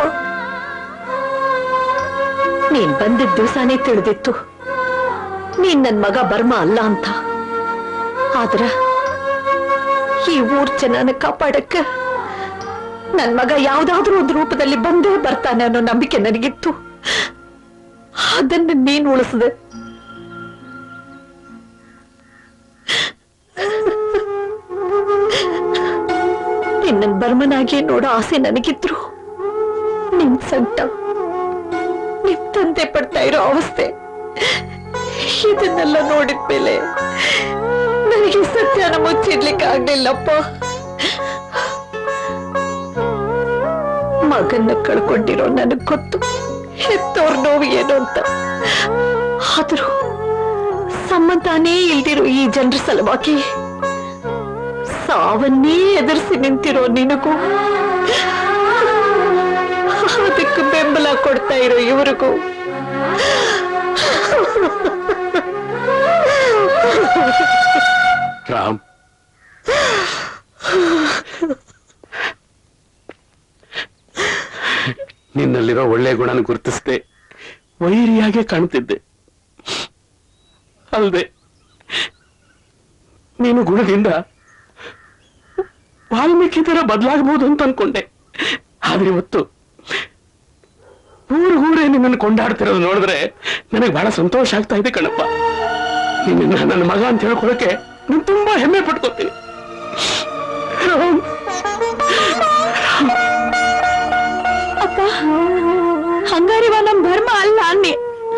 ನೀನ್ ಬಂದಿದ್ದ ದಿವಸನೇ ತಿಳಿದಿತ್ತು ನೀನ್ ನನ್ ಮಗ ಬರ್ಮ ಅಲ್ಲ ಅಂತ ಆದ್ರ ಈ ಊರ್ ಜನನ ಕಾಪಾಡಕ್ಕ ನನ್ ಮಗ ಯಾವ್ದಾದ್ರೂ ಒಂದು ರೂಪದಲ್ಲಿ ಬಂದೇ ಬರ್ತಾನೆ ಅನ್ನೋ ನಂಬಿಕೆ ನನಗಿತ್ತು ಅದನ್ನ ನೀನ್ ಉಳಿಸಿದೆ ನಿನ್ನನ್ ಬರ್ಮನಾಗಿ ನೋಡೋ ಆಸೆ ನನಗಿದ್ರು ನಿನ್ ಸಂಕಟ ನಿಮ್ ತಂದೆ ಪಡ್ತಾ ಇರೋ ಅವಸ್ಥೆ ಇದನ್ನೆಲ್ಲ ನೋಡಿದ್ಮೇಲೆ ನನಗೆ ಸತ್ಯನ ಮುಚ್ಚಿಡ್ಲಿಕ್ಕೆ ಆಗ್ಲಿಲ್ಲಪ್ಪ ಮಗನ್ನ ಕಳ್ಕೊಂಡಿರೋ ನನಗ್ ಗೊತ್ತು ಹೆತ್ತವ್ರ ನೋವು ಏನು ಅಂತ ಆದ್ರೂ ಸಂಬಂಧನೇ ಇಲ್ದಿರೋ ಈ ಜನರ ಸಲುವಾಗಿ ಸಾವನ್ನೇ ಎದುರಿಸಿ ನಿಂತಿರೋ ನಿನಗೂ ಅದಕ್ಕೆ ಬೆಂಬಲ ಕೊಡ್ತಾ ಇರೋ ಇವ್ರಿಗೂ
ರಾಮ್ ನಿನ್ನಲ್ಲಿರೋ ಒಳ್ಳೆ ಗುಣನ ಗುರುತಿಸ್ದೆ ವೈರಿಯಾಗೆ ಕಾಣ್ತಿದ್ದೆ ಅಲ್ದೆ ನೀನು ಗುಣದಿಂದ ವಾಲ್ಮೀಕಿ ತರ ಬದಲಾಗಬಹುದು ಅಂತ ಅನ್ಕೊಂಡೆ ಆದ್ರೆ ಇವತ್ತು ಊರಿಗೂರೇ ನಿನ್ನನ್ನು ಕೊಂಡಾಡ್ತಿರೋದು ನೋಡಿದ್ರೆ ನನಗೆ ಬಹಳ ಸಂತೋಷ ಆಗ್ತಾ ಇದೆ ಕಣಪ್ಪ ನಿನ್ನ ನನ್ನ ಮಗ ಅಂತ ಹೇಳ್ಕೊಳಕ್ಕೆ ನಾನು ತುಂಬಾ ಹೆಮ್ಮೆ ಪಟ್ಕೋತೀನಿ ರಾಮ್
ಅಪ್ಪ ಹಂಗಾರಿವ ನಮ್ ಧರ್ಮ ಅಲ್ಲ ಅನ್ನಿ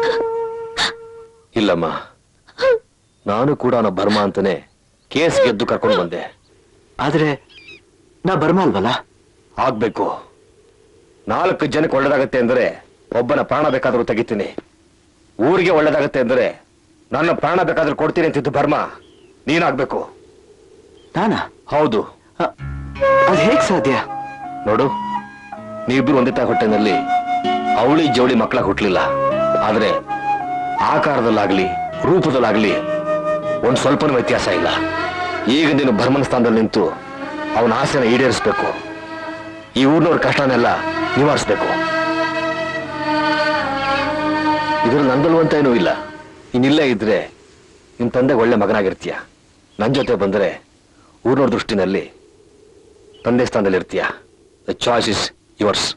ಇಲ್ಲಮ್ಮ ನಾನು ಕೂಡ ಅವನ ಬರ್ಮ ಅಂತಾನೆ ಕೇಸ್ ಗೆದ್ದು ಕರ್ಕೊಂಡು ಬಂದೆ
ಆದ್ರೆ ನಾ ಬರ್ಮ ಅಲ್ವಲ್ಲ
ಆಗ್ಬೇಕು ನಾಲ್ಕು ಜನಕ್ಕೆ ಒಳ್ಳೇದಾಗತ್ತೆ ಅಂದ್ರೆ ಒಬ್ಬನ ಪ್ರಾಣ ಬೇಕಾದ್ರೂ ತೆಗಿತೀನಿ ಊರಿಗೆ ಒಳ್ಳೇದಾಗತ್ತೆ ಅಂದ್ರೆ ನನ್ನ ಪ್ರಾಣ ಬೇಕಾದ್ರೂ ಕೊಡ್ತೀನಿ ಅಂತಿದ್ದು ಬರ್ಮ ನೀನಾಗ್ಬೇಕು
ನಾನಾ
ಹೌದು
ಅದ್ ಹೇಗ್ ಸಾಧ್ಯ
ನೋಡು ನೀವಿಬ್ರು ಒಂದೇ ತಾಯಿ ಹೊಟ್ಟೆನಲ್ಲಿ ಅವಳಿ ಜವಳಿ ಮಕ್ಕಳ ಹುಟ್ಲಿಲ್ಲ ಆದ್ರೆ ಆಕಾರದಲ್ಲಾಗ್ಲಿ ರೂಪದಲ್ಲಾಗ್ಲಿ ಒಂದ್ ಸ್ವಲ್ಪನೂ ವ್ಯತ್ಯಾಸ ಇಲ್ಲ ಈಗ ನೀನು ಭರ್ಮನ ಸ್ಥಾನದಲ್ಲಿ ನಿಂತು ಅವನ ಆಸೆನ ಈಡೇರಿಸ್ಬೇಕು ಈ ಊರಿನವ್ರ ಕಷ್ಟನೆಲ್ಲ ನಿವಾರಿಸ್ಬೇಕು ಇದ್ರಲ್ಲಿ ನಂದಲ್ವಂತ ಏನೂ ಇಲ್ಲ ಇನ್ನಿಲ್ಲೇ ಇದ್ರೆ ನಿನ್ ತಂದೆಗೆ ಒಳ್ಳೆ ಮಗನಾಗಿರ್ತೀಯ ನನ್ ಜೊತೆ ಬಂದ್ರೆ ಊರಿನವ್ರ ದೃಷ್ಟಿನಲ್ಲಿ ತಂದೆ ಸ್ಥಾನದಲ್ಲಿ ಇರ್ತೀಯ the choice is yours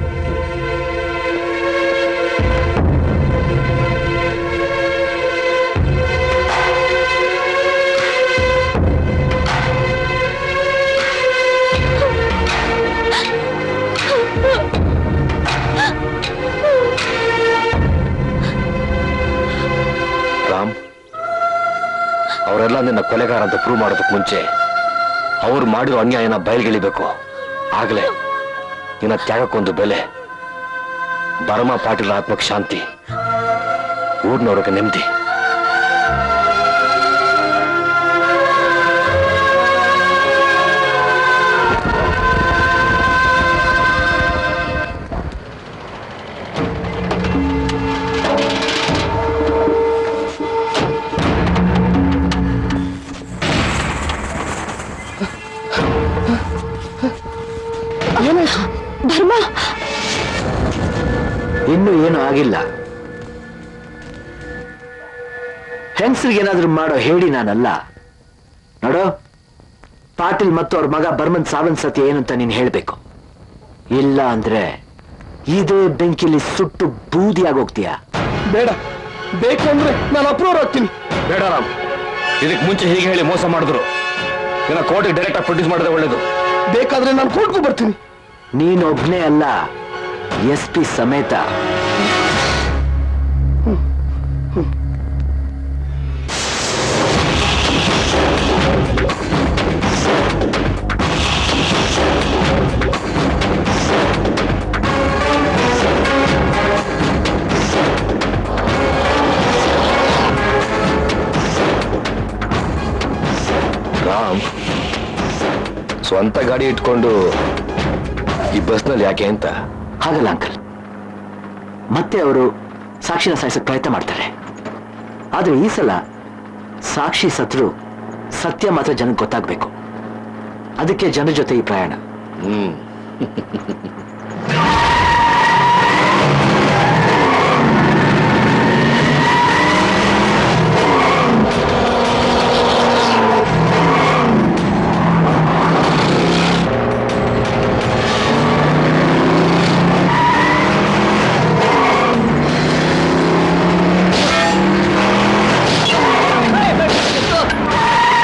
Ram ಅವರೆಲ್ಲ ನಿನ್ನ ಕೊಲೆಗಾರ ಅಂತ ಪ್ರೂವ್ ಮಾಡೋದಕ್ಕೆ ಮುಂಚೆ ಅವ್ರು ಮಾಡಿರೋ ಅನ್ಯಾಯನ ಬಯಲ್ಗೆಳಿಬೇಕು ಆಗ್ಲೇ ನಿನ್ನ ತ್ಯಾಗಕ್ಕೊಂದು ಬೆಲೆ ಬರಮ ಪಾಟೀಲ್ ಆತ್ಮಕ್ಕೆ ಶಾಂತಿ ಊರ್ನವ್ರಿಗೆ ನೆಮ್ಮದಿ
ಧರ್ಮ
ಇನ್ನೂ ಏನು ಆಗಿಲ್ಲ ಹೆಂಗಸ್ರಿಗೇನಾದ್ರೂ ಮಾಡೋ ಹೇಳಿ ನಾನಲ್ಲ ನೋಡು ಪಾಟೀಲ್ ಮತ್ತು ಅವ್ರ ಮಗ ಬರ್ಮನ್ ಸಾವನ್ ಸತ್ಯ ಏನಂತ ನೀನ್ ಹೇಳ್ಬೇಕು ಇಲ್ಲ ಅಂದ್ರೆ ಇದೇ ಬೆಂಕಿಲಿ ಸುಟ್ಟು ಬೂದಿಯಾಗಿ ಹೋಗ್ತೀಯಾ
ಬೇಡ ಬೇಕು ಅಂದ್ರೆ ನಾನು ಅಪ್ರೂವ್ ಆಗ್ತೀನಿ
ಬೇಡ ರಾಮ್ ಇದಕ್ಕೆ ಮುಂಚೆ ಹೀಗೆ ಹೇಳಿ ಮೋಸ ಮಾಡಿದ್ರು ನಿನ್ನ ಕೋರ್ಟಿಗೆ ಡೈರೆಕ್ಟ್ ಆಗಿ ಪ್ರೊಡ್ಯೂಸ್ ಮಾಡಿದ್ರೆ ಒಳ್ಳೇದು
ಬೇಕಾದ್ರೆ ನಾನು ಕೋರ್ಟ್ಗೂ ಬರ್ತೀನಿ
ನೀನೊಬ್ನೇ ಅಲ್ಲ ಎಸ್ ಪಿ ಸಮೇತ
ರಾಮ್ ಸ್ವಂತ ಗಾಡಿ ಇಟ್ಕೊಂಡು ಈ ಬಸ್ನಲ್ಲಿ ಯಾಕೆ ಅಂತ
ಹಾಗಲ್ಲ ಅಂಕಲ್ ಮತ್ತೆ ಅವರು ಸಾಕ್ಷಿನ ಸಾಯಿಸಕ್ ಪ್ರಯತ್ನ ಮಾಡ್ತಾರೆ ಆದ್ರೆ ಈ ಸಲ ಸಾಕ್ಷಿ ಸತ್ರು ಸತ್ಯ ಮಾತ್ರ ಜನಕ್ಕೆ ಗೊತ್ತಾಗ್ಬೇಕು ಅದಕ್ಕೆ ಜನರ ಜೊತೆ ಈ ಪ್ರಯಾಣ
ಹ್ಮ್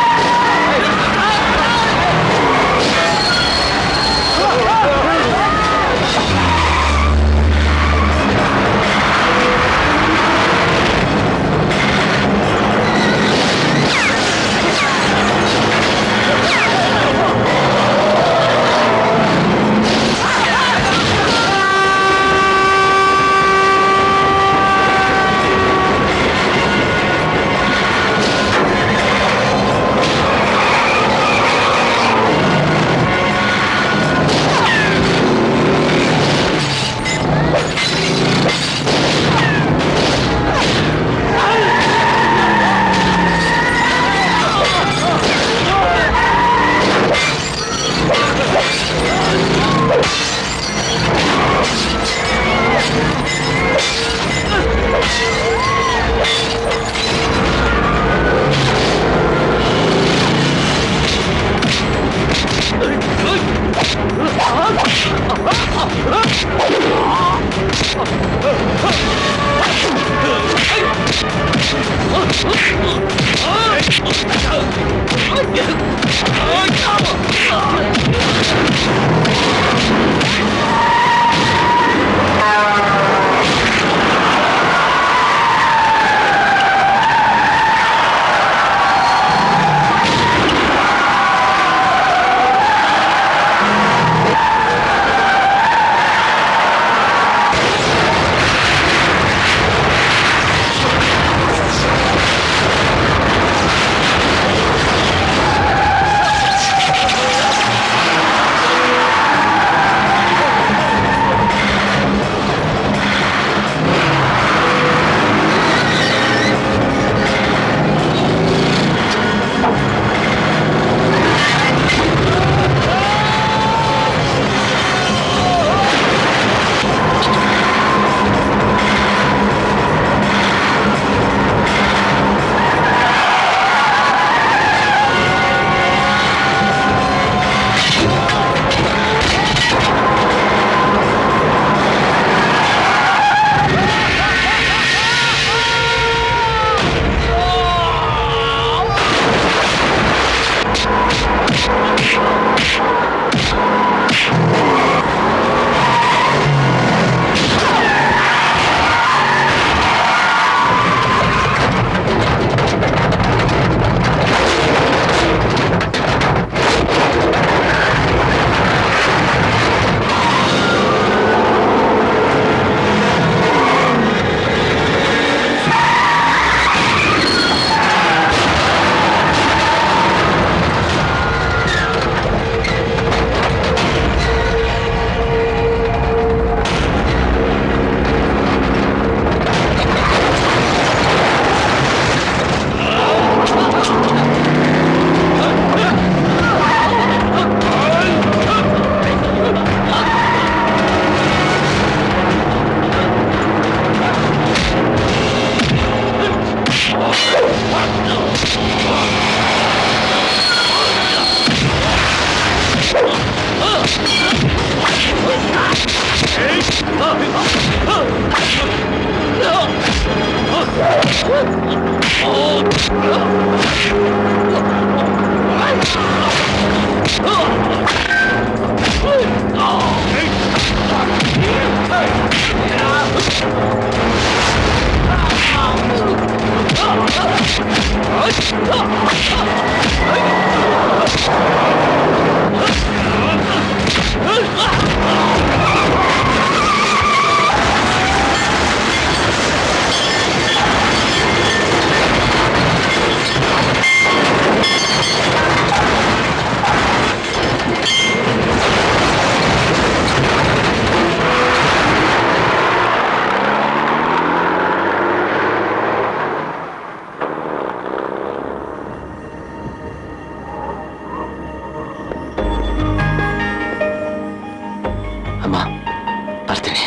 Oh!
ಅಮ್ಮ ಬರ್ತೀನಿ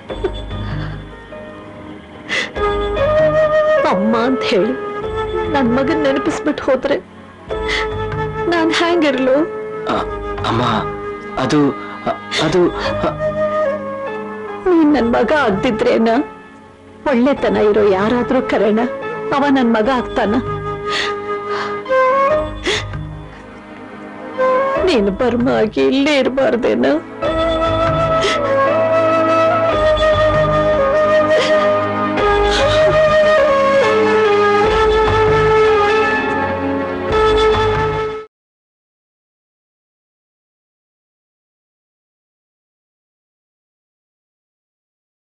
ಅಮ್ಮ ಅಂತ ಹೇಳಿ ನನ್ ಮಗನ್ ನೆನಪಿಸ್ಬಿಟ್ಟು ಹೋದ್ರೆ ನಾನ್ ಹ್ಯಾಂಗಿರ್ಲು
ಅ, ಅಮ್ಮ ಅದು ಅ, ಅದು ಅ,
ನೀನ್ ನನ್ ಮಗ ಆಗ್ದಿದ್ರೇನ ಒಳ್ಳೆತನ ಇರೋ ಯಾರಾದ್ರೂ ಕರೆಣ ಅವ ನನ್ ಮಗ ಆಗ್ತಾನ ನೀನು ಬರ್ಮ ಆಗಿ ಇಲ್ಲೇ ಇರಬಾರ್ದೇನ